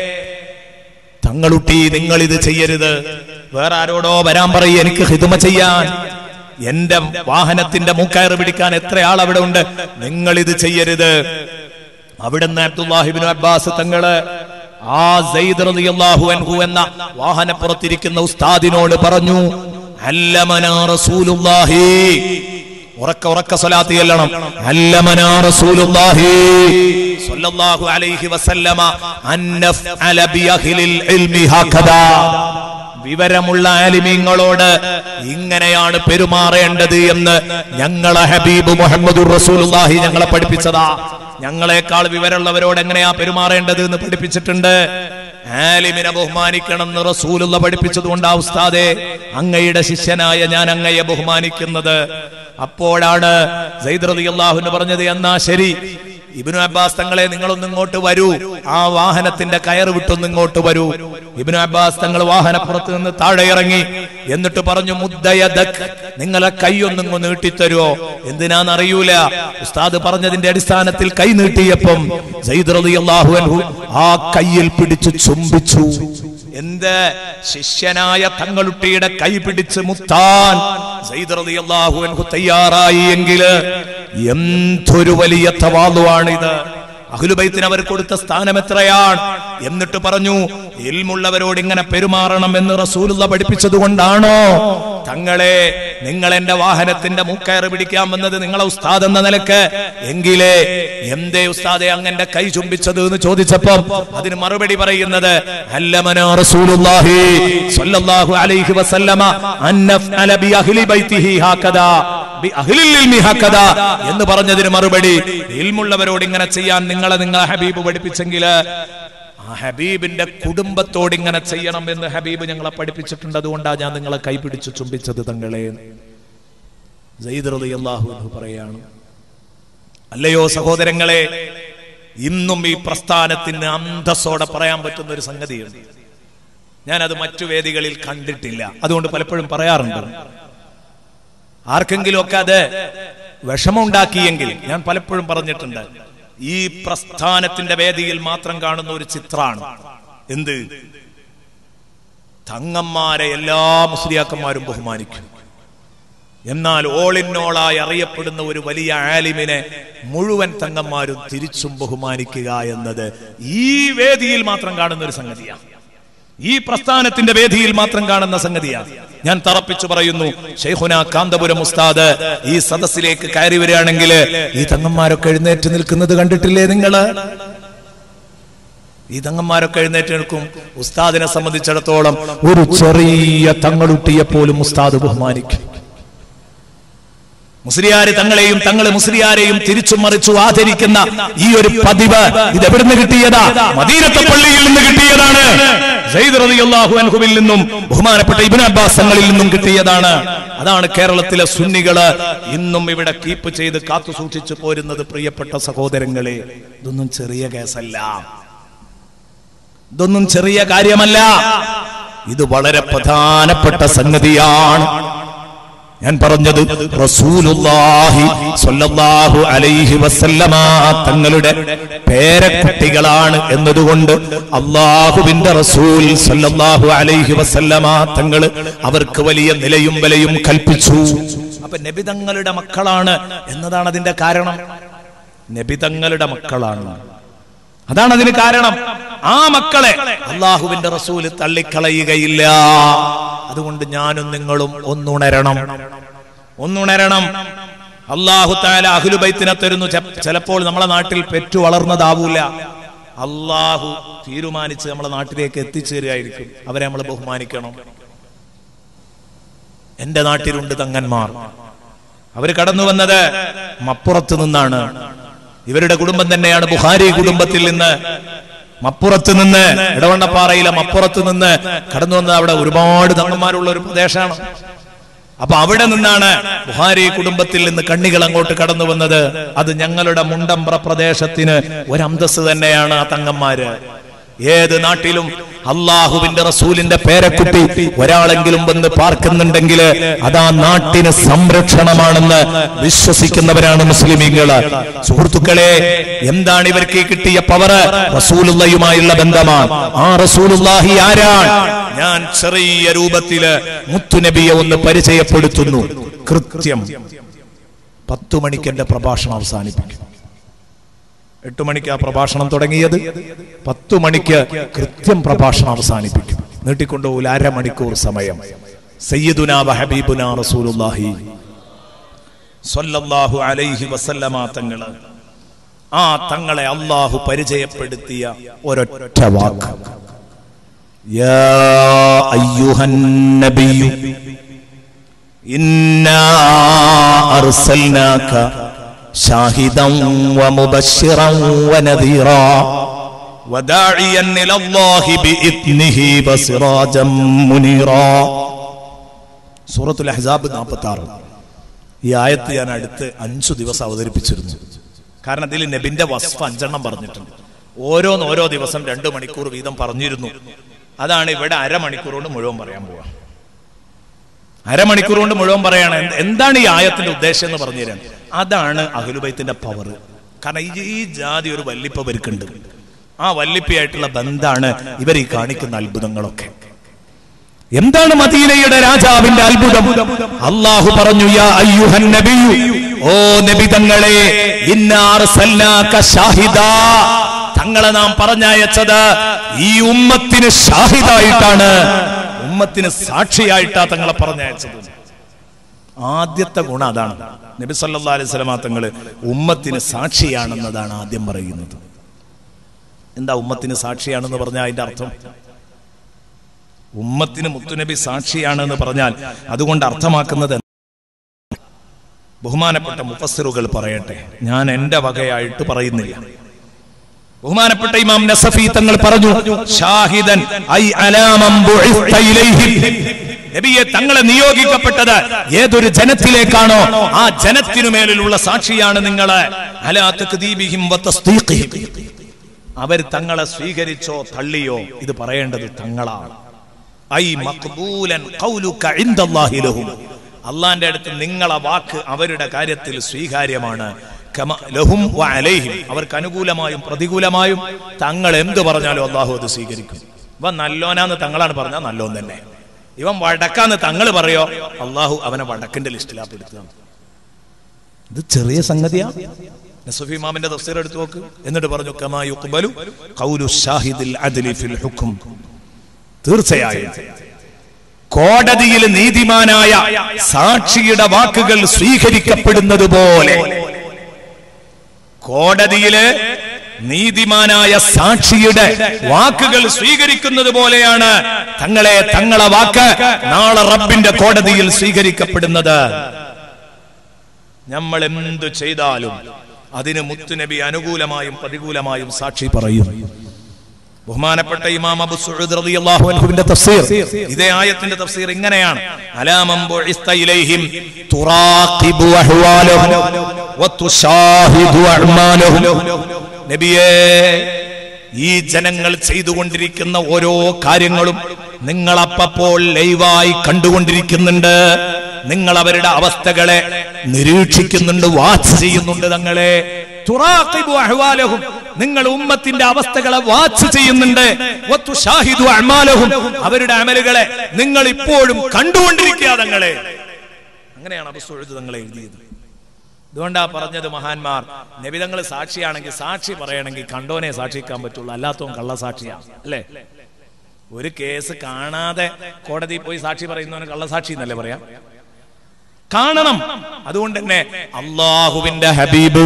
തങ്ങളുട്ടി നിങ്ങൾ ഇത് ചെയ്യരുത് വേറെ ആരോടോ വരാൻ പറയും എനിക്ക് ഹിദുമ ചെയ്യാൻ എന്റെ വാഹനത്തിന്റെ മൂക്കയറ് പിടിക്കാൻ എത്ര ആൾ അവിടെ ഉണ്ട് നിങ്ങൾ ഇത് ചെയ്യരുത് അവിടുന്ന് അബ്ദുല്ലാഹിബിൻ അബ്ബാസ് തങ്ങള് ആ സയ്യിദ് റളിയല്ലാഹു അൻഹു എന്ന വാഹനപ്പുറത്തിരിക്കുന്ന ഉസ്താദിനോട് പറഞ്ഞു അല്ലമനാ റസൂലുള്ളാഹി ഉറക്ക ഉറക്ക സ്വലാത്ത് ചെല്ലണം അല്ലമനാ റസൂലുള്ളാഹി സ്വല്ലല്ലാഹു അലൈഹി വസല്ലമ അൻ നഫ്അല ബിഅഹ്ലിൽ ഇൽമി ഹകദാ വിവരമുള്ള ആലിമീങ്ങളോട് ഇങ്ങനെയാണ് പെരുമാറേണ്ടത് എന്ന് ഞങ്ങളെ ഹബീബ് മുഹമ്മദ് റസൂലുള്ളാഹി ഞങ്ങളെ പഠിപ്പിച്ചതാ ഞങ്ങളെക്കാൾ വിവരമുള്ളവരോട് എങ്ങനെയാ പെരുമാറേണ്ടത് എന്ന് പഠിപ്പിച്ചിട്ടുണ്ട് ആലിമിനെ ബഹുമാനിക്കണം എന്ന് റസൂലുള്ള പഠിപ്പിച്ചതുകൊണ്ട് ആ ഉസ്താദെ അങ്ങയുടെ ശിഷ്യനായ ഞാൻ അങ്ങയെ ബഹുമാനിക്കുന്നത് അപ്പോഴാണ് സൈദ് റളിയല്ലാഹു പറഞ്ഞത് എന്നാ ശരി ഇബിനു അബ്ബാസ് തങ്ങളെ നിങ്ങളൊന്ന് ഇങ്ങോട്ട് വരൂ ആ വാഹനത്തിന്റെ കയറ് വിട്ടൊന്ന് ഇങ്ങോട്ട് വരൂ ഇബിനു അബ്ബാസ് തങ്ങൾ വാഹനപ്പുറത്ത് നിന്ന് താഴെ ഇറങ്ങി എന്നിട്ട് പറഞ്ഞു മുദ്ദയദക് നിങ്ങളെ കൈയൊന്നിങ്ങ് നീട്ടിത്തരുവോ എന്തിനാന്നറിയൂല ഉസ്താദ് പറഞ്ഞതിന്റെ അടിസ്ഥാനത്തിൽ കൈ നീട്ടിയപ്പം സയ്യിദ് റളിയല്ലാഹു അൻഹു ആ കയ്യിൽ പിടിച്ചു ചുംബിച്ചു എന്ത് ശിഷ്യനായ തങ്ങളുട്ടിയുടെ കൈ പിടിച്ച് മുത്താൻ സയ്യിദ് റളിയല്ലാഹു അൻഹു തയ്യാറായി എങ്കില് എന്തൊരു വലിയ തവാളുവാണിത് അഹ്ലുബൈത്തിന് അവർ കൊടുത്ത സ്ഥാനം എത്രയാണ് എന്നിട്ട് പറഞ്ഞു ഇൽമുള്ളവരോട് ഇങ്ങനെ പെരുമാറണം എന്ന് റസൂലുള്ള പഠിപ്പിച്ചത് കൊണ്ടാണോ തങ്ങളെ നിങ്ങൾ എന്റെ വാഹനത്തിന്റെ മൂക്കയറ് പിടിക്കാൻ വന്നത് നിങ്ങളെ ഉസ്താദ് എന്ന നിലക്ക് എങ്കിലേ എന്തേ ഉസ്താദെ അങ്ങന്റെ കൈ ചുംബിച്ചത് എന്ന് ചോദിച്ചപ്പം അതിന് മറുപടി പറയുന്നത് അല്ലമന റസൂലുള്ളാഹി സ്വല്ലല്ലാഹു അലൈഹി വസല്ലമ അൻ നഫ്അല ബി അഹ്ലി ബൈതിഹി ഹാകദാ ബി അഹ്ലിൽ ഇൽമി ഹാകദാ എന്ന് പറഞ്ഞതിന് മറുപടി ഇൽമുള്ളവരോട് ഇങ്ങനെ ചെയ്യാൻ നിങ്ങളെ നിങ്ങളെ ഹബീബ് പഠിപ്പിച്ചെങ്കിൽ ആ ഹബീബിന്റെ കുടുംബത്തോട് ഇങ്ങനെ ചെയ്യണം എന്ന് ഹബീബ് ഞങ്ങളെ പഠിപ്പിച്ചിട്ടുണ്ട് അതുകൊണ്ടാണ് ഞാൻ നിങ്ങളെ കൈപിടിച്ച് ചുംബിച്ചത് തങ്ങളെ സയ്യിദ് റളിയല്ലാഹു അൻഹു പറയാണ് അല്ലയോ സഹോദരങ്ങളെ ഇന്നും ഈ പ്രസ്ഥാനത്തിന് അന്തസ്സോടെ പറയാൻ പറ്റുന്ന ഒരു സംഗതിയുണ്ട് ഞാനത് മറ്റു വേദികളിൽ കണ്ടിട്ടില്ല അതുകൊണ്ട് പലപ്പോഴും പറയാറുണ്ട് ആർക്കെങ്കിലും ഒക്കെ അത് വിഷമമുണ്ടാക്കിയെങ്കിൽ ഞാൻ പലപ്പോഴും പറഞ്ഞിട്ടുണ്ട് ഈ പ്രസ്ഥാനത്തിന്റെ വേദിയിൽ മാത്രം കാണുന്ന ഒരു ചിത്രമാണ് എന്ത് തങ്ങന്മാരെ എല്ലാ മുസ്ലിയാക്കന്മാരും ബഹുമാനിക്കും എന്നാൽ ഓളിന്നോളായി അറിയപ്പെടുന്ന ഒരു വലിയ ആലിമിനെ മുഴുവൻ തങ്ങന്മാരും തിരിച്ചും ബഹുമാനിക്കുക എന്നത് ഈ വേദിയിൽ മാത്രം കാണുന്ന ഒരു സംഗതിയാണ് ഈ പ്രസ്ഥാനത്തിന്റെ വേദിയിൽ മാത്രം കാണുന്ന സംഗതിയാണ് ഞാൻ തറപ്പിച്ചു പറയുന്നു ഷെയ്ഖുന കാന്തപുരം ഉസ്താദ് ഈ സദസ്സിലേക്ക് കയറി വരികയാണെങ്കിൽ ഈ തങ്ങന്മാരൊക്കെ എഴുന്നേറ്റ് നിൽക്കുന്നത് കണ്ടിട്ടില്ലേ നിങ്ങള് ഈ തങ്ങന്മാരൊക്കെ എഴുന്നേറ്റ് നിൽക്കും ഉസ്താദിനെ സംബന്ധിച്ചിടത്തോളം ഒരു ചെറിയ തങ്ങളുട്ടിയെ പോലും ഉസ്താദ് ബഹുമാനിക്കും മുസ്ലിയാര് തങ്ങളെയും തങ്ങള് മുസ്ലിയാരെയും തിരിച്ചും മറിച്ചു ആദരിക്കുന്ന ഈ ഒരു പതിവ് ഇത് എവിടുന്ന് കിട്ടിയതാ മദീനത്തെ പള്ളിയിൽ നിന്ന് കിട്ടിയതാണ് സയ്യിദ് റളിയല്ലാഹു അൻഹുവിൽ നിന്നും ബഹുമാനപ്പെട്ട ഇബ്നു അബ്ബാസ് തങ്ങളിൽ നിന്നും കിട്ടിയതാണ് അതാണ് കേരളത്തിലെ സുന്നികള് ഇന്നും ഇവിടെ കീപ്പ് ചെയ്ത് കാത്തു സൂക്ഷിച്ചു പോരുന്നത് പ്രിയപ്പെട്ട സഹോദരങ്ങളെ ഇതൊന്നും ചെറിയ കേസല്ല ഇതൊന്നും ചെറിയ കാര്യമല്ല ഇത് വളരെ പ്രധാനപ്പെട്ട സംഗതിയാണ് ഞാൻ പറഞ്ഞത് റസൂലുള്ളാഹി സ്വല്ലല്ലാഹു അലൈഹി വസല്ലമ തങ്ങളുടെ പേരക്കുട്ടികളാണ് എന്നതുകൊണ്ട് അള്ളാഹുവിന്റെ റസൂൽ സ്വല്ലല്ലാഹു അലൈഹി വസല്ലമ തങ്ങൾ അവർക്ക് വലിയ നിലയും വിലയും കൽപ്പിച്ചു അപ്പൊ നബി തങ്ങളുടെ മക്കളാണ് എന്നതാണ് അതിന്റെ കാരണം നബി തങ്ങളുടെ മക്കളാണ് അതാണ് അതിന് കാരണം ആ മക്കളെ അള്ളാഹുവിന്റെ റസൂല് തള്ളിക്കളയുകയില്ല അതുകൊണ്ട് ഞാനും നിങ്ങളും ഒന്നുണരണം ഒന്നുണരണം അള്ളാഹു താല അഹുലുബൈത്തിനെ തരുന്നു ചെ- ചിലപ്പോൾ നമ്മളെ നാട്ടിൽ പെറ്റു വളർന്നതാവൂല അള്ളാഹു തീരുമാനിച്ച് നമ്മളെ നാട്ടിലേക്ക് എത്തിച്ചേരുകയായിരിക്കും അവരെ നമ്മൾ ബഹുമാനിക്കണം എന്റെ നാട്ടിലുണ്ട് തങ്ങന്മാർ അവർ കടന്നു വന്നത് മപ്പുറത്ത് നിന്നാണ് ഇവരുടെ കുടുംബം തന്നെയാണ് ബുഹാരി കുടുംബത്തിൽ നിന്ന് മപ്പുറത്ത് നിന്ന് ഇടവണ്ണപ്പാറയിലെ മപ്പുറത്ത് നിന്ന് കടന്നു വന്നത് അവിടെ ഒരുപാട് തങ്ങന്മാരുള്ള ഒരു പ്രദേശമാണ് അപ്പൊ അവിടെ നിന്നാണ് ബുഹാരി കുടുംബത്തിൽ നിന്ന് കണ്ണികൾ അങ്ങോട്ട് കടന്നു വന്നത് അത് ഞങ്ങളുടെ മുണ്ടമ്പ്ര പ്രദേശത്തിന് ഒരു അന്തസ് തന്നെയാണ് ആ തങ്ങന്മാര് ഏത് നാട്ടിലും അള്ളാഹുവിന്റെ റസൂലിന്റെ പേരക്കുട്ടി ഒരാളെങ്കിലും വന്ന് പാർക്കുന്നുണ്ടെങ്കിൽ അതാ നാട്ടിന് സംരക്ഷണമാണെന്ന് വിശ്വസിക്കുന്നവരാണ് മുസ്ലിമീങ്ങള് സുഹൃത്തുക്കളെ എന്താണ് ഇവർക്ക് ഈ കിട്ടിയ പവറ് റസൂലുള്ളയുമായുള്ള ബന്ധമാണ് ആ റസൂലുള്ളാഹി ആരാണ് ഞാൻ ചെറിയ രൂപത്തില് മുത്തുനബിയെ ഒന്ന് പരിചയപ്പെടുത്തുന്നു കൃത്യം പത്തു മണിക്ക് എന്റെ പ്രഭാഷണം അവസാനിപ്പിക്കും എട്ടു മണിക്ക് ആ പ്രഭാഷണം തുടങ്ങിയത് പത്തു മണിക്ക് കൃത്യം പ്രഭാഷണം അവസാനിപ്പിക്കും നീട്ടിക്കൊണ്ടുപോകില്ല അരമണിക്കൂർ സമയം സയ്യിദുന വഹബീബുന റസൂലുള്ളാഹി സ്വല്ലല്ലാഹു അലൈഹി വസല്ലമ തങ്ങള് ആ തങ്ങളെ അള്ളാഹു പരിചയപ്പെടുത്തിയ ഒരൊറ്റ വാക്ക് യാ അയ്യുഹൻ നബിയു ഇന്നാ അർസൽനാക ഷാഹിദൻ വമുബശ്ശിറൻ വനദീറാ وداعيا الى الله باذنه وسراجا منيرا സൂറത്തുൽ അഹ്സാബ് 46 ഈ ആയത്ത് ഞാൻ അടുത്ത് അഞ്ചു ദിവസം അവതരിപ്പിച്ചിരുന്നു കാരണം ഇതിൽ നബിന്റെ വസ്ഫ് അഞ്ചെണ്ണം പറഞ്ഞിട്ടുണ്ട് ഓരോന്ന് ഓരോ ദിവസം രണ്ടു മണിക്കൂർ വീതം പറഞ്ഞിരുന്നു അതാണ് ഇവിടെ അരമണിക്കൂർ കൊണ്ട് മുഴുവൻ പറയാൻ പോവാ അരമണിക്കൂർ കൊണ്ട് മുഴുവൻ പറയാണ് എന്ത്- എന്താണ് ഈ ആയത്തിന്റെ ഉദ്ദേശം എന്ന് പറഞ്ഞു തരാൻ അതാണ് അഹുലുബൈത്തിന്റെ പവർ കാരണം ഈ ഈ ജാതി ഒരു വല്ലിപ്പ ഇവർക്കുണ്ട് ആ വല്ലിപ്പയായിട്ടുള്ള ബന്ധാണ് ഇവർ ഈ കാണിക്കുന്ന അത്ഭുതങ്ങളൊക്കെ എന്താണ് മദീനയുടെ രാജാവിന്റെ അത്ഭുതം അള്ളാഹു പറഞ്ഞു യാ അയ്യുഹൻ നബിയു ഓ നബി തങ്ങളെ ഇന്നാ അർസൽനാക ഷാഹിദാ തങ്ങളെ നാം പറഞ്ഞയച്ചത് ഈ ഉമ്മത്തിന് ഷാഹിദായിട്ടാണ് ഉമ്മത്തിന് സാക്ഷിയായിട്ടാ തങ്ങളെ പറഞ്ഞയച്ചത് ആദ്യത്തെ ഗുണം അതാണ് നബി സല്ലല്ലാഹു അലൈഹി വസല്ലമ തങ്ങള് ഉമ്മത്തിന് സാക്ഷിയാണെന്നതാണ് ആദ്യം പറയുന്നത് എന്താ ഉമ്മത്തിന് സാക്ഷിയാണെന്ന് പറഞ്ഞാൽ അതിന്റെ അർത്ഥം ഉമ്മത്തിന് മുത്തുനബി സാക്ഷിയാണെന്ന് പറഞ്ഞാൽ അതുകൊണ്ട് അർത്ഥമാക്കുന്നത് എന്ത്? ബഹുമാനപ്പെട്ട മുഫസ്സിറുകൾ പറയട്ടെ ഞാൻ എന്റെ വകയായിട്ട് പറയുന്നില്ല ബഹുമാനപ്പെട്ട ഇമാം നസഫി തങ്ങൾ പറഞ്ഞു ഷാഹിദൻ ഐ അലാമം ബുഇസ്ത ഇലൈഹിം നബിയെ തങ്ങളെ നിയോഗിക്കപ്പെട്ടത് ഏതൊരു ജനത്തിലേക്കാണോ ആ ജനത്തിനു മേലിലുള്ള സാക്ഷിയാണ് നിങ്ങള് അലാ തക്ദീബിഹിം വതസ്ദീഖിഹിം അവർ തങ്ങളെ സ്വീകരിച്ചോ തള്ളിയോ ഇത് പറയേണ്ടത് തങ്ങളാണ് ഐ മഖ്ബൂലൻ ഖൗലുക ഇൻദല്ലാഹി ലഹും അള്ളാന്റെ അടുത്ത് നിങ്ങളെ വാക്ക് അവരുടെ കാര്യത്തിൽ സ്വീകാര്യമാണ് കമ ലഹും വ അലൈഹിം അവർക്ക് അനുകൂലമായും പ്രതികൂലമായും തങ്ങൾ എന്ത് പറഞ്ഞാലും അള്ളാഹു അത് സ്വീകരിക്കും ഇവൻ നല്ലോനാന്ന് തങ്ങളാണ് പറഞ്ഞാൽ നല്ലോൻ തന്നെ ഇവൻ വടക്കാന്ന് തങ്ങൾ പറയോ അള്ളാഹു അവനെ വടക്കിന്റെ ലിസ്റ്റിലാ പെടുത്തുക ഇത് ചെറിയ സംഗതിയാ നസുഫി ഇമാമിന്റെ തഫ്സീർ എടുത്തു നോക്ക് എന്നിട്ട് പറഞ്ഞു കമാ യുഖ്ബലു ഖൗലു ഷാഹിദിൽ അദ്ലി ഫിൽ ഹുക്ം തീർച്ചയായും കോടതിയിൽ നീതിമാനായ സാക്ഷിയുടെ വാക്കുകൾ സ്വീകരിക്കപ്പെടുന്നത് പോലെ കോടതിയില് നീതിമാനായ സാക്ഷിയുടെ വാക്കുകൾ സ്വീകരിക്കുന്നത് പോലെയാണ് തങ്ങളെ തങ്ങളെ വാക്ക് നാളെ റബ്ബിന്റെ കോടതിയിൽ സ്വീകരിക്കപ്പെടുന്നത് നമ്മൾ എന്തു ചെയ്താലും അതിന് മുത്തുനബി അനുകൂലമായും പ്രതികൂലമായും സാക്ഷി പറയും ബഹുമാനപ്പെട്ട ഇമാം അബു സുഊദ് റളിയല്ലാഹു അൻഹുവിന്റെ തഫ്സീർ ഇതേ ആയത്തിന്റെ തഫ്സീർ ഇങ്ങനെയാണ് അലാമം ബുഇസ്ത ഇലൈഹിം തുറാഖിബു അഹ്വാലഹും വതുശാഹിദു അഅ്മാലഹും നബിയേ ഈ ജനങ്ങൾ ചെയ്തുകൊണ്ടിരിക്കുന്ന ഓരോ കാര്യങ്ങളും നിങ്ങൾ അപ്പപ്പോൾ ലൈവായി കണ്ടുകൊണ്ടിരിക്കുന്നുണ്ട് നിങ്ങൾ അവരുടെ അവസ്ഥകളെ നിരീക്ഷിക്കുന്നുണ്ട് വാച്ച് ചെയ്യുന്നുണ്ട് തങ്ങളെ തുറാഖിബു അഹ്വാലഹും നിങ്ങൾ ഉമ്മത്തിന്റെ അവസ്ഥകളെ വാച്ച് ചെയ്യുന്നുണ്ട് വതുശാഹിദു അഅ്മാലഹും അവരുടെ അമലുകളെ നിങ്ങൾ ഇപ്പോഴും കണ്ടുകൊണ്ടിരിക്കുക തങ്ങളെ അങ്ങനെയാണ് അബു സുഊദ് തങ്ങളെ എഴുതിയത് ഇതുകൊണ്ടാ പറഞ്ഞത് മഹാന്മാർ നബിതങ്ങൾ സാക്ഷിയാണെങ്കിൽ സാക്ഷി പറയണമെങ്കിൽ കണ്ടോനെ സാക്ഷിക്കാൻ പറ്റുള്ളൂ അല്ലാത്തവൻ കള്ളസാക്ഷിയാണ് അല്ലേ ഒരു കേസ് കാണാതെ കോടതി പോയി സാക്ഷി പറയുന്നവന് കള്ളസാക്ഷി എന്നല്ലേ പറയാം കാണണം അതുകൊണ്ട് തന്നെ അള്ളാഹുവിന്റെ ഹബീബ്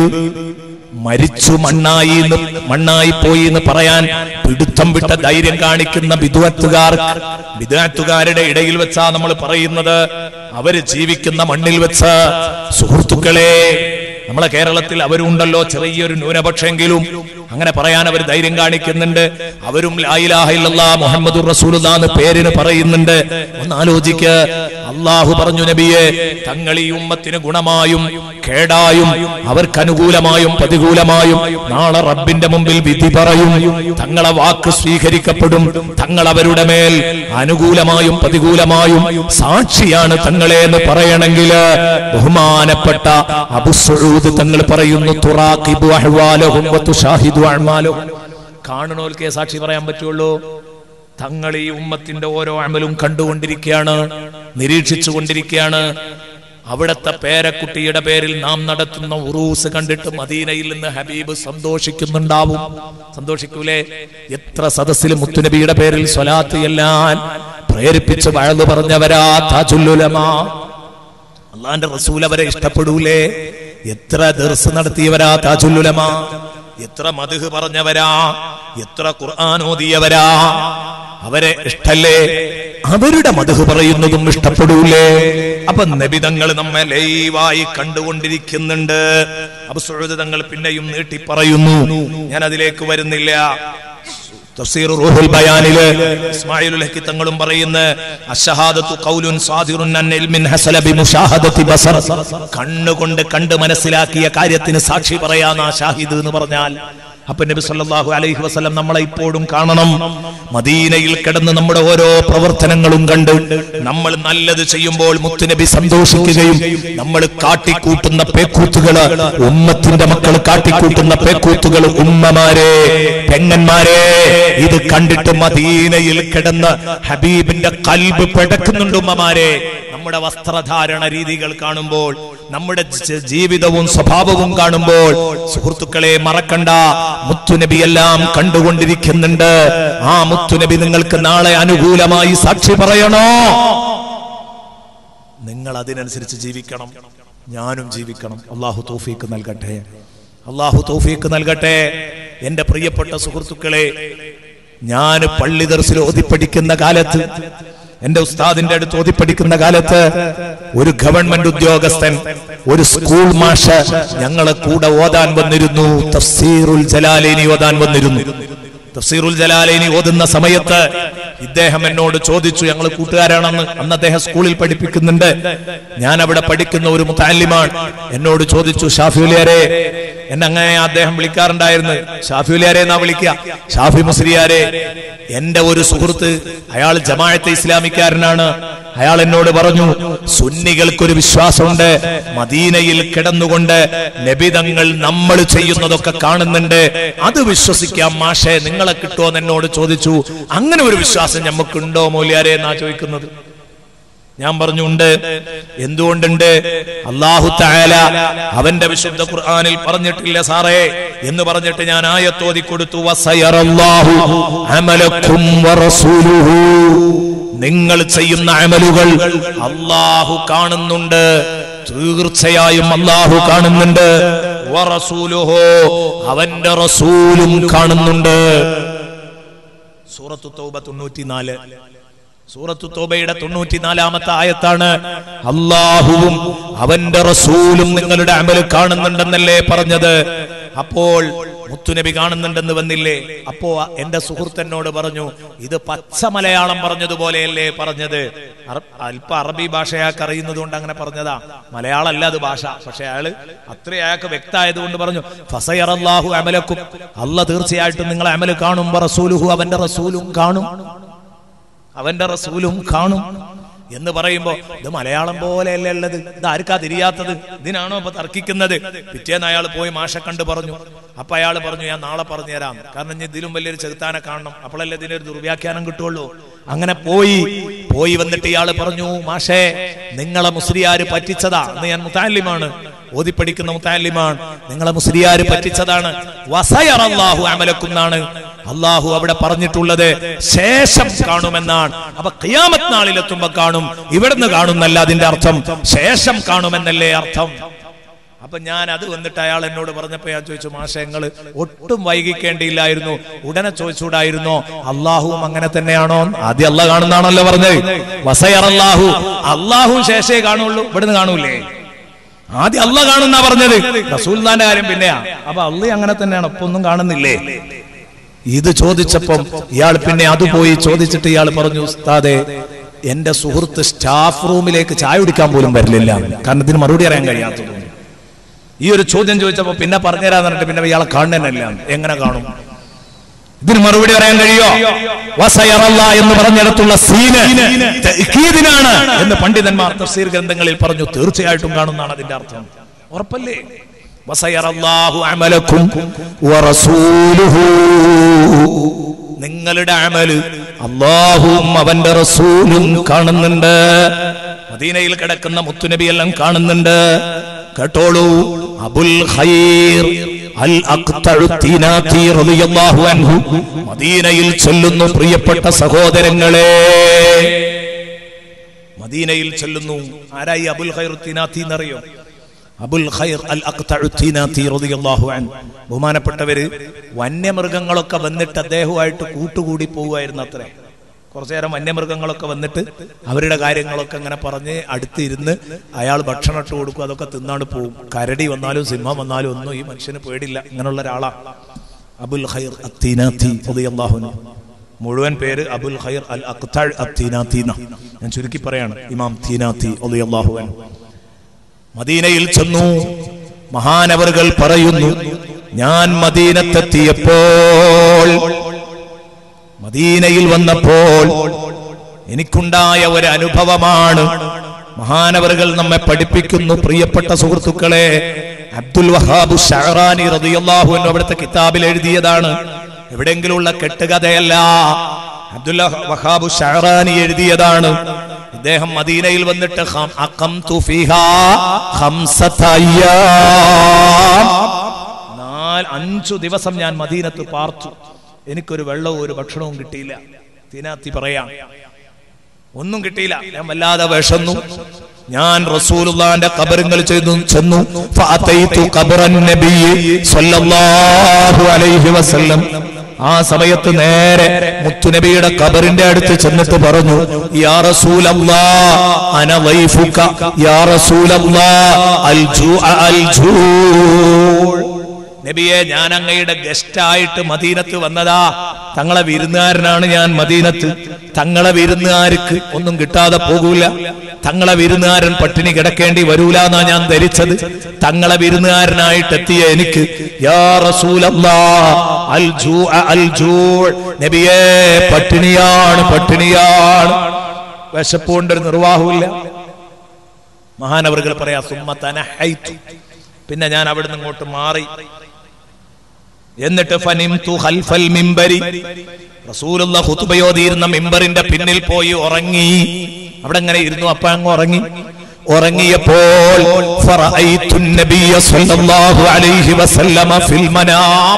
മരിച്ചു മണ്ണായി എന്ന് മണ്ണായി പോയി എന്ന് പറയാൻ പിടുത്തം വിട്ട ധൈര്യം കാണിക്കുന്ന വിദ്വത്തുകാർ വിദ്വാത്തുകാരുടെ ഇടയിൽ വെച്ചാ നമ്മൾ പറയുന്നത് അവര് ജീവിക്കുന്ന മണ്ണിൽ വെച്ച് സുഹൃത്തുക്കളെ നമ്മളെ കേരളത്തിൽ അവരുണ്ടല്ലോ ചെറിയൊരു ന്യൂനപക്ഷമെങ്കിലും അങ്ങനെ പറയാൻ അവർ ധൈര്യം കാണിക്കുന്നുണ്ട് അവരും ലായിലാഹില്ലാ മുഹമ്മദ് റസൂലുല്ലാ എന്ന് പേരിന് പറയുന്നുണ്ട് ഒന്ന് ആലോചിക്ക് അള്ളാഹു പറഞ്ഞു നബിയെ തങ്ങൾ ഈ ഉമ്മത്തിന് ഗുണമായും കേടായും അവർക്ക് അനുകൂലമായും പ്രതികൂലമായും നാളെ റബ്ബിന്റെ മുമ്പിൽ വിധി പറയും തങ്ങളെ വാക്ക് സ്വീകരിക്കപ്പെടും തങ്ങൾ അവരുടെ മേൽ അനുകൂലമായും പ്രതികൂലമായും സാക്ഷിയാണ് തങ്ങളെ എന്ന് പറയണമെങ്കിൽ ബഹുമാനപ്പെട്ട അബുസൂദ് തങ്ങൾ പറയുന്നു തുറാഖിബു അഹ്വാലഹും വതുഷാഹിദു അഅ്മാലഹും കാണുന്നവർക്കേ സാക്ഷി പറയാൻ പറ്റുള്ളൂ തങ്ങൾ ഈ ഉമ്മത്തിന്റെ ഓരോ അമലും കണ്ടുകൊണ്ടിരിക്കുകയാണ് നിരീക്ഷിച്ചു കൊണ്ടിരിക്കുകയാണ് അവിടത്തെ പേരക്കുട്ടിയുടെ പേരിൽ നാം നടത്തുന്ന ഉറൂസ് കണ്ടിട്ട് മദീനയിൽ നിന്ന് ഹബീബ് സന്തോഷിക്കുന്നുണ്ടാവും സന്തോഷിക്കൂലേ എത്ര സദസ്സിൽ മുത്തുനബിയുടെ പേരിൽ സ്വലാത്ത് എല്ലാം പ്രേരിപ്പിച്ച് വഴന്നു പറഞ്ഞവരാ താജുല്ലുലമാ അള്ളാന്റെ റസൂൽ അവരെ ഇഷ്ടപ്പെടൂലേ എത്ര ദർസ് നടത്തിയവരാ താജുല്ലുലമ എത്ര മധുഹ് പറഞ്ഞവരാ എത്ര ഖുർആൻ ഓതിയവരാ അവരെ ഇഷ്ടല്ലേ അവരുടെ മധുഹ് പറയുന്നതും ഇഷ്ടപ്പെടൂലേ അപ്പൊ നബിതങ്ങൾ നമ്മെ ലൈവായി കണ്ടുകൊണ്ടിരിക്കുന്നുണ്ട് അപ്പൊ സുഹൃതങ്ങൾ പിന്നെയും നീട്ടി പറയുന്നു ഞാൻ അതിലേക്ക് വരുന്നില്ല തഫ്സീർ റൂഹുൽ ബയാനില് ഇസ്മായിലുൽ ഹക്കി തങ്ങളും പറയുന്ന അഷഹാദത്തു ഖൗലുൻ സാദിറുൻ അൻ ഇൽമിൻ ഹസല ബിമുഷാഹദത്തി ബസർ കണ്ണുകൊണ്ട് കണ്ട് മനസ്സിലാക്കിയ കാര്യത്തിന് സാക്ഷി പറയാന്ന ഷാഹിദ് എന്ന് പറഞ്ഞാൽ അപ്പൊ നബി സല്ലല്ലാഹു അലൈഹി വസല്ലം നമ്മളെ ഇപ്പോഴും കാണണം മദീനയിൽ കിടന്ന് നമ്മുടെ ഓരോ പ്രവർത്തനങ്ങളും കണ്ട് നമ്മൾ നല്ലത് ചെയ്യുമ്പോൾ മുത്തുനബി സന്തോഷിക്കുകയും നമ്മൾ കാട്ടിക്കൂട്ടുന്ന പേക്കൂത്തുകള് ഉമ്മത്തിന്റെ മക്കൾ കാട്ടിക്കൂട്ടുന്ന പേക്കൂത്തുകൾ ഉമ്മമാരെ പെങ്ങന്മാരെ ഇത് കണ്ടിട്ട് മദീനയിൽ കിടന്ന് ഹബീബിന്റെ കൽബ് പിടക്കുന്നുണ്ട് ഉമ്മമാരെ നമ്മുടെ വസ്ത്രധാരണ രീതികൾ കാണുമ്പോൾ നമ്മുടെ ജ- ജീവിതവും സ്വഭാവവും കാണുമ്പോൾ സുഹൃത്തുക്കളെ മറക്കണ്ട മുത്തുനബി എല്ലാം കണ്ടുകൊണ്ടിരിക്കുന്നുണ്ട് ആ മുത്തുനബി നിങ്ങൾക്ക് നാളെ അനുകൂലമായി സാക്ഷി പറയണോ നിങ്ങൾ അതിനനുസരിച്ച് ജീവിക്കണം ഞാനും ജീവിക്കണം അള്ളാഹു തോഫീക്ക് നൽകട്ടെ അള്ളാഹു തോഫീക്ക് നൽകട്ടെ എന്റെ പ്രിയപ്പെട്ട സുഹൃത്തുക്കളെ ഞാൻ പള്ളി ദർസിൽ ഓതിപ്പടിക്കുന്ന കാലത്ത് എന്റെ ഉസ്താദിന്റെ അടുത്ത് ഓതിപ്പടിക്കുന്ന കാലത്ത് ഒരു ഗവൺമെന്റ് ഉദ്യോഗസ്ഥൻ ഒരു സ്കൂൾ മാഷ് ഞങ്ങളെ കൂടെ ഓതാൻ വന്നിരുന്നു തഫ്സീറുൽ ജലാലേനി ഓതാൻ വന്നിരുന്നു തഫ്സീറുൽ ജലാലേനി ഓതുന്ന സമയത്ത് ഇദ്ദേഹം എന്നോട് ചോദിച്ചു ഞങ്ങൾ കൂട്ടുകാരാണെന്ന് അന്ന് അദ്ദേഹം സ്കൂളിൽ പഠിപ്പിക്കുന്നുണ്ട് ഞാൻ അവിടെ പഠിക്കുന്ന ഒരു മുത്താലിമാണ് എന്നോട് ചോദിച്ചു ഷാഫിയുലിയാരെ എന്നെ അങ്ങനെ അദ്ദേഹം വിളിക്കാറുണ്ടായിരുന്നു ഷാഫിയുലിയാരെ എന്നാ വിളിക്കുക ഷാഫി മുസ്ലിയാരെ എന്റെ ഒരു സുഹൃത്ത് അയാൾ ജമാഅത്തെ ഇസ്ലാമിക്കാരനാണ് അയാൾ എന്നോട് പറഞ്ഞു സുന്നികൾക്കൊരു വിശ്വാസമുണ്ട് മദീനയിൽ കിടന്നുകൊണ്ട് നബിതങ്ങൾ നമ്മൾ ചെയ്യുന്നതൊക്കെ കാണുന്നുണ്ട് അത് വിശ്വസിക്കാം മാഷെ നിങ്ങളെ കിട്ടുമോ എന്നോട് ചോദിച്ചു അങ്ങനെ ഒരു വിശ്വാസം നമുക്കുണ്ടോ മൂല്യാരെ എന്നാ ചോദിക്കുന്നത് ഞാൻ പറഞ്ഞുണ്ട് എന്തുകൊണ്ടുണ്ട് അള്ളാഹു താല അവന്റെ വിശുദ്ധ ഖുർആനിൽ പറഞ്ഞിട്ടില്ല സാറേ എന്ന് പറഞ്ഞിട്ട് ഞാൻ ആയത്തോതി കൊടുത്തു വസയറല്ലാഹു അമലക്കും വറസൂലുഹു നിങ്ങൾ ചെയ്യുന്ന അമലുകൾ അള്ളാഹു കാണുന്നുണ്ട് തീർച്ചയായും അള്ളാഹു കാണുന്നുണ്ട് വറസൂലുഹു അവന്റെ റസൂലും കാണുന്നുണ്ട് സൂറത്തു തൗബ തൊണ്ണൂറ്റിനാല് സൂറത്തു തോബയുടെ തൊണ്ണൂറ്റിനാലാമത്തെ ആയത്താണ് അള്ളാഹുവും അവന്റെ റസൂലും നിങ്ങളുടെ അമല് കാണുന്നുണ്ടെന്നല്ലേ പറഞ്ഞത് അപ്പോൾ മുത്തുനബി കാണുന്നുണ്ടെന്ന് വന്നില്ലേ അപ്പോ എന്റെ സുഹൃത്ത് പറഞ്ഞു ഇത് പച്ച മലയാളം പറഞ്ഞതുപോലെയല്ലേ പറഞ്ഞത് അറ- അല്പ അറബി ഭാഷ അയാൾക്ക് അറിയുന്നത് കൊണ്ട് അങ്ങനെ പറഞ്ഞതാ മലയാളം അല്ല അത് ഭാഷ പക്ഷെ അയാള് അത്ര അയാൾക്ക് വ്യക്തമായത് കൊണ്ട് പറഞ്ഞു ഫസയറല്ലാഹു അമലക്കും അല്ല തീർച്ചയായിട്ടും നിങ്ങളെ അമല് കാണും റസൂലുഹു അവന്റെ റസൂലും കാണും അവന്റെ റസൂലും കാണും എന്ന് പറയുമ്പോ ഇത് മലയാളം പോലെയല്ലേ ഉള്ളത് ഇത് ആർക്കാ തിരിയാത്തത് ഇതിനാണോ ഇപ്പൊ തർക്കിക്കുന്നത് പിറ്റേന്ന് അയാൾ പോയി മാഷ കണ്ട് പറഞ്ഞു അപ്പൊ അയാൾ പറഞ്ഞു ഞാൻ നാളെ പറഞ്ഞു തരാം കാരണം ഇനി ഇതിലും വലിയൊരു ചെറുത്താനെ കാണണം അപ്പോഴല്ലേ ഇതിനൊരു ദുർവ്യാഖ്യാനം കിട്ടുള്ളൂ അങ്ങനെ പോയി പോയി വന്നിട്ട് ഇയാൾ പറഞ്ഞു മാഷേ നിങ്ങളെ മുസ്ലിയാര് പറ്റിച്ചതാ എന്ന് ഞാൻ മുത്താലിമാണ് ഓതിപ്പടിക്കുന്ന മുത്താലിമാണ് നിങ്ങളെ മുസ്ലിയാര് പറ്റിച്ചതാണ് വസയറല്ലാഹു അമലക്കും എന്നാണ് അള്ളാഹു അവിടെ പറഞ്ഞിട്ടുള്ളത് ശേഷം കാണുമെന്നാണ് അപ്പൊ ഖിയാമത്ത് നാളിലെത്തുമ്പോ കാണും ഇവിടുന്ന് കാണുന്നല്ല അതിന്റെ അർത്ഥം ശേഷം കാണുമെന്നല്ലേ അർത്ഥം അപ്പൊ ഞാൻ അത് വന്നിട്ട് അയാൾ എന്നോട് പറഞ്ഞപ്പോ ഞാൻ ചോദിച്ചു മാഷ ഞങ്ങള് ഒട്ടും വൈകിക്കേണ്ടിയില്ലായിരുന്നു ഉടനെ ചോദിച്ചൂടായിരുന്നോ അള്ളാഹുവും അങ്ങനെ തന്നെയാണോ ആദ്യം അല്ല കാണുന്നാണല്ലോ പറഞ്ഞത് വസയർ അള്ളാഹു അള്ളാഹുവും ശേഷേ കാണുള്ളൂ ഇവിടുന്ന് കാണൂലേ ആദ്യം അല്ല കാണുന്ന പറഞ്ഞത് റസൂൽദാന്റെ കാര്യം പിന്നെയാ അപ്പൊ അള്ളി അങ്ങനെ തന്നെയാണ് ഇപ്പൊ ഒന്നും കാണുന്നില്ലേ ഇത് ചോദിച്ചപ്പം ഇയാൾ പിന്നെ അത് പോയി ചോദിച്ചിട്ട് ഇയാൾ പറഞ്ഞു ഉസ്താദെ എന്റെ സുഹൃത്ത് സ്റ്റാഫ് റൂമിലേക്ക് ചായ കുടിക്കാൻ പോലും വരില്ല കാരണം ഇതിന് മറുപടി അറിയാൻ കഴിയാത്തതുകൊണ്ട് ഈ ഒരു ചോദ്യം ചോദിച്ചപ്പോ പിന്നെ പറഞ്ഞുതരാന്ന് പറഞ്ഞിട്ട് പിന്നെ ഇയാളെ കാണുന്നതല്ല എങ്ങനെ കാണും ഇതിന് മറുപടി പറയാൻ കഴിയോ വസയറല്ല എന്ന് പറഞ്ഞിടത്തുള്ള സീന് തഅ്കീദിനാണ് എന്ന് പണ്ഡിതന്മാർ തഫ്സീർ ഗ്രന്ഥങ്ങളിൽ പറഞ്ഞു തീർച്ചയായിട്ടും കാണുന്നതാണ് അതിന്റെ അർത്ഥം ഉറപ്പല്ലേ വസയറല്ലാഹു അമലക്കും വറസൂലുഹു നിങ്ങളുടെ അമല് അള്ളാഹുവും അവന്റെ റസൂലും കാണുന്നുണ്ട് മദീനയിൽ കിടക്കുന്ന മുത്തുനബി എല്ലാം കാണുന്നുണ്ട് കേട്ടോളൂ അബുൽ ഖൈർ അൽ അഖ്തഉ തീനാത്തി റളിയല്ലാഹു അൻഹു മദീനയിൽ ചൊല്ലുന്നു പ്രിയപ്പെട്ട സഹോദരങ്ങളെ മദീനയിൽ ചൊല്ലുന്നു ആരായി അബുൽ ഖൈർ തീനാത്തി എന്നറിയോ അബുൽ ഖൈർ അൽ അഖ്തഉ തീനാത്തി റളിയല്ലാഹു അൻഹു ബഹുമാനപ്പെട്ടവര് വന്യമൃഗങ്ങളൊക്കെ വന്നിട്ട് അദ്ദേഹവുമായിട്ട് കൂട്ടുകൂടി പോവുമായിരുന്നു അത്രേ കുറച്ചു നേരം വന്യമൃഗങ്ങളൊക്കെ വന്നിട്ട് അവരുടെ കാര്യങ്ങളൊക്കെ അങ്ങനെ പറഞ്ഞ് അടുത്തിരുന്ന് അയാൾ ഭക്ഷണം ഇട്ട് കൊടുക്കും അതൊക്കെ തിന്നാണ്ട് പോവും കരടി വന്നാലും സിംഹം വന്നാലും ഒന്നും ഈ മനുഷ്യന് പേടില്ല ഇങ്ങനെയുള്ള ഒരാളാ അബുൽ ഖൈർ അത്തീനാത്തി റളിയല്ലാഹു അൻഹു മുഴുവൻ പേര് അബുൽ ഖൈർ അൽ അഖ്തഅ് അത്തീനാത്തി എന്നാ. ഞാൻ ചുരുക്കി പറയാണ് ഇമാം തീനാത്തി റളിയല്ലാഹു അൻഹു മദീനയിൽ ചെന്നു മഹാനവറുകൾ പറയുന്നു ഞാൻ മദീനത്തെത്തിയപ്പോൾ മദീനയിൽ വന്നപ്പോൾ എനിക്കുണ്ടായ ഒരു അനുഭവമാണ് മഹാനവറുകൾ നമ്മെ പഠിപ്പിക്കുന്നു പ്രിയപ്പെട്ട സുഹൃത്തുക്കളെ അബ്ദുൽ വഹാബു ഷഹറാനി റളിയല്ലാഹു അൻഹു അവിടുത്തെ കിതാബിൽ എഴുതിയതാണ് എവിടെയെങ്കിലുള്ള കെട്ടുകഥയല്ല അബ്ദുൽ വഹാബു ഷഹറാനി എഴുതിയതാണ് ഇദ്ദേഹം മദീനയിൽ വന്നിട്ട് ഖം- അഖംതു ഫീഹാ ഖംസത അയ്യാം. നാല് അഞ്ചു ദിവസം ഞാൻ മദീനത്ത് പാർത്തു എനിക്കൊരു വെള്ളവും ഒരു ഭക്ഷണവും കിട്ടിയില്ല തിനാത്തി പറയാം ഒന്നും കിട്ടിയില്ല ഞാൻ വല്ലാതെ വിഷന്നു ഞാൻ റസൂലുള്ളാന്റെ ഖബറുകൾ ചെയ്തു ചെന്നു ഫഅതൈതു ഖബറൻ നബിയ്യി സ്വല്ലല്ലാഹു അലൈഹി വസല്ലം ആ സമയത്ത് നേരെ മുത്തുനബിയുടെ ഖബറിന്റെ അടുത്ത് ചെന്നിട്ട് പറഞ്ഞു യാ റസൂലല്ലാ അന വൈഫുക യാ റസൂലല്ലാ അൽ ജൂ അൽ ജൂ നബിയെ ഞാൻ അങ്ങയുടെ ഗസ്റ്റ് ആയിട്ട് മദീനത്ത് വന്നതാ തങ്ങളെ വിരുന്നുകാരനാണ് ഞാൻ മദീനത്ത് തങ്ങളെ വിരുന്നുകാർക്ക് ഒന്നും കിട്ടാതെ പോകൂല തങ്ങളെ വിരുന്നുകാരൻ പട്ടിണി കിടക്കേണ്ടി വരൂല എന്നാ ഞാൻ ധരിച്ചത് തങ്ങളെ വിരുന്നുകാരനായിട്ട് എത്തിയ എനിക്ക് യാ റസൂലല്ലാ അൽ ജൂ അൽ ജൂ നബിയെ പട്ടിണിയാണ് പട്ടിണിയാണ് വിശപ്പുകൊണ്ടൊരു നിർവാഹമില്ല മഹാനവറുകൾ പറയാ സുമ്മ തനഹൈതു പിന്നെ ഞാൻ അവിടുന്ന് ഇങ്ങോട്ട് മാറി എന്നിട്ട് ഫനിംതു ഖൽഫൽ മിമ്പരി റസൂലുള്ള ഖുതുബയോതിയിരുന്ന മിമ്പറിന്റെ പിന്നിൽ പോയി ഉറങ്ങി അവിടെ അങ്ങനെ ഇരുന്നു അപ്പൊ അങ്ങ് ഉറങ്ങി ഉറങ്ങിയപ്പോൾ ഫറഅയ്തു നബിയ സ്വല്ലല്ലാഹു അലൈഹി വസല്ലമ ഫിൽ മനാം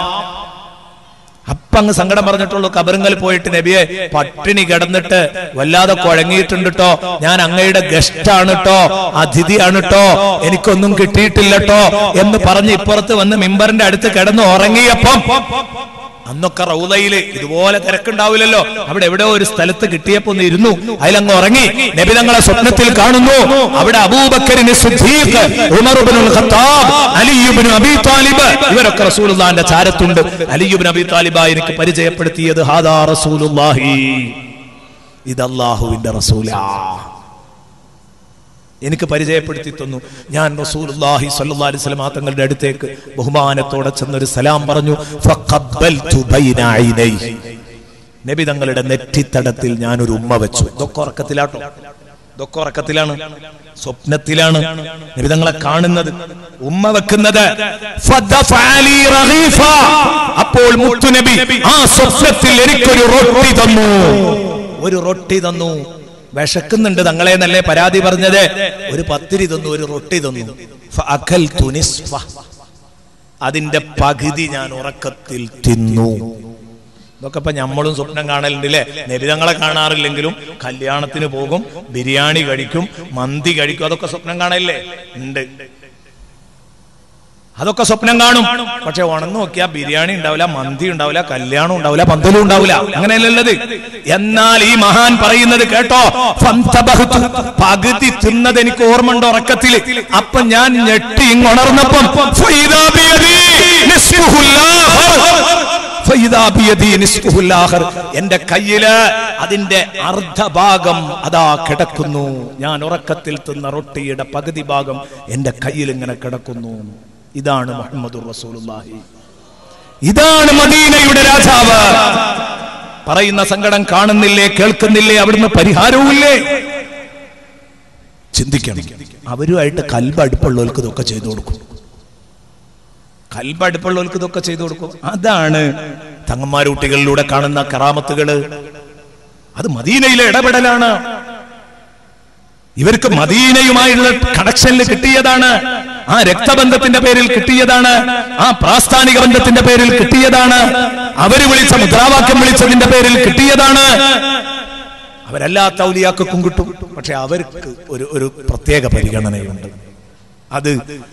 അപ്പൊ അങ്ങ് സങ്കടം പറഞ്ഞിട്ടുള്ളൂ കബറിങ്ങൽ പോയിട്ട് നബിയെ പട്ടിണി കിടന്നിട്ട് വല്ലാതെ കുഴങ്ങിയിട്ടുണ്ട് ട്ടോ ഞാൻ അങ്ങയുടെ ഗസ്റ്റാണ് ട്ടോ അതിഥിയാണ് ട്ടോ എനിക്കൊന്നും കിട്ടിയിട്ടില്ല ട്ടോ എന്ന് പറഞ്ഞ് ഇപ്പുറത്ത് വന്ന് മിമ്പറിന്റെ അടുത്ത് കിടന്ന് ഉറങ്ങിയപ്പം അന്നൊക്കെ റൗലയില് ഇതുപോലെ തിരക്കുണ്ടാവില്ലല്ലോ അവിടെ എവിടെ ഒരു സ്ഥലത്ത് കിട്ടിയപ്പോ ഒന്ന് ഇരുന്നു അതിലങ്ങ് ഉറങ്ങി നബി തങ്ങളെ സ്വപ്നത്തിൽ കാണുന്നു അവിടെ അബൂബക്കറിന് സിദ്ദീഖ് ഉമർ ഇബ്നുൽ ഖത്താബ് അലി ഇബ്നു അബീ താലിബ് ഇവരൊക്കെ റസൂലുള്ളാഹിന്റെ ചാരത്തുണ്ട് അലി ഇബ്നു അബീ താലിബ എനിക്ക് പരിചയപ്പെടുത്തിയത് ഹാദാ റസൂലുള്ളാഹി ഇത് അല്ലാഹുവിന്റെ റസൂലാ എനിക്ക് പരിചയപ്പെടുത്തി തന്നു ഞാൻ റസൂലുള്ളാഹി സ്വല്ലല്ലാഹി അലൈഹി വസല്ലം തങ്ങളുടെ അടുത്തേക്ക് ബഹുമാനത്തോടെ ചെന്നൊരു സലാം പറഞ്ഞു ഫഖബ്ബൽതു ബൈന ഐനൈഹി നബി തങ്ങളുടെ നെറ്റിത്തടത്തിൽ ഞാൻ ഒരു ഉമ്മ വെച്ചു ഇതൊക്കെ ഉറക്കത്തിലാട്ടോ ഇതൊക്കെ ഉറക്കത്തിലാണ് സ്വപ്നത്തിലാണ് നബി തങ്ങളെ കാണുന്നത് ഉമ്മ വെക്കുന്നത് ഫദഫഅലി റഗീഫ. അപ്പോൾ മുത്തുനബി ആ സ്വപ്നത്തിൽ എനിക്കൊരു റൊട്ടി തന്നു ഒരു റൊട്ടി തന്നു വിശക്കുന്നുണ്ട് തങ്ങളെ നല്ലേ പരാതി പറഞ്ഞത് ഒരു പത്തിരി തന്നു ഒരു റൊട്ടി തന്നു ഫഅഖൽതു നിസ്ഫ. അതിന്റെ പകുതി ഞാൻ ഉറക്കത്തിൽ തിന്നു ഇതൊക്കെ ഇപ്പൊ നമ്മളും സ്വപ്നം കാണലുണ്ട് അല്ലേ നബിതങ്ങളെ കാണാറില്ലെങ്കിലും കല്യാണത്തിന് പോകും ബിരിയാണി കഴിക്കും മന്തി കഴിക്കും അതൊക്കെ സ്വപ്നം കാണല്ലേ ഉണ്ട് അതൊക്കെ സ്വപ്നം കാണും പക്ഷെ ഉണർന്നു നോക്കിയാൽ ബിരിയാണി ഉണ്ടാവില്ല മന്തി ഉണ്ടാവില്ല കല്യാണം ഉണ്ടാവില്ല പന്തലും ഉണ്ടാവില്ല അങ്ങനെയല്ലത് എന്നാൽ ഈ മഹാൻ പറയുന്നത് കേട്ടോ ഫന്തബഹ്തു. പകുതി തിന്നത് എനിക്ക് ഓർമ്മയുണ്ട് ഉറക്കത്തിൽ അപ്പൊ ഞാൻ ഞെട്ടി ഇങ്ങുണർന്നപ്പം ഫൈദാ ബിയദി നിസ്ഫുഹുൽ ആഖർ. ഫൈദാ ബിയദി നിസ്ഫുഹുൽ ആഖർ. എന്റെ കയ്യില് അതിന്റെ അർദ്ധഭാഗം അതാ കിടക്കുന്നു ഞാൻ ഉറക്കത്തിൽ തിന്ന റൊട്ടിയുടെ പകുതി ഭാഗം എന്റെ കയ്യിൽ ഇങ്ങനെ കിടക്കുന്നു ഇതാണ് മുഹമ്മദ് റസൂലുള്ളാഹി ഇതാണ് മദീനയുടെ രാജാവ് പറയുന്ന സങ്കടം കാണുന്നില്ലേ കേൾക്കുന്നില്ലേ അവിടുന്ന് പരിഹാരവുമില്ലേ ചിന്തിക്കണം അവരുമായിട്ട് കൽബ് അടുപ്പുള്ളവർക്ക് ഇതൊക്കെ ചെയ്തു കൊടുക്കും കൽബ് അടുപ്പുള്ളവർക്ക് ഇതൊക്കെ ചെയ്തു കൊടുക്കും അതാണ് തങ്ങന്മാരൂട്ടികളിലൂടെ കാണുന്ന കറാമത്തുകള് അത് മദീനയിലെ ഇടപെടലാണ് ഇവർക്ക് മദീനയുമായുള്ള കണക്ഷനിൽ കിട്ടിയതാണ് ആ രക്തബന്ധത്തിന്റെ പേരിൽ കിട്ടിയതാണ് ആ പ്രാസ്ഥാനിക ബന്ധത്തിന്റെ പേരിൽ കിട്ടിയതാണ് അവര് വിളിച്ച മുദ്രാവാക്യം വിളിച്ചതിന്റെ പേരിൽ കിട്ടിയതാണ് അവരെല്ലാ തൗലിയാക്കും കിട്ടും പക്ഷെ അവർക്ക് ഒരു ഒരു പ്രത്യേക പരിഗണനയുണ്ട് അത്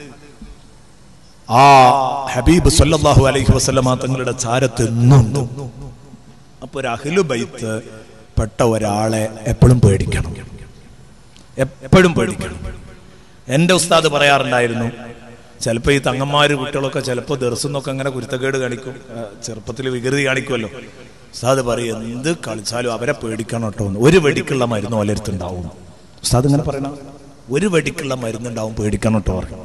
ആ ഹബീബ് സല്ലല്ലാഹു അലൈഹി വസല്ലമ തങ്ങളുടെ ചാരത്ത് എന്നുണ്ട് അപ്പൊ ഒരു അഹ്ലു ബൈത്ത് പെട്ട ഒരാളെ എപ്പോഴും പേടിക്കണം എപ്പോഴും പേടിക്കണം എന്റെ ഉസ്താദ് പറയാറുണ്ടായിരുന്നു ചിലപ്പോൾ ഈ തങ്ങന്മാര് കുട്ടികളൊക്കെ ചിലപ്പോൾ ദർശനമൊക്കെ അങ്ങനെ കുരുത്തക്കേട് കാണിക്കും ചെറുപ്പത്തിൽ വികൃതി കാണിക്കുമല്ലോ ഉസ്താദ് പറയും എന്ത് കളിച്ചാലും അവരെ പേടിക്കണം കേട്ടോ എന്ന്. ഒരു വെടിക്കുള്ള മരുന്ന് ഓലരുത്തുണ്ടാവും ഉസ്താദ് ഇങ്ങനെ പറയണം ഒരു വെടിക്കുള്ള മരുന്നുണ്ടാവും പേടിക്കണം കേട്ടോ പറയും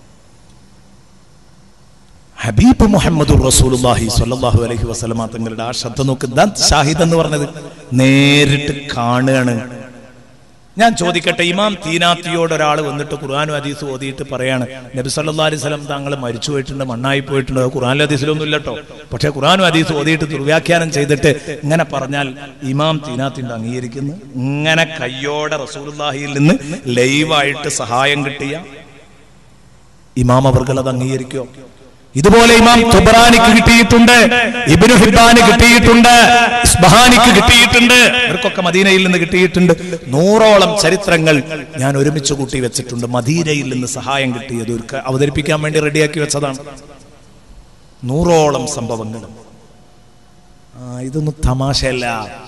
ഹബീബ് മുഹമ്മദ് റസൂലുള്ളാഹി സ്വല്ലല്ലാഹു അലൈഹി വസല്ലമ തങ്ങളുടെ ആ ശബ്ദം നോക്ക് ഇതാ ഷാഹിദ് എന്ന് പറഞ്ഞത് നേരിട്ട് കാണുകയാണ് ഞാൻ ചോദിക്കട്ടെ ഇമാം തീനാത്തിയോട് ഒരാൾ വന്നിട്ട് ഖുർആാനും ഹദീസ് ഓതിയിട്ട് പറയാണ് നബി സല്ലല്ലാഹു അലൈഹി വസല്ലം താങ്കൾ മരിച്ചു പോയിട്ടുണ്ട് മണ്ണായി പോയിട്ടുണ്ട് അത് ഖുർആാനും ഹദീസിലൊന്നും ഇല്ലട്ടോ പക്ഷേ ഖുർആാനും ഹദീസ് ഓതിയിട്ട് ദുർവ്യാഖ്യാനം ചെയ്തിട്ട് ഇങ്ങനെ പറഞ്ഞാൽ ഇമാം തീനാത്തിന്റെ അംഗീകരിക്കുന്നു ഇങ്ങനെ കയ്യോടെ റസൂലുള്ളാഹിയിൽ നിന്ന് ലൈവായിട്ട് സഹായം കിട്ടിയ ഇമാം അവർകൾ അത് അംഗീകരിക്കോ ഇതുപോലെ ഇമാം തുബറാനിക്ക് കിട്ടിയിട്ടുണ്ട് ഇബ്നു ഹിബാന് കിട്ടിയിട്ടുണ്ട് ഇസ്ബഹാനിക്ക് കിട്ടിയിട്ടുണ്ട് ഇവർക്കൊക്കെ മദീനയിൽ നിന്ന് കിട്ടിയിട്ടുണ്ട് നൂറോളം ചരിത്രങ്ങൾ ഞാൻ ഒരുമിച്ച് കൂട്ടി വെച്ചിട്ടുണ്ട് മദീനയിൽ നിന്ന് സഹായം കിട്ടിയത് ഒരു ക- അവതരിപ്പിക്കാൻ വേണ്ടി റെഡിയാക്കി വെച്ചതാണ് നൂറോളം സംഭവങ്ങൾ ആ ഇതൊന്നും തമാശയല്ല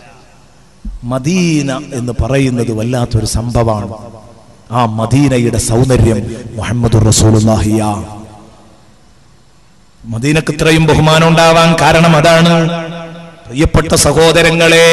മദീന എന്ന് പറയുന്നത് വല്ലാത്തൊരു സംഭവമാണ് ആ മദീനയുടെ സൗന്ദര്യം മുഹമ്മദ് റസൂലുള്ളാഹിയാ മദീനക്ക് ഇത്രയും ബഹുമാനം ഉണ്ടാവാൻ കാരണം അതാണ് പ്രിയപ്പെട്ട സഹോദരങ്ങളെ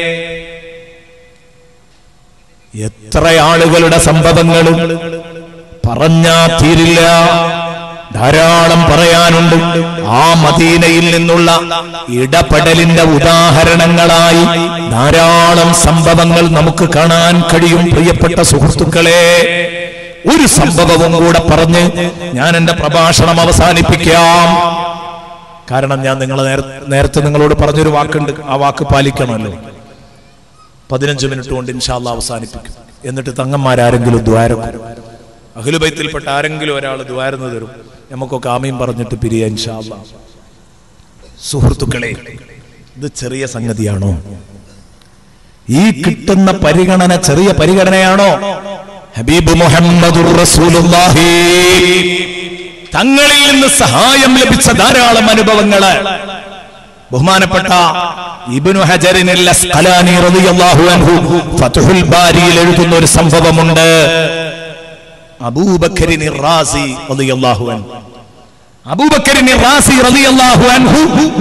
എത്ര ആളുകളുടെ സംഭവങ്ങളും പറഞ്ഞാ തീരില്ല ധാരാളം പറയാനുണ്ട് ആ മദീനയിൽ നിന്നുള്ള ഇടപെടലിന്റെ ഉദാഹരണങ്ങളായി ധാരാളം സംഭവങ്ങൾ നമുക്ക് കാണാൻ കഴിയും പ്രിയപ്പെട്ട സുഹൃത്തുക്കളെ ഒരു സംഭവവും കൂടെ പറഞ്ഞ് ഞാൻ എന്റെ പ്രഭാഷണം അവസാനിപ്പിക്കാം കാരണം ഞാൻ നിങ്ങളെ നേര- നേരത്തെ നിങ്ങളോട് പറഞ്ഞൊരു വാക്കുണ്ട് ആ വാക്ക് പാലിക്കണമല്ലോ പതിനഞ്ച് മിനിറ്റ് കൊണ്ട് ഇൻഷാല്ല അവസാനിപ്പിക്കും എന്നിട്ട് തങ്ങന്മാരാരെങ്കിലും ദ്വാരം അഖിലുബൈത്തിൽപ്പെട്ട ആരെങ്കിലും ഒരാൾ ദ്വാരന്ന് തരും നമുക്കൊക്കെ ആമയും പറഞ്ഞിട്ട് പിരിയ ഇൻഷാല്ല സുഹൃത്തുക്കളെ ഇത് ചെറിയ സംഗതിയാണോ ഈ കിട്ടുന്ന പരിഗണന ചെറിയ പരിഗണനയാണോ ഹബീബ് മുഹമ്മദുർ റസൂലുള്ളാഹി തങ്ങളിൽ നിന്ന് സഹായം ലഭിച്ച ധാരാളം അനുഭവങ്ങള് ബഹുമാനപ്പെട്ട ഇബ്നു ഹജറിനിൽ അസ്ഖലാനി റളിയല്ലാഹു അൻഹു ഫത്ഹുൽ ബാരിയിൽ എഴുതുന്ന ഒരു സംഭവമുണ്ട് അബൂബക്കറിന് റാസി റളിയല്ലാഹു അൻഹു അബൂബക്കറിന് റാസി റളിയല്ലാഹു അൻഹു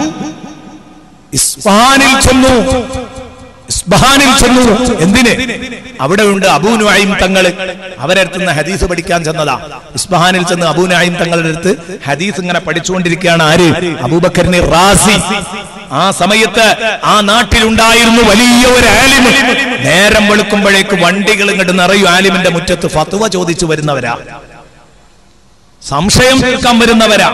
ഇസ്ഫഹാനിൽ ചെന്നു ഇസ്ബഹാനിൽ ചെന്നു എന്തിന് അവിടെ ഉണ്ട് അബൂനുഅയിം തങ്ങൾ അവരടുത്തുനിന്ന് ഹദീസ് പഠിക്കാൻ ചെന്നതാ ഇസ്ബഹാനിൽ ചെന്ന് അബൂനുഅയിം തങ്ങളുടെ അടുത്ത് ഹദീസ് ഇങ്ങനെ പഠിച്ചുകൊണ്ടിരിക്കുകയാണ് ആര് അബൂബക്കറിന് റാസി ആ സമയത്ത് ആ നാട്ടിലുണ്ടായിരുന്നു വലിയ ഒരു ആലിം നേരം വെളുക്കുമ്പോഴേക്ക് വണ്ടികൾ ഇങ്ങോട്ട് നിറയും ആലിമിന്റെ മുറ്റത്ത് ഫത്വ ചോദിച്ചു വരുന്നവരാ സംശയം തീർക്കാൻ വരുന്നവരാ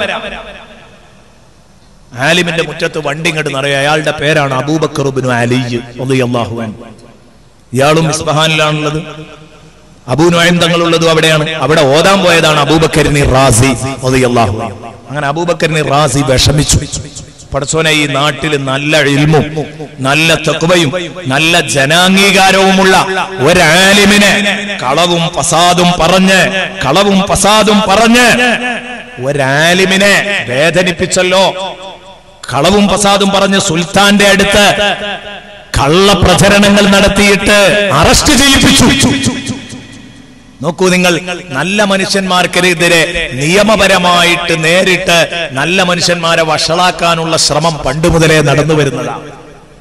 ആലിമിന്റെ മുറ്റത്ത് വണ്ടി ഇങ്ങോട്ട് നിറയും അയാളുടെ പേരാണ് അബൂബക്കറുബിനു അലി റളിയല്ലാഹു അൻഹു ഇയാളും ഇസ്ബഹാനിലാണുള്ളത് അബൂനുഅയം തങ്ങളുള്ളതും അവിടെയാണ് അവിടെ ഓതാൻ പോയതാണ് അബൂബക്കരിനി റാസി റളിയല്ലാഹു അൻഹു. അങ്ങനെ അബൂബക്കരിനി റാസി വിഷമിച്ചു പടച്ചോനെ ഈ നാട്ടിൽ നല്ല ഇൽമും നല്ല തെക്കുവയും നല്ല ജനാംഗീകാരവുമുള്ള ഒരാലിമിനെ കളവും ഫസാദും പറഞ്ഞ് കളവും ഫസാദും പറഞ്ഞ് ഒരാലിമിനെ വേദനിപ്പിച്ചല്ലോ കളവും ഫസാദും പറഞ്ഞ് സുൽത്താന്റെ അടുത്ത് കള്ളപ്രചരണങ്ങൾ നടത്തിയിട്ട് അറസ്റ്റ് ചെയ്യിപ്പിച്ചു നോക്കൂ നിങ്ങൾ നല്ല മനുഷ്യന്മാർക്കെതിരെ നിയമപരമായിട്ട് നേരിട്ട് നല്ല മനുഷ്യന്മാരെ വഷളാക്കാനുള്ള ശ്രമം പണ്ട് മുതലേ നടന്നു വരുന്നതാണ്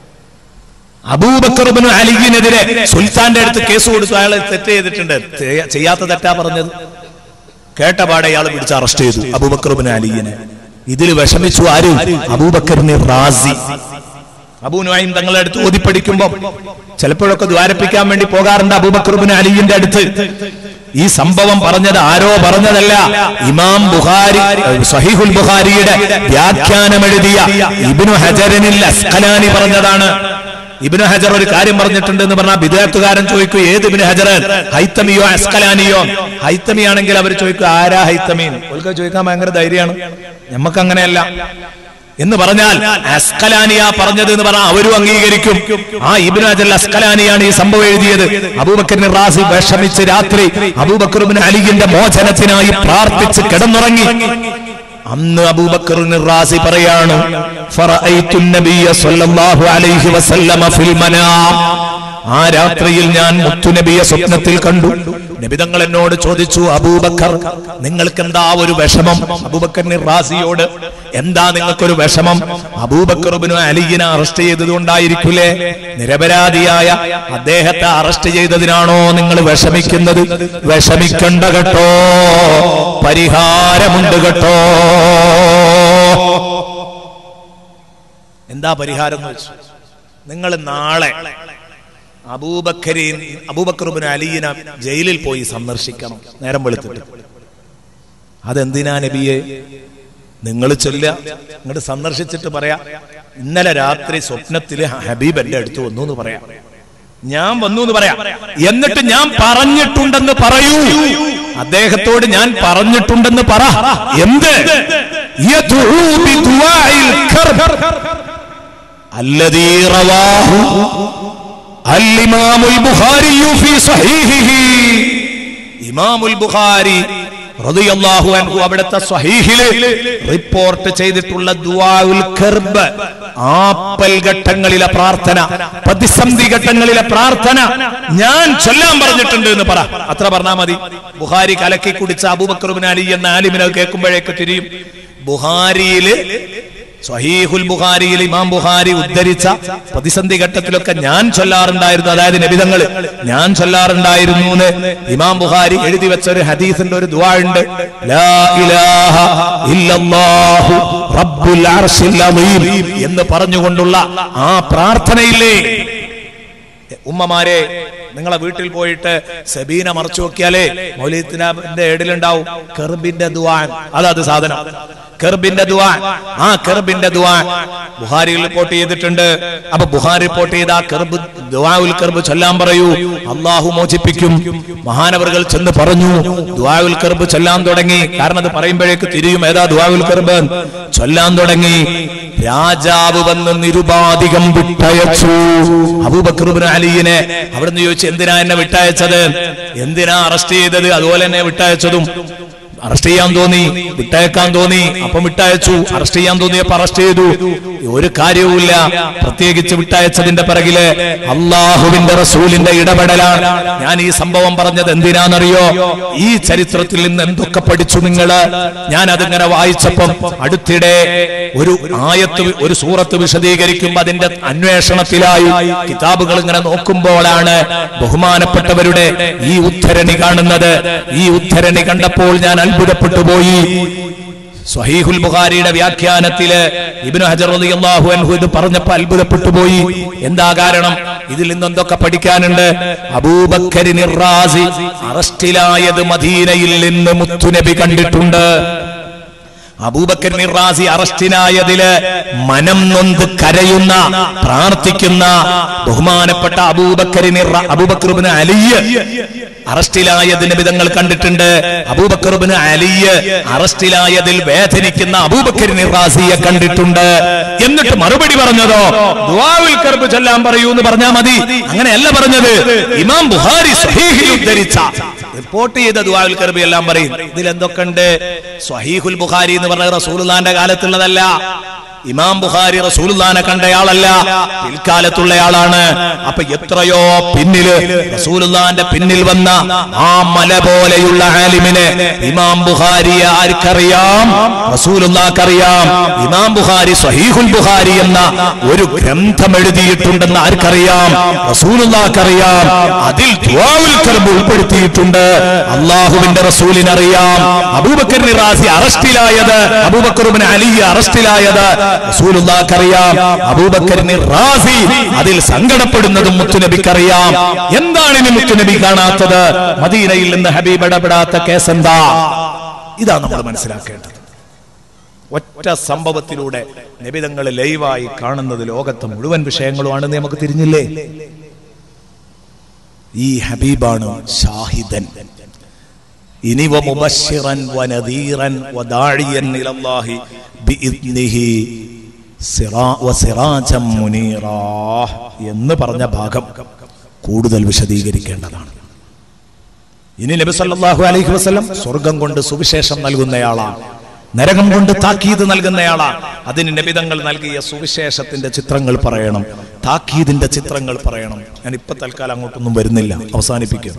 അബൂബക്കറുബിന് അലിഗിനെതിരെ സുൽത്താന്റെ അടുത്ത് കേസ് കൊടുത്തു അയാൾ തെറ്റ് ചെയ്തിട്ടുണ്ട് ചെയ്യ- ചെയ്യാത്ത തെറ്റാ പറഞ്ഞത് കേട്ട പാടെ ഇയാൾ പിടിച്ച് അറസ്റ്റ് ചെയ്തു അബൂബക്കറുബിന് അലിഗിനെ ഇതിൽ വിഷമിച്ചു ആരും അബൂബക്കറിന് റാസി അബൂനുവായും തങ്ങളുടെ അടുത്ത് ഓതി പഠിക്കുമ്പോ ചിലപ്പോഴൊക്കെ ദ്വാരപ്പിക്കാൻ വേണ്ടി പോകാറുണ്ട് അബൂബക്കറുബിന് അലിയുടെ അടുത്ത് ഈ സംഭവം പറഞ്ഞത് ആരോ പറഞ്ഞതല്ല ഇമാം ബുഖാരി സഹീഹുൽ ബുഖാരിയുടെ വ്യാഖ്യാനം എഴുതിയ ഇബ്നു ഹജറിനിൽ അസ്കലാനി പറഞ്ഞതാണ് ഇബ്നു ഹജർ ഒരു കാര്യം പറഞ്ഞിട്ടുണ്ട് എന്ന് പറഞ്ഞാൽ വിദേഹത്തുകാരൻ ചോദിക്കും ഏത് ഇബ്നു ഹജർ ഹൈത്തമിയോ അസ്കലാനിയോ ഹൈത്തമി ആണെങ്കിൽ അവർ ചോദിക്കും ആരാ ഹൈത്തമീൻ ഓൽക്ക് ചോദിക്കാൻ ഭയങ്കര ധൈര്യമാണ് നമുക്ക് അങ്ങനെയല്ല എന്ന് പറഞ്ഞാൽ അസ്കലാനിയ പറഞ്ഞത് എന്ന് പറഞ്ഞാൽ അവരും അംഗീകരിക്കും ആ ഇബ്നു ഹജർ അസ്കലാനിയാണ് ഈ സംഭവം എഴുതിയത് അബൂബക്കറിന് റാസി വിഷമിച്ച് രാത്രി അബൂബക്കറുബിന് അലിഗിന്റെ മോചനത്തിനായി പ്രാർത്ഥിച്ച് കിടന്നുറങ്ങി അന്ന് അബൂബക്കറിന് റാസി പറയാണ് ഫറഅയ്തു നബിയ സ്വല്ലല്ലാഹു അലൈഹി വസല്ലമ ഫിൽ മനാം ആ രാത്രിയിൽ ഞാൻ മുത്തുനബിയെ സ്വപ്നത്തിൽ കണ്ടു നബിതങ്ങൾ എന്നോട് ചോദിച്ചു അബൂബക്കർ നിങ്ങൾക്ക് എന്താ ഒരു വിഷമം അബൂബക്കറിന് റാസിയോട് എന്താ നിങ്ങൾക്കൊരു വിഷമം അബൂബക്കറുബിനു അലിയിനെ അറസ്റ്റ് ചെയ്തതുകൊണ്ടായിരിക്കൂലേ നിരപരാധിയായ അദ്ദേഹത്തെ അറസ്റ്റ് ചെയ്തതിനാണോ നിങ്ങൾ വിഷമിക്കുന്നത് വിഷമിക്കണ്ട കേട്ടോ പരിഹാരമുണ്ട് കേട്ടോ എന്താ പരിഹാരം എന്ന് വെച്ചു നിങ്ങൾ നാളെ അബൂബക്കരീൻ അബൂബക്കറുബിന് അലീന ജയിലിൽ പോയി സന്ദർശിക്കണം നേരം വെളുത്തിട്ട് അതെന്തിനാ നബിയെ നിങ്ങൾ ചൊല്ല ഇങ്ങോട്ട് സന്ദർശിച്ചിട്ട് പറയാ ഇന്നലെ രാത്രി സ്വപ്നത്തില് ഹബീബ് എന്റെ അടുത്ത് വന്നു എന്ന് പറയാം ഞാൻ വന്നു എന്ന് പറയാം എന്നിട്ട് ഞാൻ പറഞ്ഞിട്ടുണ്ടെന്ന് പറയൂ അദ്ദേഹത്തോട് ഞാൻ പറഞ്ഞിട്ടുണ്ടെന്ന് പറ എന്ത് യദ്ഉ ബിദുആഇൽ കർബ് الذي رواه الإمام البخاري في صحيحه إمام البخاري റളിയല്ലാഹു അൻഹു അവിടുത്തെ സ്വഹീഹില് റിപ്പോർട്ട് ചെയ്തിട്ടുള്ള ദുആഉൽ കർബ് ആപ്പൽ ഘട്ടങ്ങളിലെ പ്രാർത്ഥന പ്രതിസന്ധി ഘട്ടങ്ങളിലെ പ്രാർത്ഥന ഞാൻ ചൊല്ലാൻ പറഞ്ഞിട്ടുണ്ട് എന്ന് പറ അത്ര പറഞ്ഞാ മതി ബുഹാരി കലക്കി കുടിച്ച അബൂബക്കർ ബിൻ അലി എന്ന ആലിമിനെ കേൾക്കുമ്പോഴേക്ക് തിരിയും ബുഹാരിയില് സ്വഹീഹുൽ ബുഖാരിയിൽ ഇമാം ബുഖാരി ഉദ്ധരിച്ച പ്രതിസന്ധി ഘട്ടത്തിലൊക്കെ ഞാൻ ചൊല്ലാറുണ്ടായിരുന്നു അതായത് നബിതങ്ങൾ ഞാൻ ചൊല്ലാറുണ്ടായിരുന്നു എന്ന് ഇമാം ബുഖാരി എഴുതി വെച്ച ഒരു ഹദീസിന്റെ ഒരു ദുആ ഉണ്ട് ലാ ഇലാഹ ഇല്ലല്ലാഹു റബ്ബുൽ അർശിൽ അളീം എന്ന് പറഞ്ഞുകൊണ്ടുള്ള ആ പ്രാർത്ഥനയില്ലേ ഉമ്മമാരെ നിങ്ങളെ വീട്ടിൽ പോയിട്ട് സബീന മറച്ചു നോക്കിയാലേ മൗലിത്തിന്റെ ഏടിലുണ്ടാവും കെർബിന്റെ ദുവാൻ അതാത് സാധനം കെർബിന്റെ ദുവാൻ ആ കെർബിന്റെ ദുവാൻ ബുഹാരി റിപ്പോർട്ട് ചെയ്തിട്ടുണ്ട് അപ്പൊ ബുഹാരി റിപ്പോർട്ട് ചെയ്ത ആ കെർബ് ദുവാഉൽ കെർബ് ചൊല്ലാൻ പറയൂ അള്ളാഹു മോചിപ്പിക്കും മഹാനവറുകൾ ചെന്ന് പറഞ്ഞു ദുവാഉൽ കെർബ് ചൊല്ലാൻ തുടങ്ങി കാരണം അത് പറയുമ്പോഴേക്ക് തിരിയും ഏതാ ദുവാഉൽ കെർബ് ചൊല്ലാൻ തുടങ്ങി രാജാവ് വന്ന് നിരുപാധികം വിട്ടയച്ചു അബൂബക്കറുബിൻ അലിയിനെ അവിടുന്ന് ചോദിച്ചു എന്തിനാ എന്നെ വിട്ടയച്ചത് എന്തിനാ അറസ്റ്റ് ചെയ്തത് അതുപോലെ തന്നെ വിട്ടയച്ചതും അറസ്റ്റ് ചെയ്യാൻ തോന്നി വിട്ടയക്കാൻ തോന്നി അപ്പം വിട്ടയച്ചു അറസ്റ്റ് ചെയ്യാൻ തോന്നിയപ്പോ അറസ്റ്റ് ചെയ്തു ഒരു കാര്യവുമില്ല പ്രത്യേകിച്ച് വിട്ടയച്ചതിന്റെ പിറകില് അള്ളാഹുവിന്റെ റസൂലിന്റെ ഇടപെടലാണ് ഞാൻ ഈ സംഭവം പറഞ്ഞത് എന്തിനാണെന്നറിയോ ഈ ചരിത്രത്തിൽ നിന്ന് എന്തൊക്കെ പഠിച്ചു നിങ്ങള് ഞാൻ അതിങ്ങനെ വായിച്ചപ്പം അടുത്തിടെ ഒരു ആയത്ത് വി- ഒരു സൂറത്ത് വിശദീകരിക്കുമ്പോ അതിന്റെ അന്വേഷണത്തിലായി കിതാബുകൾ ഇങ്ങനെ നോക്കുമ്പോഴാണ് ബഹുമാനപ്പെട്ടവരുടെ ഈ ഉദ്ധരണി കാണുന്നത് ഈ ഉദ്ധരണി കണ്ടപ്പോൾ ഞാൻ അത്ഭുതപ്പെട്ടു പോയി സ്വഹീഹുൽ ബുഖാരിയുടെ വ്യാഖ്യാനത്തില് ഇബ്നു ഹജർ റളിയല്ലാഹു അൻഹു ഇത് പറഞ്ഞപ്പോൾ അത്ഭുതപ്പെട്ടു പോയി എന്താ കാരണം ഇതിൽ നിന്ന് എന്തൊക്കെ പഠിക്കാനുണ്ട് അബൂബക്കറിൻ റാസി അറസ്റ്റിലായത് മദീനയിൽ നിന്ന് മുത്തുനബി കണ്ടിട്ടുണ്ട് അബൂബക്കർ നിറാസി അറസ്റ്റിനായതില് മനം നൊന്ത് കരയുന്ന പ്രാർത്ഥിക്കുന്ന ബഹുമാനപ്പെട്ട അബൂബക്കർ അബൂബക്കറുബിന് അലിയ് അറസ്റ്റിലായതിന് വിധങ്ങൾ കണ്ടിട്ടുണ്ട് അബൂബക്കറുബിന് അലിയ് അറസ്റ്റിലായതിൽ വേദനിക്കുന്ന അബൂബക്കർ നിറാസിയെ കണ്ടിട്ടുണ്ട് എന്നിട്ട് മറുപടി പറഞ്ഞതോ ദുആഉൽ കർബ് ചൊല്ലാൻ പറയൂ എന്ന് പറഞ്ഞാൽ മതി അങ്ങനെയല്ല പറഞ്ഞത് ഇമാം ബുഹാരി സ്വഹീഹിൽ ഉദ്ധരിച്ച റിപ്പോർട്ട് ചെയ്ത ദുആഉൽ കർബ് എല്ലാം പറയും ഇതിൽ എന്തൊക്കെ ഉണ്ട് സ്വഹീഹുൽ ബുഖാരി എന്ന് പറഞ്ഞ റസൂലുള്ളാന്റെ കാലത്തുള്ളതല്ല ഇമാം ബുഖാരി റസൂലുള്ളാനെ കണ്ടയാളല്ല പിൽക്കാലത്തുള്ളയാളാണ് അപ്പൊ എത്രയോ പിന്നില് റസൂലുള്ളാന്റെ പിന്നിൽ വന്ന ആ മല പോലെയുള്ള ആലിമിനെ ഇമാം ബുഖാരിയെ ആർക്കറിയാം റസൂലുള്ളാക്കറിയാം ഇമാം ബുഖാരി സ്വഹീഹുൽ ബുഖാരി എന്ന ഒരു ഗ്രന്ഥം എഴുതിയിട്ടുണ്ടെന്ന് ആർക്കറിയാം റസൂലുള്ളാക്കറിയാം അതിൽ ദുആഉൽ കർബ് ഉൾപ്പെടുത്തിയിട്ടുണ്ട് അള്ളാഹുവിന്റെ റസൂലിനറിയാം അബൂബക്കർ റാസി അറസ്റ്റിലായത് അബൂബക്കറുബിന് അലി അറസ്റ്റിലായത് റസൂലുള്ളാക്കറിയാം അബൂബക്കർ റാസി അതിൽ സങ്കടപ്പെടുന്നതും മുത്തുനബിക്കറിയാം എന്താണ് ഇനി മുത്തുനബി കാണാത്തത് മദീനയിൽ നിന്ന് ഹബീബ് ഇടപെടാത്ത കേസ് എന്താ ഇതാ നമ്മൾ മനസ്സിലാക്കേണ്ടത് ഒറ്റ സംഭവത്തിലൂടെ നിബിതങ്ങൾ ലൈവായി കാണുന്നത് ലോകത്തെ മുഴുവൻ വിഷയങ്ങളുമാണെന്ന് നമുക്ക് തിരിഞ്ഞില്ലേ ഈ ഹബീബാണ് ഷാഹിദൻ ഇനി വമുബശ്ശിറൻ വനദീറൻ വദാഴിയൻ ഇലല്ലാഹി ബിഇദ്നിഹി സിറാ വസിറാജം മുനീറാ എന്ന് പറഞ്ഞ ഭാഗം കൂടുതൽ വിശദീകരിക്കേണ്ടതാണ് ഇനി നബി സല്ലല്ലാഹു അലൈഹി വസല്ലം സ്വർഗം കൊണ്ട് സുവിശേഷം നൽകുന്നയാളാണ് നരകം കൊണ്ട് താക്കീത് നൽകുന്നയാളാണ് അതിന് നബിതങ്ങൾ നൽകിയ സുവിശേഷത്തിന്റെ ചിത്രങ്ങൾ പറയണം താക്കീതിന്റെ ചിത്രങ്ങൾ പറയണം ഞാൻ ഇപ്പൊ തൽക്കാലം അങ്ങോട്ടൊന്നും വരുന്നില്ല അവസാനിപ്പിക്കുക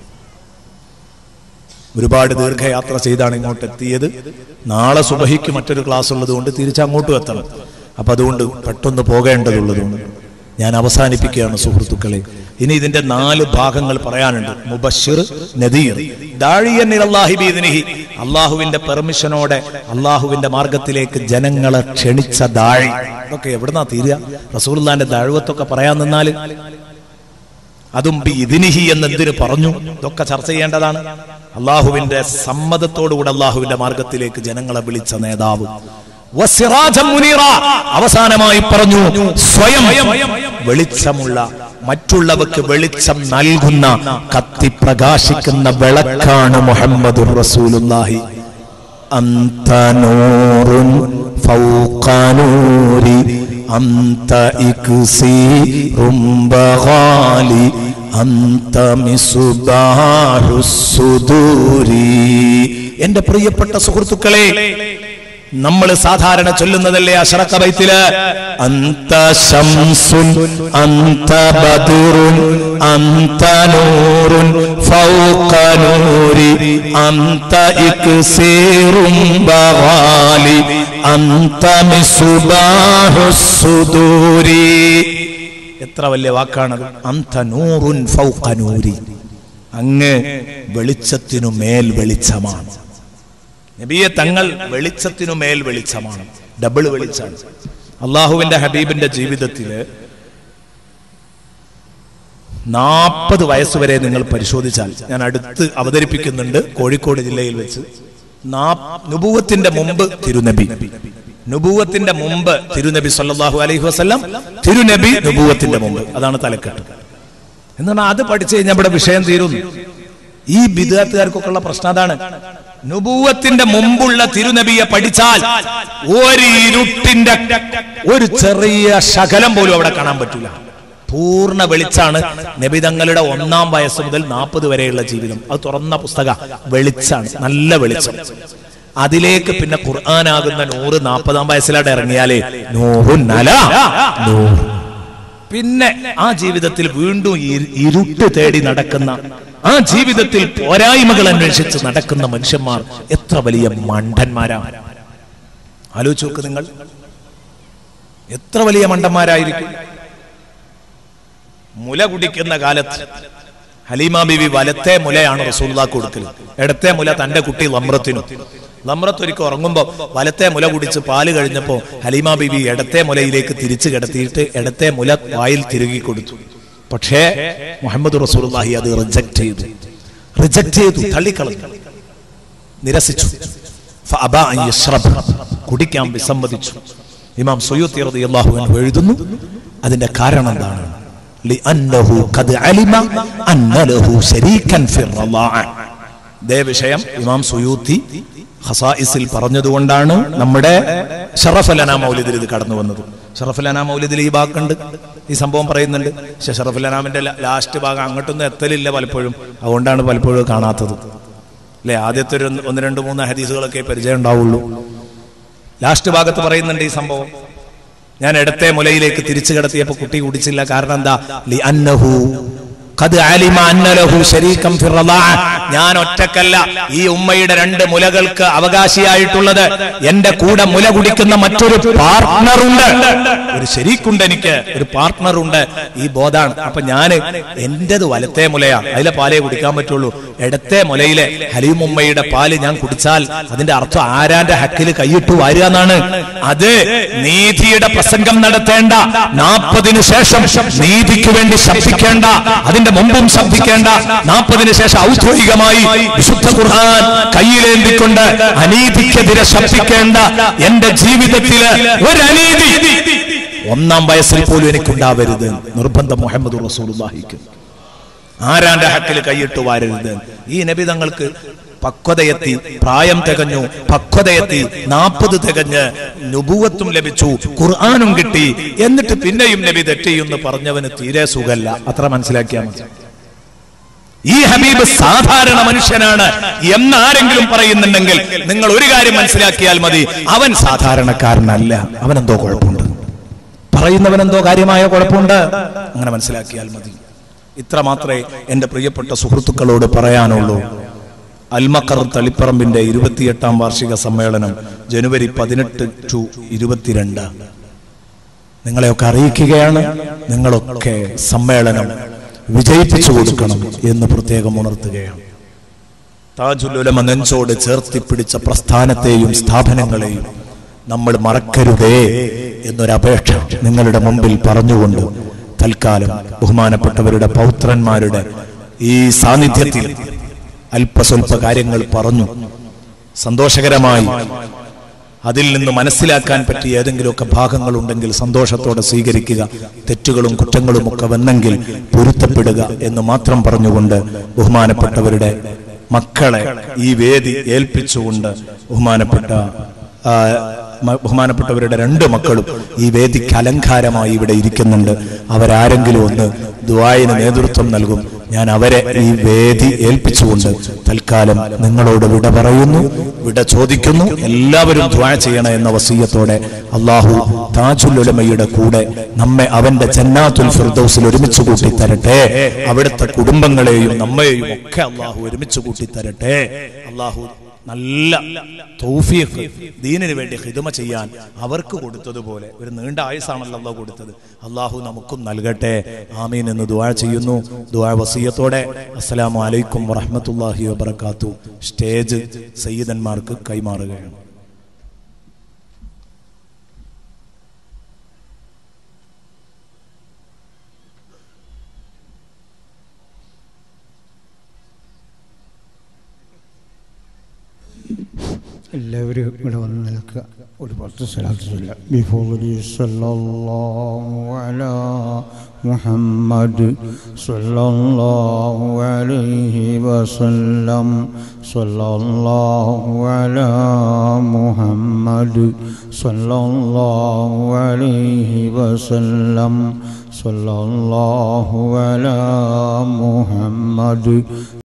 ഒരുപാട് ദീർഘയാത്ര ചെയ്താണ് ഇങ്ങോട്ട് എത്തിയത് നാളെ സുബഹിക്ക് മറ്റൊരു ക്ലാസ് ഉള്ളത് കൊണ്ട് തിരിച്ചങ്ങോട്ടും എത്തണം അപ്പൊ അതുകൊണ്ട് പെട്ടെന്ന് പോകേണ്ടതുള്ളതുകൊണ്ട് ഞാൻ അവസാനിപ്പിക്കുകയാണ് സുഹൃത്തുക്കളെ ഇനി ഇതിന്റെ നാല് ഭാഗങ്ങൾ പറയാനുണ്ട് മുബഷിർ നദീർ ദാഴിയൻ ഇലല്ലാഹി ബീദിനിഹി അള്ളാഹുവിന്റെ പെർമിഷനോടെ അള്ളാഹുവിന്റെ മാർഗത്തിലേക്ക് ജനങ്ങളെ ക്ഷണിച്ച ദാഴി ഇതൊക്കെ എവിടുന്നാ തീരുക റസൂലുള്ളാന്റെ ദാഴുവത്തൊക്കെ പറയാൻ നിന്നാല് അതും ബി ഇതിനിഹി എന്ന് എന്തിനു പറഞ്ഞു ഇതൊക്കെ ചർച്ച ചെയ്യേണ്ടതാണ് അള്ളാഹുവിന്റെ സമ്മതത്തോടുകൂടെ അള്ളാഹുവിന്റെ മാർഗത്തിലേക്ക് ജനങ്ങളെ വിളിച്ച നേതാവ് വസിറാജം മുനീറ. അവസാനമായി പറഞ്ഞു സ്വയം വെളിച്ചമുള്ള മറ്റുള്ളവർക്ക് വെളിച്ചം നൽകുന്ന കത്തി പ്രകാശിക്കുന്ന വിളക്കാണ് മുഹമ്മദ് റസൂലുള്ളാഹി أنت نور فوق نوري أنت إكسير بغالي أنت مصباح الصدور എന്റെ പ്രിയപ്പെട്ട സുഹൃത്തുക്കളെ നമ്മൾ സാധാരണ ചൊല്ലുന്നതല്ലേ അഷറക്ക ബൈത്തില് അന്ത ശംസുൻ അന്ത ബദുറുൻ അന്ത നൂറുൻ ഫൗക നൂരി അന്ത ഇക്സീറും ബഗാലി അന്ത മിസ്ബാഹുസ് സുദൂരി എത്ര വലിയ വാക്കാണത് അന്ത നൂറുൻ ഫൗക നൂരി അങ്ങ് വെളിച്ചത്തിനു മേൽ വെളിച്ചമാണ് നബിയെ തങ്ങൾ വെളിച്ചത്തിനു മേൽ വെളിച്ചമാണ് ഡബിൾ വെളിച്ചാണ് അള്ളാഹുവിന്റെ ഹബീബിന്റെ ജീവിതത്തില് നാൽപ്പത് വയസ്സുവരെ നിങ്ങൾ പരിശോധിച്ചാൽ ഞാൻ അടുത്ത് അവതരിപ്പിക്കുന്നുണ്ട് കോഴിക്കോട് ജില്ലയിൽ വെച്ച് നാ- നുബുവത്തിന്റെ മുമ്പ് തിരുനബി നുബുവത്തിന്റെ മുമ്പ് തിരുനബി സല്ലല്ലാഹു അലൈഹി വസല്ലം തിരുനബി നുബുവത്തിന്റെ മുമ്പ് അതാണ് തലക്കെട്ട് എന്ന് പറഞ്ഞാൽ അത് പഠിച്ചു കഴിഞ്ഞാൽ ഇവിടെ വിഷയം തീരുന്നു ഈ ബിദാത്തുകാർക്കൊക്കെ ഉള്ള പ്രശ്നം അതാണ് നുബൂവത്തിന്റെ മുമ്പുള്ള തിരുനബിയെ പഠിച്ചാൽ ഒരു ഇരുട്ടിന്റെ ഒരു ചെറിയ ശകലം പോലും അവിടെ കാണാൻ പറ്റില്ല പൂർണ്ണ വെളിച്ചാണ് നബി തങ്ങളുടെ ഒന്നാം വയസ്സ് മുതൽ നാൽപ്പത് വരെയുള്ള ജീവിതം അത് തുറന്ന പുസ്തക വെളിച്ചാണ് നല്ല വെളിച്ചം അതിലേക്ക് പിന്നെ ഖുർആനാകുന്ന നൂറ് നാൽപ്പതാം വയസ്സിലായിട്ട് ഇറങ്ങിയാലേ നൂറുൻ നല നൂറ് പിന്നെ ആ ജീവിതത്തിൽ വീണ്ടും ഇ- ഇരുട്ട് തേടി നടക്കുന്ന ആ ജീവിതത്തിൽ പോരായ്മകൾ അന്വേഷിച്ച് നടക്കുന്ന മനുഷ്യന്മാർ എത്ര വലിയ മണ്ടന്മാരാണ് ആലോചിച്ച് നോക്ക് നിങ്ങൾ എത്ര വലിയ മണ്ടന്മാരായിരിക്കും മുല കുടിക്കുന്ന കാലത്ത് ഹലീമ ബിബി വലത്തെ മുലയാണ് റസൂല്ലാ കൊടുക്കൽ ഇടത്തെ മുല തന്റെ കുട്ടി ലമ്രത്തിനും ലമ്രത്ത് ഒരിക്കൽ ഉറങ്ങുമ്പോ വലത്തെ മുല കുടിച്ച് പാല് കഴിഞ്ഞപ്പോ ഹലീമ ബിബി ഇടത്തെ മുലയിലേക്ക് തിരിച്ചു കിടത്തിയിട്ട് ഇടത്തെ മുല വായിൽ തിരുകി കൊടുത്തു പക്ഷേ മുഹമ്മദ് റസൂലുള്ളാഹി അത് റിജക്ട് ചെയ്തു റിജക്ട് ചെയ്തു തള്ളിക്കളഞ്ഞു നിരസിച്ചു ഫഅബാ അൻ യശ്റബ്. കുടിക്കാൻ വിസമ്മതിച്ചു ഇമാം സുയൂത്തി റളിയല്ലാഹു അൻഹു എഴുതുന്നു അതിന്റെ കാരണം എന്താണ് لأنه قد علم أن له شريكا في الرضاعة ഇതേ വിഷയം ഇമാം സുയൂത്തി ഖസായിസിൽ പറഞ്ഞതുകൊണ്ടാണ് നമ്മുടെ ഷറഫലന മൗലിദിൽ ഇത് കടന്നു വന്നത് ഷറഫലന മൗലിദിൽ ഈ ഭാഗമുണ്ട് ഈ സംഭവം പറയുന്നുണ്ട് പക്ഷെ ഷറഫുലനാമിന്റെ ലാസ്റ്റ് ഭാഗം അങ്ങോട്ടൊന്നും എത്തലില്ല പലപ്പോഴും അതുകൊണ്ടാണ് പലപ്പോഴും കാണാത്തത് അല്ലെ ആദ്യത്തെ ഒരു ഒന്ന് രണ്ട് മൂന്ന് ഹദീസുകളൊക്കെ പരിചയം ഉണ്ടാവുള്ളൂ ലാസ്റ്റ് ഭാഗത്ത് പറയുന്നുണ്ട് ഈ സംഭവം ഞാൻ ഇടത്തെ മുലയിലേക്ക് തിരിച്ചു കിടത്തിയപ്പോ കുട്ടി കുടിച്ചില്ല കാരണം എന്താ ലി അന്നഹു ഖദ് അലിമ അന്ന ലഹു ശരീകം ഫി റളാഅ. ഞാൻ ഒറ്റക്കല്ല ഈ ഉമ്മയുടെ രണ്ട് മുലകൾക്ക് അവകാശിയായിട്ടുള്ളത് എന്റെ കൂടെ മുല കുടിക്കുന്ന മറ്റൊരു പാർട്ട്ണറുണ്ട് ഒരു ശരീക്കുണ്ട് എനിക്ക് ഒരു പാർട്ട്ണറുണ്ട് ഈ ബോധാണ് അപ്പൊ ഞാന് എന്റേത് വലത്തെ മുലയാണ് അതിലെ പാലേ കുടിക്കാൻ പറ്റുള്ളൂ ഇടത്തെ മുലയിലെ ഹലീം ഉമ്മയുടെ പാല് ഞാൻ കുടിച്ചാൽ അതിന്റെ അർത്ഥം ആരാന്റെ ഹക്കിൽ കൈയിട്ടു വാരുക എന്നാണ് അത് നീതിയുടെ പ്രസംഗം നടത്തേണ്ട നാൽപ്പതിനു ശേഷം നീതിക്ക് വേണ്ടി ശബ്ദിക്കേണ്ട അതിന്റെ മുമ്പും ശബ്ദിക്കേണ്ട നാൽപ്പതിനു ശേഷം ഔദ്യോഗികമായി വിശുദ്ധ ഖുർആൻ കയ്യിലേന്തിക്കൊണ്ട് അനീതിക്കെതിരെ ശബ്ദിക്കേണ്ട എന്റെ ജീവിതത്തില് ഒരു അനീതി ഒന്നാം വയസ്സിൽ പോലും എനിക്കുണ്ടാവരുത് നിർബന്ധം മുഹമ്മദ് റസൂലുള്ളാഹിക്ക് ആരാന്റെ ഹക്കിൽ കൈയിട്ട് വാരരുത് ഈ നബിതങ്ങൾക്ക് പക്വതയെത്തി പ്രായം തികഞ്ഞു പക്വതയെത്തി നാൽപ്പത് തികഞ്ഞ് നുപൂവത്തും ലഭിച്ചു ഖുർആാനും കിട്ടി എന്നിട്ട് പിന്നെയും നബി തെറ്റിയെന്ന് പറഞ്ഞവന് തീരെ സുഖല്ല അത്ര മനസ്സിലാക്കിയാൽ മതി ഈ ഹബീബ് സാധാരണ മനുഷ്യനാണ് എന്ന് ആരെങ്കിലും പറയുന്നുണ്ടെങ്കിൽ നിങ്ങൾ ഒരു കാര്യം മനസ്സിലാക്കിയാൽ മതി അവൻ സാധാരണക്കാരനല്ല അവനെന്തോ കുഴപ്പമുണ്ട് പറയുന്നവനെന്തോ കാര്യമായ കുഴപ്പമുണ്ട് അങ്ങനെ മനസ്സിലാക്കിയാൽ മതി ഇത്ര മാത്രമേ എന്റെ പ്രിയപ്പെട്ട സുഹൃത്തുക്കളോട് പറയാനുള്ളൂ അൽമക്കർ തളിപ്പറമ്പിന്റെ ഇരുപത്തിയെട്ടാം വാർഷിക സമ്മേളനം ജനുവരി പതിനെട്ട് ടു ഇരുപത്തിരണ്ട് നിങ്ങളെയൊക്കെ അറിയിക്കുകയാണ് നിങ്ങളൊക്കെ സമ്മേളനം വിജയിപ്പിച്ചു കൊടുക്കണം എന്ന് പ്രത്യേകം ഉണർത്തുകയാണ് താജുലുലമ നെഞ്ചോട് ചേർത്തിപ്പിടിച്ച പ്രസ്ഥാനത്തെയും സ്ഥാപനങ്ങളെയും നമ്മൾ മറക്കരുതേ എന്നൊരപേക്ഷ നിങ്ങളുടെ മുമ്പിൽ പറഞ്ഞുകൊണ്ട് തൽക്കാലം ബഹുമാനപ്പെട്ടവരുടെ പൗത്രന്മാരുടെ ഈ സാന്നിധ്യത്തിൽ അല്പസ്വല്പ കാര്യങ്ങൾ പറഞ്ഞു സന്തോഷകരമായി അതിൽ നിന്ന് മനസ്സിലാക്കാൻ പറ്റിയ ഏതെങ്കിലുമൊക്കെ ഭാഗങ്ങളുണ്ടെങ്കിൽ സന്തോഷത്തോടെ സ്വീകരിക്കുക തെറ്റുകളും കുറ്റങ്ങളും ഒക്കെ വന്നെങ്കിൽ പൊരുത്തപ്പെടുക എന്ന് മാത്രം പറഞ്ഞുകൊണ്ട് ബഹുമാനപ്പെട്ടവരുടെ മക്കളെ ഈ വേദി ഏൽപ്പിച്ചുകൊണ്ട് ബഹുമാനപ്പെട്ട ആ, മ- ബഹുമാനപ്പെട്ടവരുടെ രണ്ട് മക്കളും ഈ വേദിക്ക് അലങ്കാരമായി ഇവിടെ ഇരിക്കുന്നുണ്ട് അവരാരെങ്കിലും ഒന്ന് ദുആയിന് നേതൃത്വം നൽകും ഞാൻ അവരെ ഈ വേദി ഏൽപ്പിച്ചുകൊണ്ട് തൽക്കാലം നിങ്ങളോട് വിട പറയുന്നു വിട ചോദിക്കുന്നു എല്ലാവരും ദ്വാ ചെയ്യണം എന്ന വസീയത്തോടെ അള്ളാഹു താജുൽ ഉലമയുടെ കൂടെ നമ്മെ അവന്റെ ജന്നാത്തുൽ ഫിർദൗസിൽ ഒരുമിച്ച് കൂട്ടി തരട്ടെ അവിടുത്തെ കുടുംബങ്ങളെയും നമ്മയെയും ഒക്കെ അള്ളാഹു ഒരുമിച്ച് കൂട്ടി തരട്ടെ അള്ളാഹു നല്ല തൗഫീഖ് ദീനിന് വേണ്ടി ഹിദമ ചെയ്യാൻ അവർക്ക് കൊടുത്തതുപോലെ ഒരു നീണ്ട ആയുസാണല്ലോ അള്ളാഹു കൊടുത്തത് അള്ളാഹു നമുക്കും നൽകട്ടെ ആമീൻ എന്ന് ദുആ ചെയ്യുന്നു ദുആ വസീയത്തോടെ അസ്സലാമു അലൈക്കും വറഹ്മത്തുള്ളാഹി വബറകാത്തു സ്റ്റേജ് സയ്യിദന്മാർക്ക് കൈമാറുകയാണ് എല്ലാവരും ഇവിടെ വന്ന് നിൽക്കുക ഒരു പത്ത് സ്ഥലത്തില്ല ബിഫോലി സല്ലല്ലാഹു അലാ മുഹമ്മദ് സല്ലല്ലാഹു അലൈഹി വസല്ലം സല്ലല്ലാഹു അലാ മുഹമ്മദ് സല്ലല്ലാഹു അലൈഹി വസല്ലം സല്ലല്ലാഹു അലാ മുഹമ്മദ്